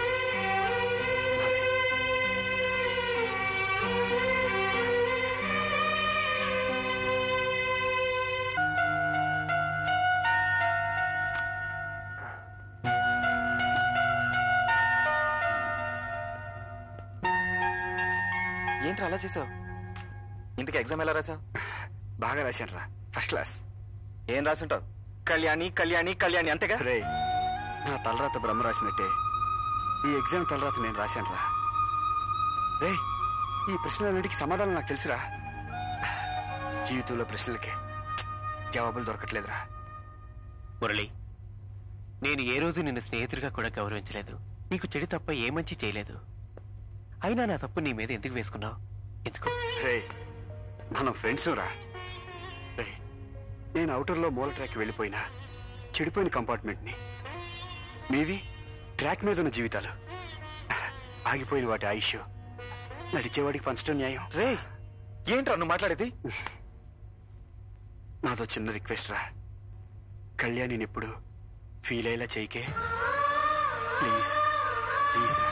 ఏంట్రా అలా చేసావు ఇంతకు ఎగ్జామ్ ఎలా రాసావు బాగా రాశాను రా ఫస్ట్ క్లాస్ ఏం రాసుంటావు కళ్యాణి కళ్యాణి కళ్యాణి అంతేగా రే నా తలరాత బ్రహ్మ రాసినట్టే ఈ ఎగ్జామ్ తలరాత నేను రాశాను రా రే ఈ ప్రశ్నలన్నిటికీ సమాధానం నాకు తెలుసురా జీవితంలో ప్రశ్నలకే జవాబులు దొరకట్లేదురా మురళి నేను ఏ రోజు నిన్ను స్నేహితుడిగా కూడా గౌరవించలేదు నీకు చెడు తప్ప ఏ మంచి చేయలేదు అయినా నా తప్పు నీ మీద ఎందుకు వేసుకున్నావు ఎందుకు రే మనం ఫ్రెండ్స్ రా రే నేను అవుటర్లో మూల ట్రాక్ వెళ్ళిపోయినా చెడిపోయిన కంపార్ట్మెంట్ని మీవి ట్రాక్ మీద ఉన్న జీవితాలు ఆగిపోయిన వాటి ఆయుష్ నడిచేవాడికి పంచడం న్యాయం రే ఏంట్రా నువ్వు మాట్లాడేది నాదో చిన్న రిక్వెస్ట్ రా కళ్యాణిని ఎప్పుడు ఫీల్ అయ్యేలా చేయకే ప్లీజ్ ప్లీజ్ రా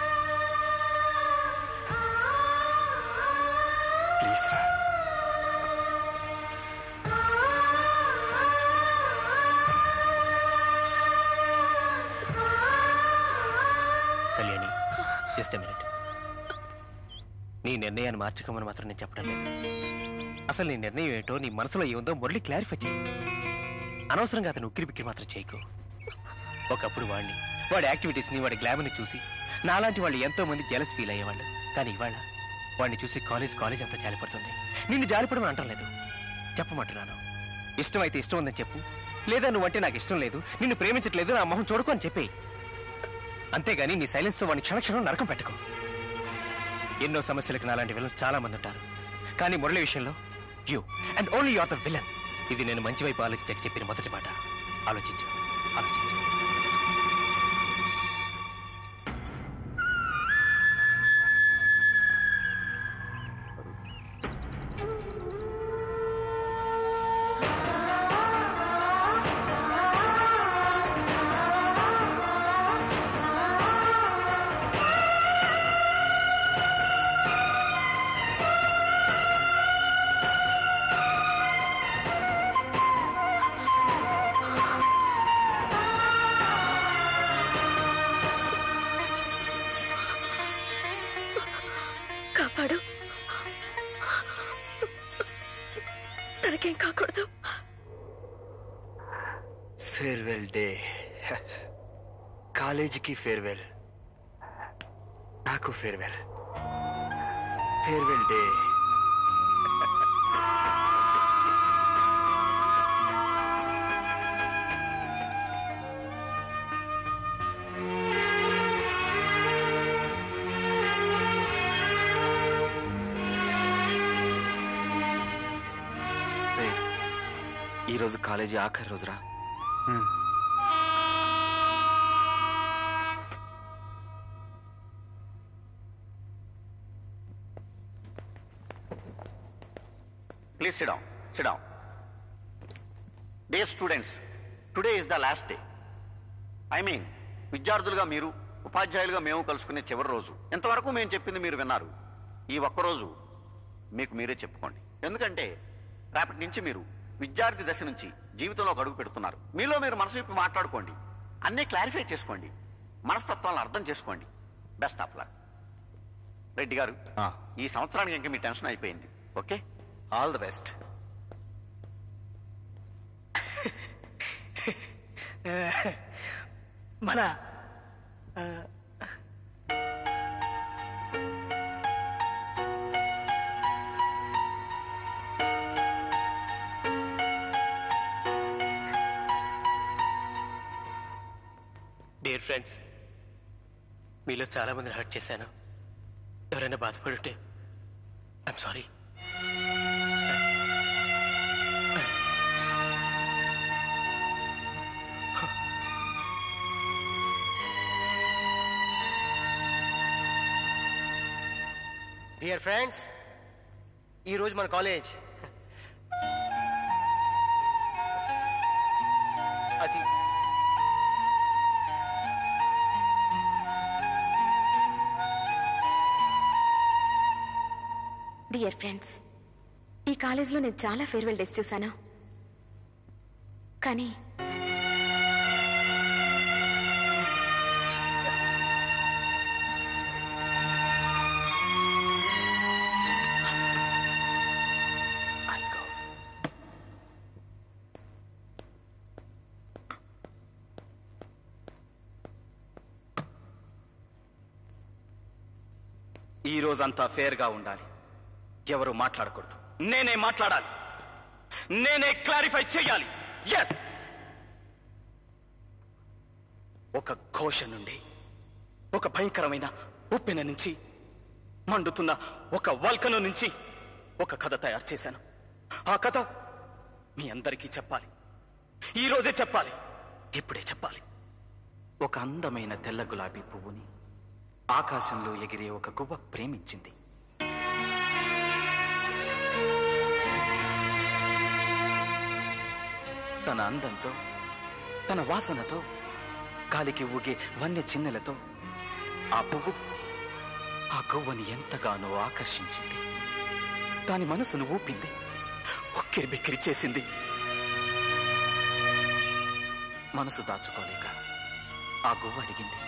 ప్లీజ్ రా కళ్యాణి జస్ట్ మినిట్ నీ నిర్ణయాన్ని మార్చుకోమని మాత్రం నేను చెప్పడం లేదు అసలు నీ నిర్ణయం ఏంటో నీ మనసులో ఏముందో మురళి క్లారిఫై చేయి అనవసరంగా అతను ఉక్కిరి బిక్కిరి మాత్రం చేయకు ఒకప్పుడు వాడిని వాడి యాక్టివిటీస్ ని వాడి గ్లామర్ని చూసి నాలాంటి వాళ్ళు ఎంతో మంది జెలస్ ఫీల్ అయ్యేవాళ్ళు కానీ ఇవాళ వాడిని చూసి కాలేజ్ కాలేజ్ అంతా జాలిపడుతుంది నిన్ను జాలిపడమని అంటం లేదు చెప్పమంటున్నాను ఇష్టమైతే ఇష్టం ఉందని చెప్పు లేదా నువ్వంటే నాకు ఇష్టం లేదు నిన్ను ప్రేమించట్లేదు నా మొహం చూడకు అని చెప్పి అంతేగాని నీ సైలెన్స్ తో వాడిని క్షణక్షణం నరకం పెట్టుకో ఎన్నో సమస్యలకు నాలాంటి విలన్ చాలా మంది ఉంటారు కానీ మురళి విషయంలో you and only your the villain ఇది నేను మంచి వైపు ఆలోచించక చెప్పిన మొదటి మాట ఆలోచించు ఆలోచించు కాపాడు తనకేం కాకూడదు ఫేర్వెల్ డే కాలేజీకి ఫేర్వెల్ నాకు ఫేర్వెల్ ఫేర్వెల్ డే ఈరోజు కాలేజీ ఆఖరి రోజురా please sit down sit down dear students today is the last day I mean విద్యార్థులుగా మీరు ఉపాధ్యాయులుగా మేము కలుసుకునే చివరి రోజు ఇంతవరకు మేము చెప్పింది మీరు విన్నారు ఈ ఒక్కరోజు మీకు మీరే చెప్పుకోండి ఎందుకంటే రేపటి నుంచి మీరు విద్యార్థి దశ నుంచి జీవితంలో ఒక అడుగు పెడుతున్నారు మీలో మీరు మనసు విప్పి మాట్లాడుకోండి అన్నీ క్లారిఫై చేసుకోండి మనస్తత్వాలను అర్థం చేసుకోండి బెస్ట్ ఆఫ్ లక్ రెడ్డి గారు ఈ సంవత్సరానికి ఇంకా మీ టెన్షన్ అయిపోయింది ఓకే ఆల్ ది బెస్ట్ మన ఆ, డియర్ ఫ్రెండ్స్ మీలో చాలా మందిని హర్ట్ చేశాను ఎవరైనా బాధపడుంటే ఐఎమ్ సారీ డియర్ ఫ్రెండ్స్ ఈరోజు మన కాలేజ్ అది డియర్ ఫ్రెండ్స్ ఈ కాలేజీలో నేను చాలా ఫేర్వెల్ డేస్ చూశాను కానీ ఈ రోజంతా ఫేర్ గా ఉండాలి ఎవరు మాట్లాడకూడదు నేనే మాట్లాడాలి నేనే క్లారిఫై చేయాలి ఎస్ ఒక ఘోష నుండి ఒక భయంకరమైన ఉప్పెన నుంచి మండుతున్న ఒక వల్కను నుంచి ఒక కథ తయారు చేశాను ఆ కథ మీ అందరికీ చెప్పాలి ఈ రోజే చెప్పాలి ఇప్పుడే చెప్పాలి ఒక అందమైన తెల్ల గులాబీ పువ్వుని ఆకాశంలో ఎగిరే ఒక గువ్వ ప్రేమించింది తన అందంతో తన వాసనతో గాలికి ఊగే వన్య చిన్నెలతో ఆ పువ్వు ఆ గువ్వని ఎంతగానో ఆకర్షించింది దాని మనసును ఊపింది ఒక్కిరి బిక్కిరి చేసింది మనసు దాచుకోలేక ఆ గువ్వ అడిగింది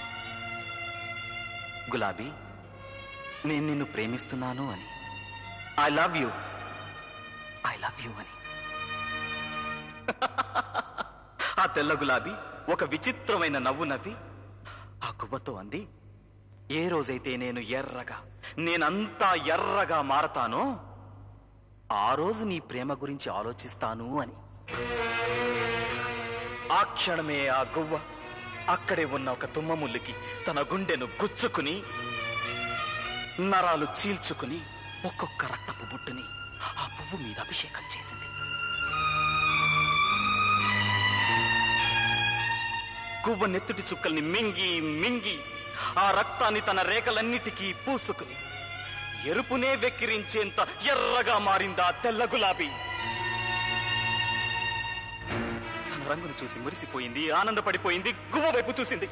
గులాబీ నేను నిన్ను ప్రేమిస్తున్నాను అని I love you I love you అని ఆ తెల్ల గులాబీ ఒక విచిత్రమైన నవ్వు నవ్వి ఆ గువ్వతో అంది ఏ రోజైతే నేను ఎర్రగా నేనంతా ఎర్రగా మారతానో ఆ రోజు నీ ప్రేమ గురించి ఆలోచిస్తాను అని ఆ క్షణమే ఆ గువ్వ అక్కడే ఉన్న ఒక తుమ్మముల్లికి తన గుండెను గుచ్చుకుని నరాలు చీల్చుకుని ఒక్కొక్క రక్తపు బుట్టుని ఆ పువ్వు మీద అభిషేకం చేసింది గువ్వ నెత్తుటి చుక్కల్ని మింగి మింగి ఆ రక్తాన్ని తన రేఖలన్నిటికీ పూసుకుని ఎరుపునే వెక్కిరించేంత ఎర్రగా మారిందా తెల్ల గులాబీ తన రంగును చూసి మురిసిపోయింది ఆనందపడిపోయింది గువ్వ వైపు చూసింది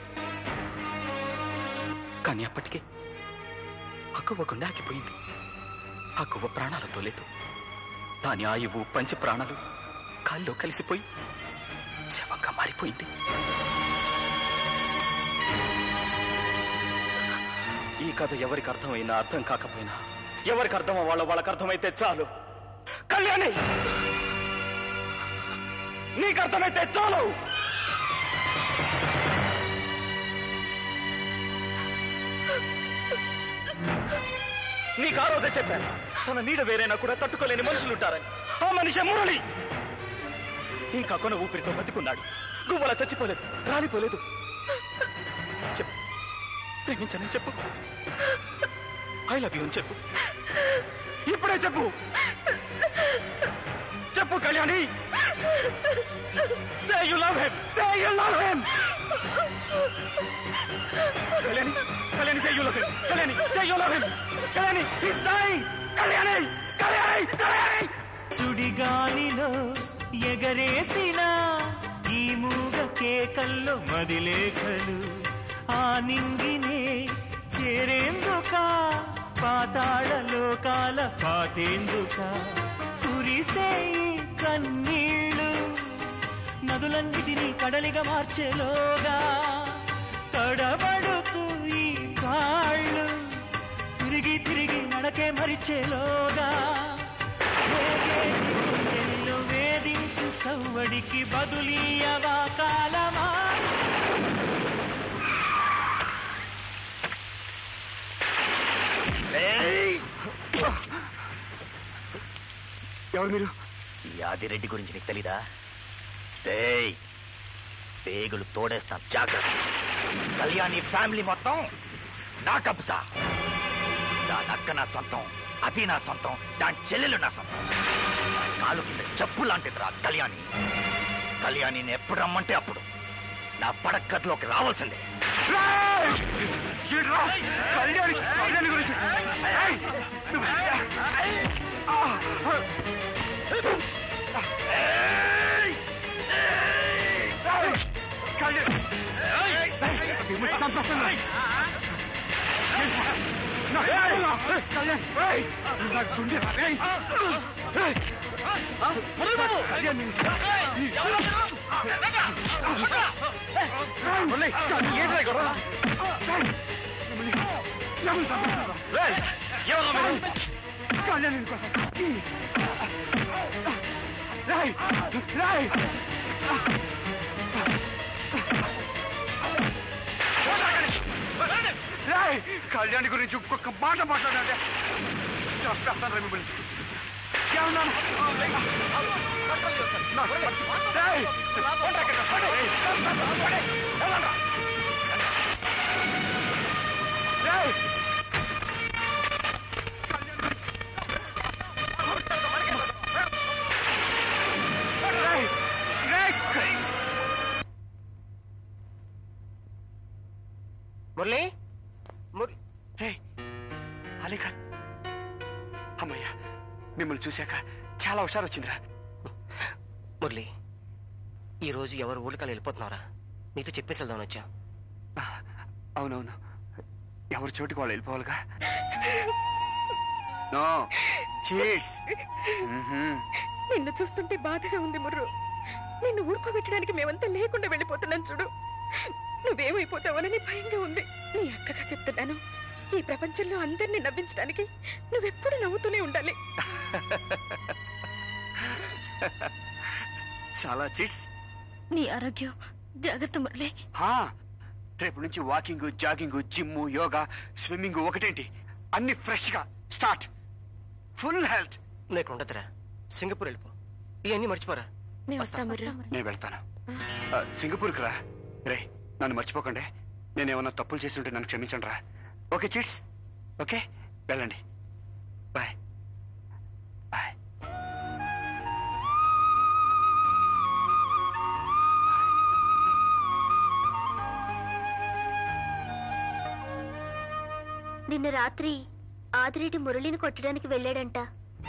కానీ అప్పటికే ఆ గువ్వ గుండె ఆగిపోయింది ఆ గువ్వ ప్రాణాలతో లేదు దాని ఆయువు పంచ ప్రాణాలు కాల్లో కలిసిపోయి శవంగా మారిపోయింది ఈ కథ ఎవరికి అర్థమైనా అర్థం కాకపోయినా ఎవరికి అర్థం వాళ్ళ వాళ్ళకి అర్థమైతే చాలు కళ్యాణి నీకు అర్థమైతే చాలు నీకు ఆ రోజే చెప్పాను తన నీడ వేరైనా కూడా తట్టుకోలేని మనుషులు ఉంటారని ఆ మనిషి మురళి ఇంకా కొన ఊపిరితో బతికున్నాడు గువ్వలా చచ్చిపోలేదు రాలిపోలేదు చెప్పు ప్రేమించానని చెప్పు ఐ లవ్ యూ అని చెప్పు ఇప్పుడే చెప్పు చెప్పు Kalyani say you love him say you love him Kalyani Kalyani say you love him Kalyani say you love him Kalyani he's dying Kalyani Kalyani Kalyani సుడిగాలిలో ఎగరేసిన ఈ మూగ కేకల్లో మదిలేఖలు ఆ నింగినే చేరేందుక పాతాళ లోకాల పాతేందుక కురిసే ఈ కన్నీళ్ళు నదులన్నిటినీ కడలిగా మార్చేలోగా తడబడుతూ ఈ కాళ్ళు తిరిగి తిరిగి నడకే మరిచేలోగా గుండెల్లో వేధించు సవ్వడికి బదులీయవా కాలమా ఎవరు మీరు ఈ ఆదిరెడ్డి గురించి నీకు తెలీదా ఏయ్ పేగులు తోడేస్తాం జాగ్రత్త కళ్యాణి ఫ్యామిలీ మొత్తం నా కబ్జా దాని అక్క నా సొంతం అది నా సొంతం దాని చెల్లెలు నా సొంతం దాని కాలు కింద చెప్పు లాంటిది రా కళ్యాణి కళ్యాణిని ఎప్పుడు రమ్మంటే అప్పుడు నా పడక్కర్లోకి రావాల్సిందే కళ్యాణి కళ్యాణి గురించి ఏయ్! ఆ! ఏయ్! ఏయ్! కళ్యాణి ఏయ్! మిమ్మల్ని చంపేస్తాను. నా- ఏయ్! కళ్యాణి ఏయ్! నా గుండె ఏయ్! ఏయ్! కళ్యాణి మురళి, చాలు, ఏంట్రా ఈ గొడవ? ఏయ్! మిమ్మల్ని- మిమ్మల్ని చంపేస్తాను. ఎవరు మీరు? కళ్యాణి కోసం రాయ్ రాయ్ రాయ్ కళ్యాణి గురించి ఇంకొక మాట మాట్లాడండి చంపేస్తాను రా మిమ్మల్ని ఏమన్నాను రాయ్ రాయ్ రాయ్ రాయ్ మురళి రే అలీఖాన్ అమ్మయ్యా మిమ్మల్ని చూశాక చాలా హుషారు వచ్చిందిరా మురళి ఈ రోజు ఎవరు ఊళ్ళకాలు వెళ్ళిపోతున్నారా నీతో చెప్పేసి వెళ్దామని వచ్చా అవునవును ఎవరి చోటుకి వాళ్ళు వెళ్ళిపోవాలిగా నో చీట్స్ నిన్ను చూస్తుంటే బాధగా ఉంది ముర్రు నిన్ను ఊరుకోబెట్టడానికి మేమంతా లేకుండా వెళ్ళిపోతున్నాం చూడు నువ్వేమైపోతావోనని భయంగా ఉంది నీ అక్కగా చెప్తున్నాను ఈ ప్రపంచంలో అందరినీ నవ్వించడానికి నువ్వెప్పుడు నవ్వుతూనే ఉండాలి చాలా చీట్స్ నీ ఆరోగ్యం జాగ్రత్త మురళి హా రేపు నుంచి walking jogging gym yoga swimming ఒకటేంటి అన్ని ఫ్రెష్ గా స్టార్ట్ ఫుల్ హెల్త్ నీకు ఉండదురా సింగపూర్ వెళ్ళిపో ఇవన్నీ మర్చిపోరా నేను వస్తా ముర్రు నేను వెళ్తాను ఆ, సింగపూర్కి రా రే నన్ను మర్చిపోకండి నేను ఏమన్నా తప్పులు చేసి ఉంటే నన్ను క్షమించండి రా ఓకే చీట్స్ ఓకే వెళ్ళండి బాయ్ బాయ్ నిన్న రాత్రి ఆదిరెడ్డి మురళిని కొట్టడానికి వెళ్ళాడంట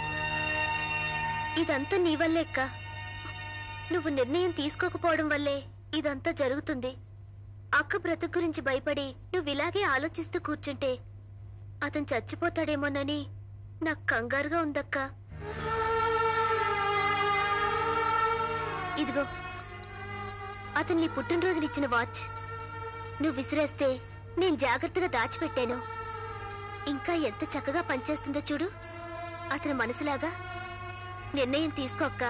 ఇదంతా నీ వల్లే అక్క నువ్వు నిర్ణయం తీసుకోకపోవడం వల్లే ఇదంతా జరుగుతుంది అక్క బ్రతుకు గురించి భయపడి నువ్వు ఇలాగే ఆలోచిస్తూ కూర్చుంటే అతను చచ్చిపోతాడేమోనని నాకు కంగారుగా ఉందక్క ఇదిగో అతను నీ పుట్టినరోజునిచ్చిన వాచ్ నువ్వు విసిరేస్తే నేను జాగ్రత్తగా దాచిపెట్టాను ఇంకా ఎంత చక్కగా పనిచేస్తుందో చూడు అతని మనసులాగా నిర్ణయం తీసుకో అక్క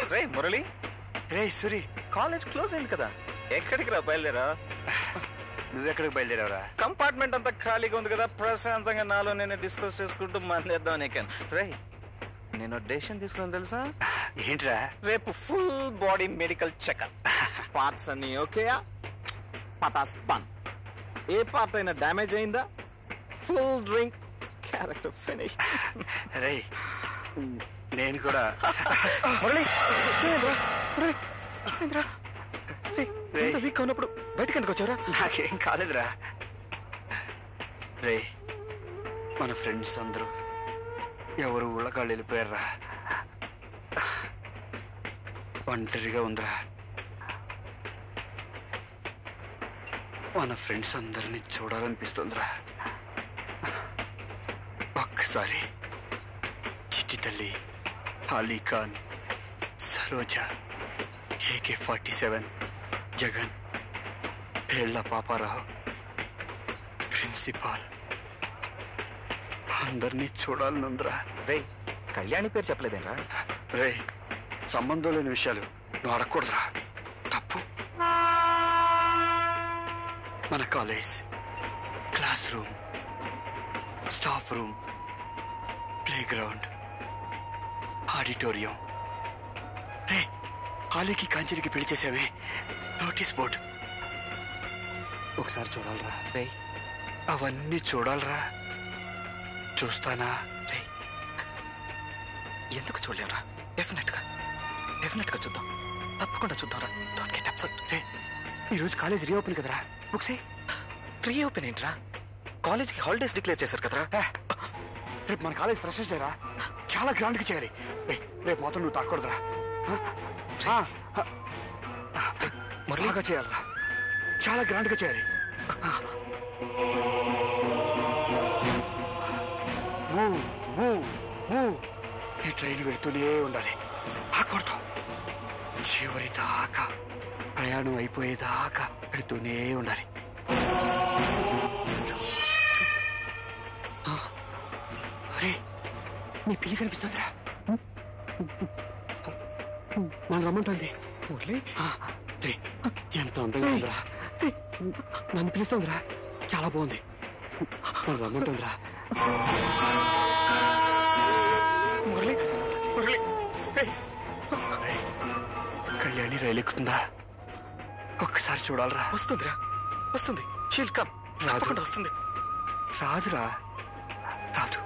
రే మురళి రే సూరి కాలేజ్ క్లోజ్ అయింది కదా ఎక్కడికి రా బయలుదేరా నువ్వెక్కడికి బయలుదేరావురా కంపార్ట్మెంట్ అంతా ఖాళీగా ఉంది కదా ప్రశాంతంగా నాలో నేను డిస్కస్ చేసుకుంటూ మందేద్దాం నీకెన్ రే నేను డెసిషన్ తీసుకుని తెలుసా ఏంట్రా రేపు full body medical checkup parts అన్ని ఓకేయా పటాస్ పన్ ఏ పార్ట్ అయినా డ్యామేజ్ అయిందా ఫుల్ డ్రింక్ క్యారెక్టర్ ఫినిష్ రే నేను కూడా మురళి ఏంట్రా? మురళి, ఏంట్రా? రే ఇంత వీక్ ఉన్నప్పుడు బయటకు ఎందుకు వచ్చారా నాకేం కాలేదురా రే మన ఫ్రెండ్స్ అందరూ ఎవరు ఊళ్ళకాళ్ళు వెళ్ళిపోయారా ఒంటరిగా ఉందిరా మన ఫ్రెండ్స్ అందరినీ చూడాలనిపిస్తుందిరా ఒక్కసారి Chitti Talli Ali Khan Saroja AK forty seven Jagan పేళ్ల పాపారావు ప్రిన్సిపాల్ అందరినీ చూడాలనుందిరా రే కళ్యాణి పేరు చెప్పలేదేంరా రే సంబంధం లేని విషయాలు నువ్వు అడగకూడదురా తప్పు మన college classroom staff room playground auditorium రే ఆలీకి కాంచెలికి పెళ్లి చేసావే నోటీస్ బోర్డు ఒకసారి చూడాలరా రే అవన్నీ చూడాలరా చూస్తానా రే ఎందుకు చూడలేవురా డెఫినెట్ గా డెఫినెట్ గా చూద్దాం తప్పకుండా చూద్దాంరా డోంట్ గెట్ అప్సెట్ రే ఈరోజు కాలేజ్ రీఓపెన్ కదరా ఒకసారి రీఓపెన్ ఏంట్రా కాలేజ్కి హాలిడేస్ డిక్లేర్ చేశారు కదరా రేపు మన కాలేజ్ ఫ్రెషర్స్ డేరా చాలా గ్రాండ్ గా చేయాలి రే, రేపు మొత్తం నువ్వు తాకూడదురా బాగా చేయాలరా చాలా గ్రాండ్ గా చేయాలి మూవ్ మూవ్ మూవ్ ఈ ట్రైన్ వెళ్తూనే ఉండాలి ఆకూడదు చివరి దాకా ప్రయాణం అయిపోయేదాకా వెళుతూనే ఉండాలి అరే నీ పిల్లి కనిపిస్తుందిరా నన్ను రమ్మంటుంది మురళి రే ఎంత అందంగా ఉందిరా రే, నన్ను పిలుస్తుందిరా చాలా బాగుంది నన్ను రమ్మంటుందిరా మురళి మురళి రే. రే, కళ్యాణి రైలు ఎక్కుతుందా ఒక్కసారి చూడాలరా వస్తుందిరా వస్తుంది షీల్ కమ్ రాదు వస్తుంది రాదురా రాదు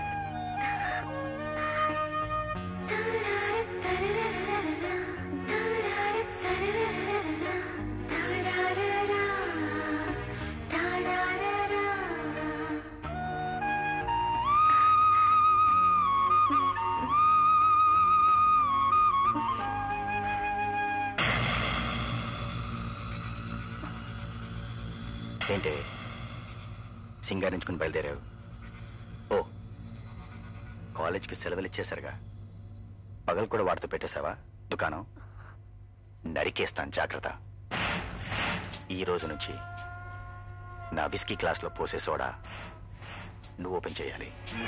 ఏంటి సింగారించుకుని బయలుదేరావు ఓ కాలేజ్కి సెలవులు ఇచ్చేశారుగా పగలు కూడా వాడితో పెట్టేశావా దుకాణం నరికేస్తాను జాగ్రత్త ఈ రోజు నుంచి నా విస్కీ క్లాస్లో పోసే సోడా నువ్వు ఓపెన్ చేయాలి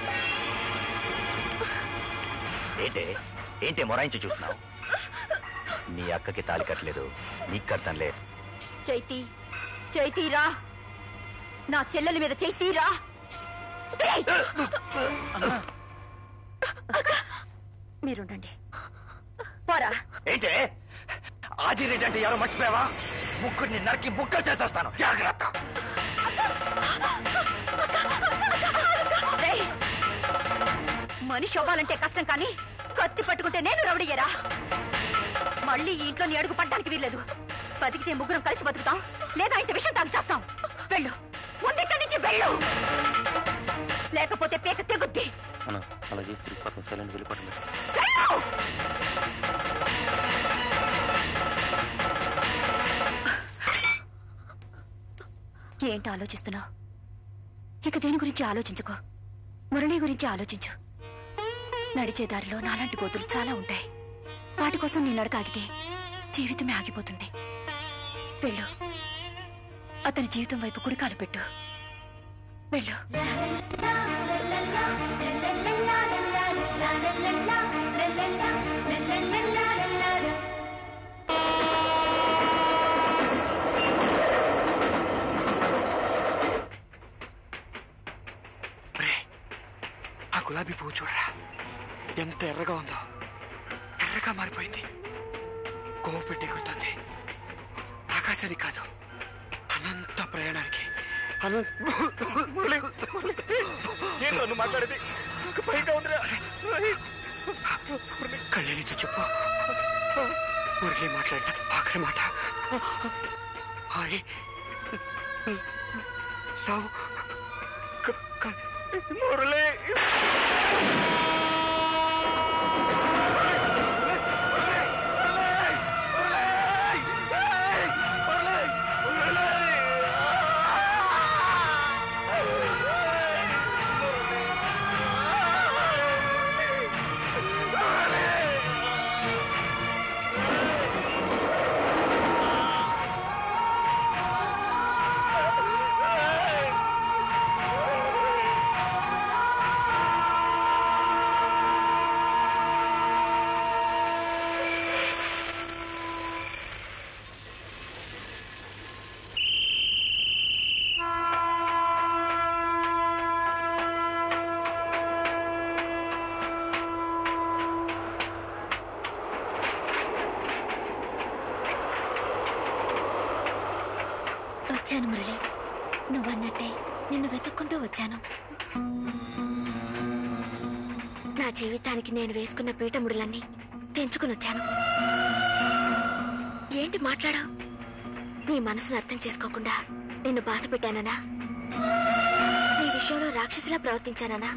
ఏంటే ఏంటి మొరాయించి చూస్తున్నావు నీ అక్కకి తాలి కట్టలేదు నీకు కడతానులే చైతి చైతీరా నా చెల్లెల మీద చైతీరా మీరుండండి పోరా ఏంటే ఆదిరెడ్డి అంటే ఎవరో మర్చిపోయావా ముగ్గురిని నరికి ముక్కలు చేసేస్తాను జాగ్రత్త రేయ్! మనిషి అవ్వాలంటే కష్టం కానీ కత్తి పట్టుకుంటే నేను రవడయ్యరా మళ్ళీ ఈ ఇంట్లో నీ అడుగు పడ్డానికి వీల్లేదు బతికితే ముగ్గురం కలిసి బతుకుతాం లేదా ఇంత విషయం తాగు చేస్తాం వెళ్ళు ముందెక్కడి నుంచి వెళ్ళు లేకపోతే పేక తెగుద్ది అన్న అలా చేసి తిరిగిపోతాం సైలెంట్ వెళ్ళిపోవటం వెళ్ళు! ఏంటి ఆలోచిస్తున్నావు ఇక దేని గురించి ఆలోచించుకో మురళి గురించి ఆలోచించు నడిచే దారిలో నాలాంటి గోతులు చాలా ఉంటాయి వాటి కోసం నీ నడక ఆగితే జీవితమే ఆగిపోతుంది వెళ్ళు అతని జీవితం వైపు కుడికాలు పెట్టు వెళ్ళు ఎంత ఎర్రగా ఉందో ఎర్రగా మారిపోయింది కోవ పెట్టి ఎగురుతుంది ఆకాశానికి కాదు అనంత ప్రయాణానికి ఏంటి నన్ను మాట్లాడేది నాకు భయంగా ఉందిరా కళ్యాణితో చెప్పు మురళి మాట్లాడిన ఆఖరి మాట ఐ లవ్ మురళి వచ్చాను మురళి నువ్వన్నట్టే నిన్ను వెతుక్కుంటూ వచ్చాను నా జీవితానికి నేను వేసుకున్న పీఠముడులన్నీ తెంచుకుని వచ్చాను ఏంటి మాట్లాడా నీ మనసును అర్థం చేసుకోకుండా నిన్ను బాధ పెట్టాననా నీ విషయంలో రాక్షసిలా ప్రవర్తించాననా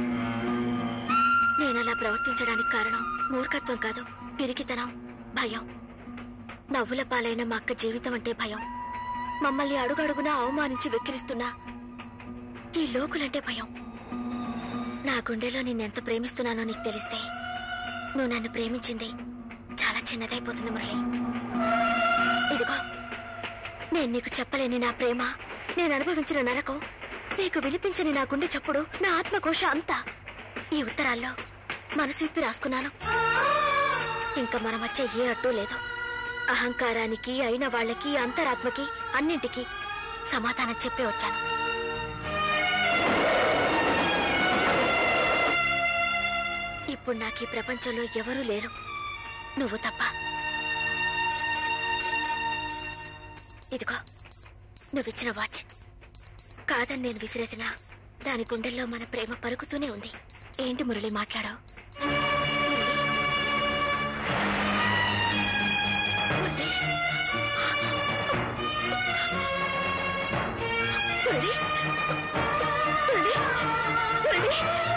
నేనలా ప్రవర్తించడానికి కారణం మూర్ఖత్వం కాదు పిరికితనం భయం నవ్వుల పాలైన మా అక్క జీవితం అంటే భయం మమ్మల్ని అడుగడుగునా అవమానించి వెక్కిరిస్తున్నా ఈ లోకులంటే భయం నా గుండెలో నిన్నెంత ప్రేమిస్తున్నానో నీకు తెలిస్తే నువ్వు నన్ను ప్రేమించింది చాలా చిన్నదైపోతుంది మురళి ఇదిగో నేను నీకు చెప్పలేని నా ప్రేమ నేను అనుభవించిన నరకం నీకు వినిపించని నా గుండె చప్పుడు నా ఆత్మకోశ అంతా ఈ ఉత్తరాల్లో మనసు ఇప్పి రాసుకున్నాను ఇంకా మన మధ్య ఏ అడ్డు లేదు అహంకారానికి అయిన వాళ్ళకి అంతరాత్మకి అన్నింటికి సమాధానం చెప్పే వచ్చాను ఇప్పుడు నాకు ఈ ప్రపంచంలో ఎవరూ లేరు నువ్వు తప్ప ఇదిగో నువ్విచ్చిన వాచ్ కాదని నేను విసిరేసినా దాని గుండెల్లో మన ప్రేమ పలుకుతూనే ఉంది ఏంటి మురళి మాట్లాడావు Murali Murali Murali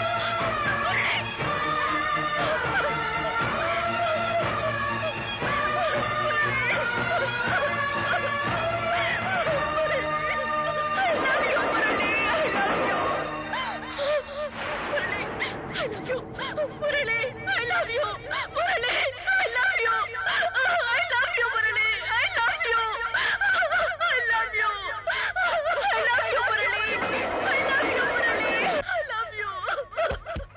I love you, Murali. I love you, Murali. I love you. I love you, Murali. I love you. I love you. I love you, Murali. I love you, Murali. I love you.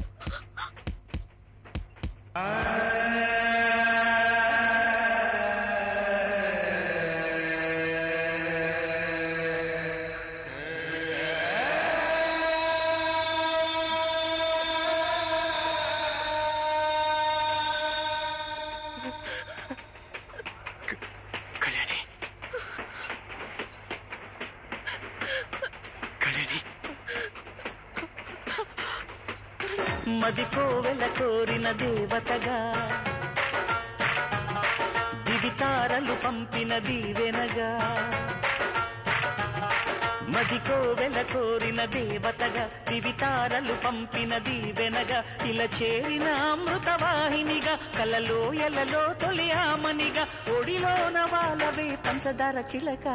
Kalyani Kalyani మది కోవెల కోరిన దేవతగా దివితారలు పంపిన దీవెనగా మది కోవెల కోరిన దేవతగా దివితారలు పంపిన దీవెనగా ఇలా చేరిన అమృతవాహినిగా కలలో ఎలలో తొలి ఆమనిగా ఒడిలోన వాళ్ళవే పంచదార చిలక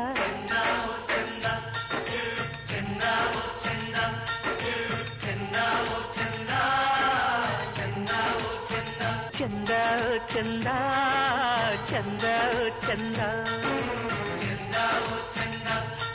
చంద చంద చంద చంద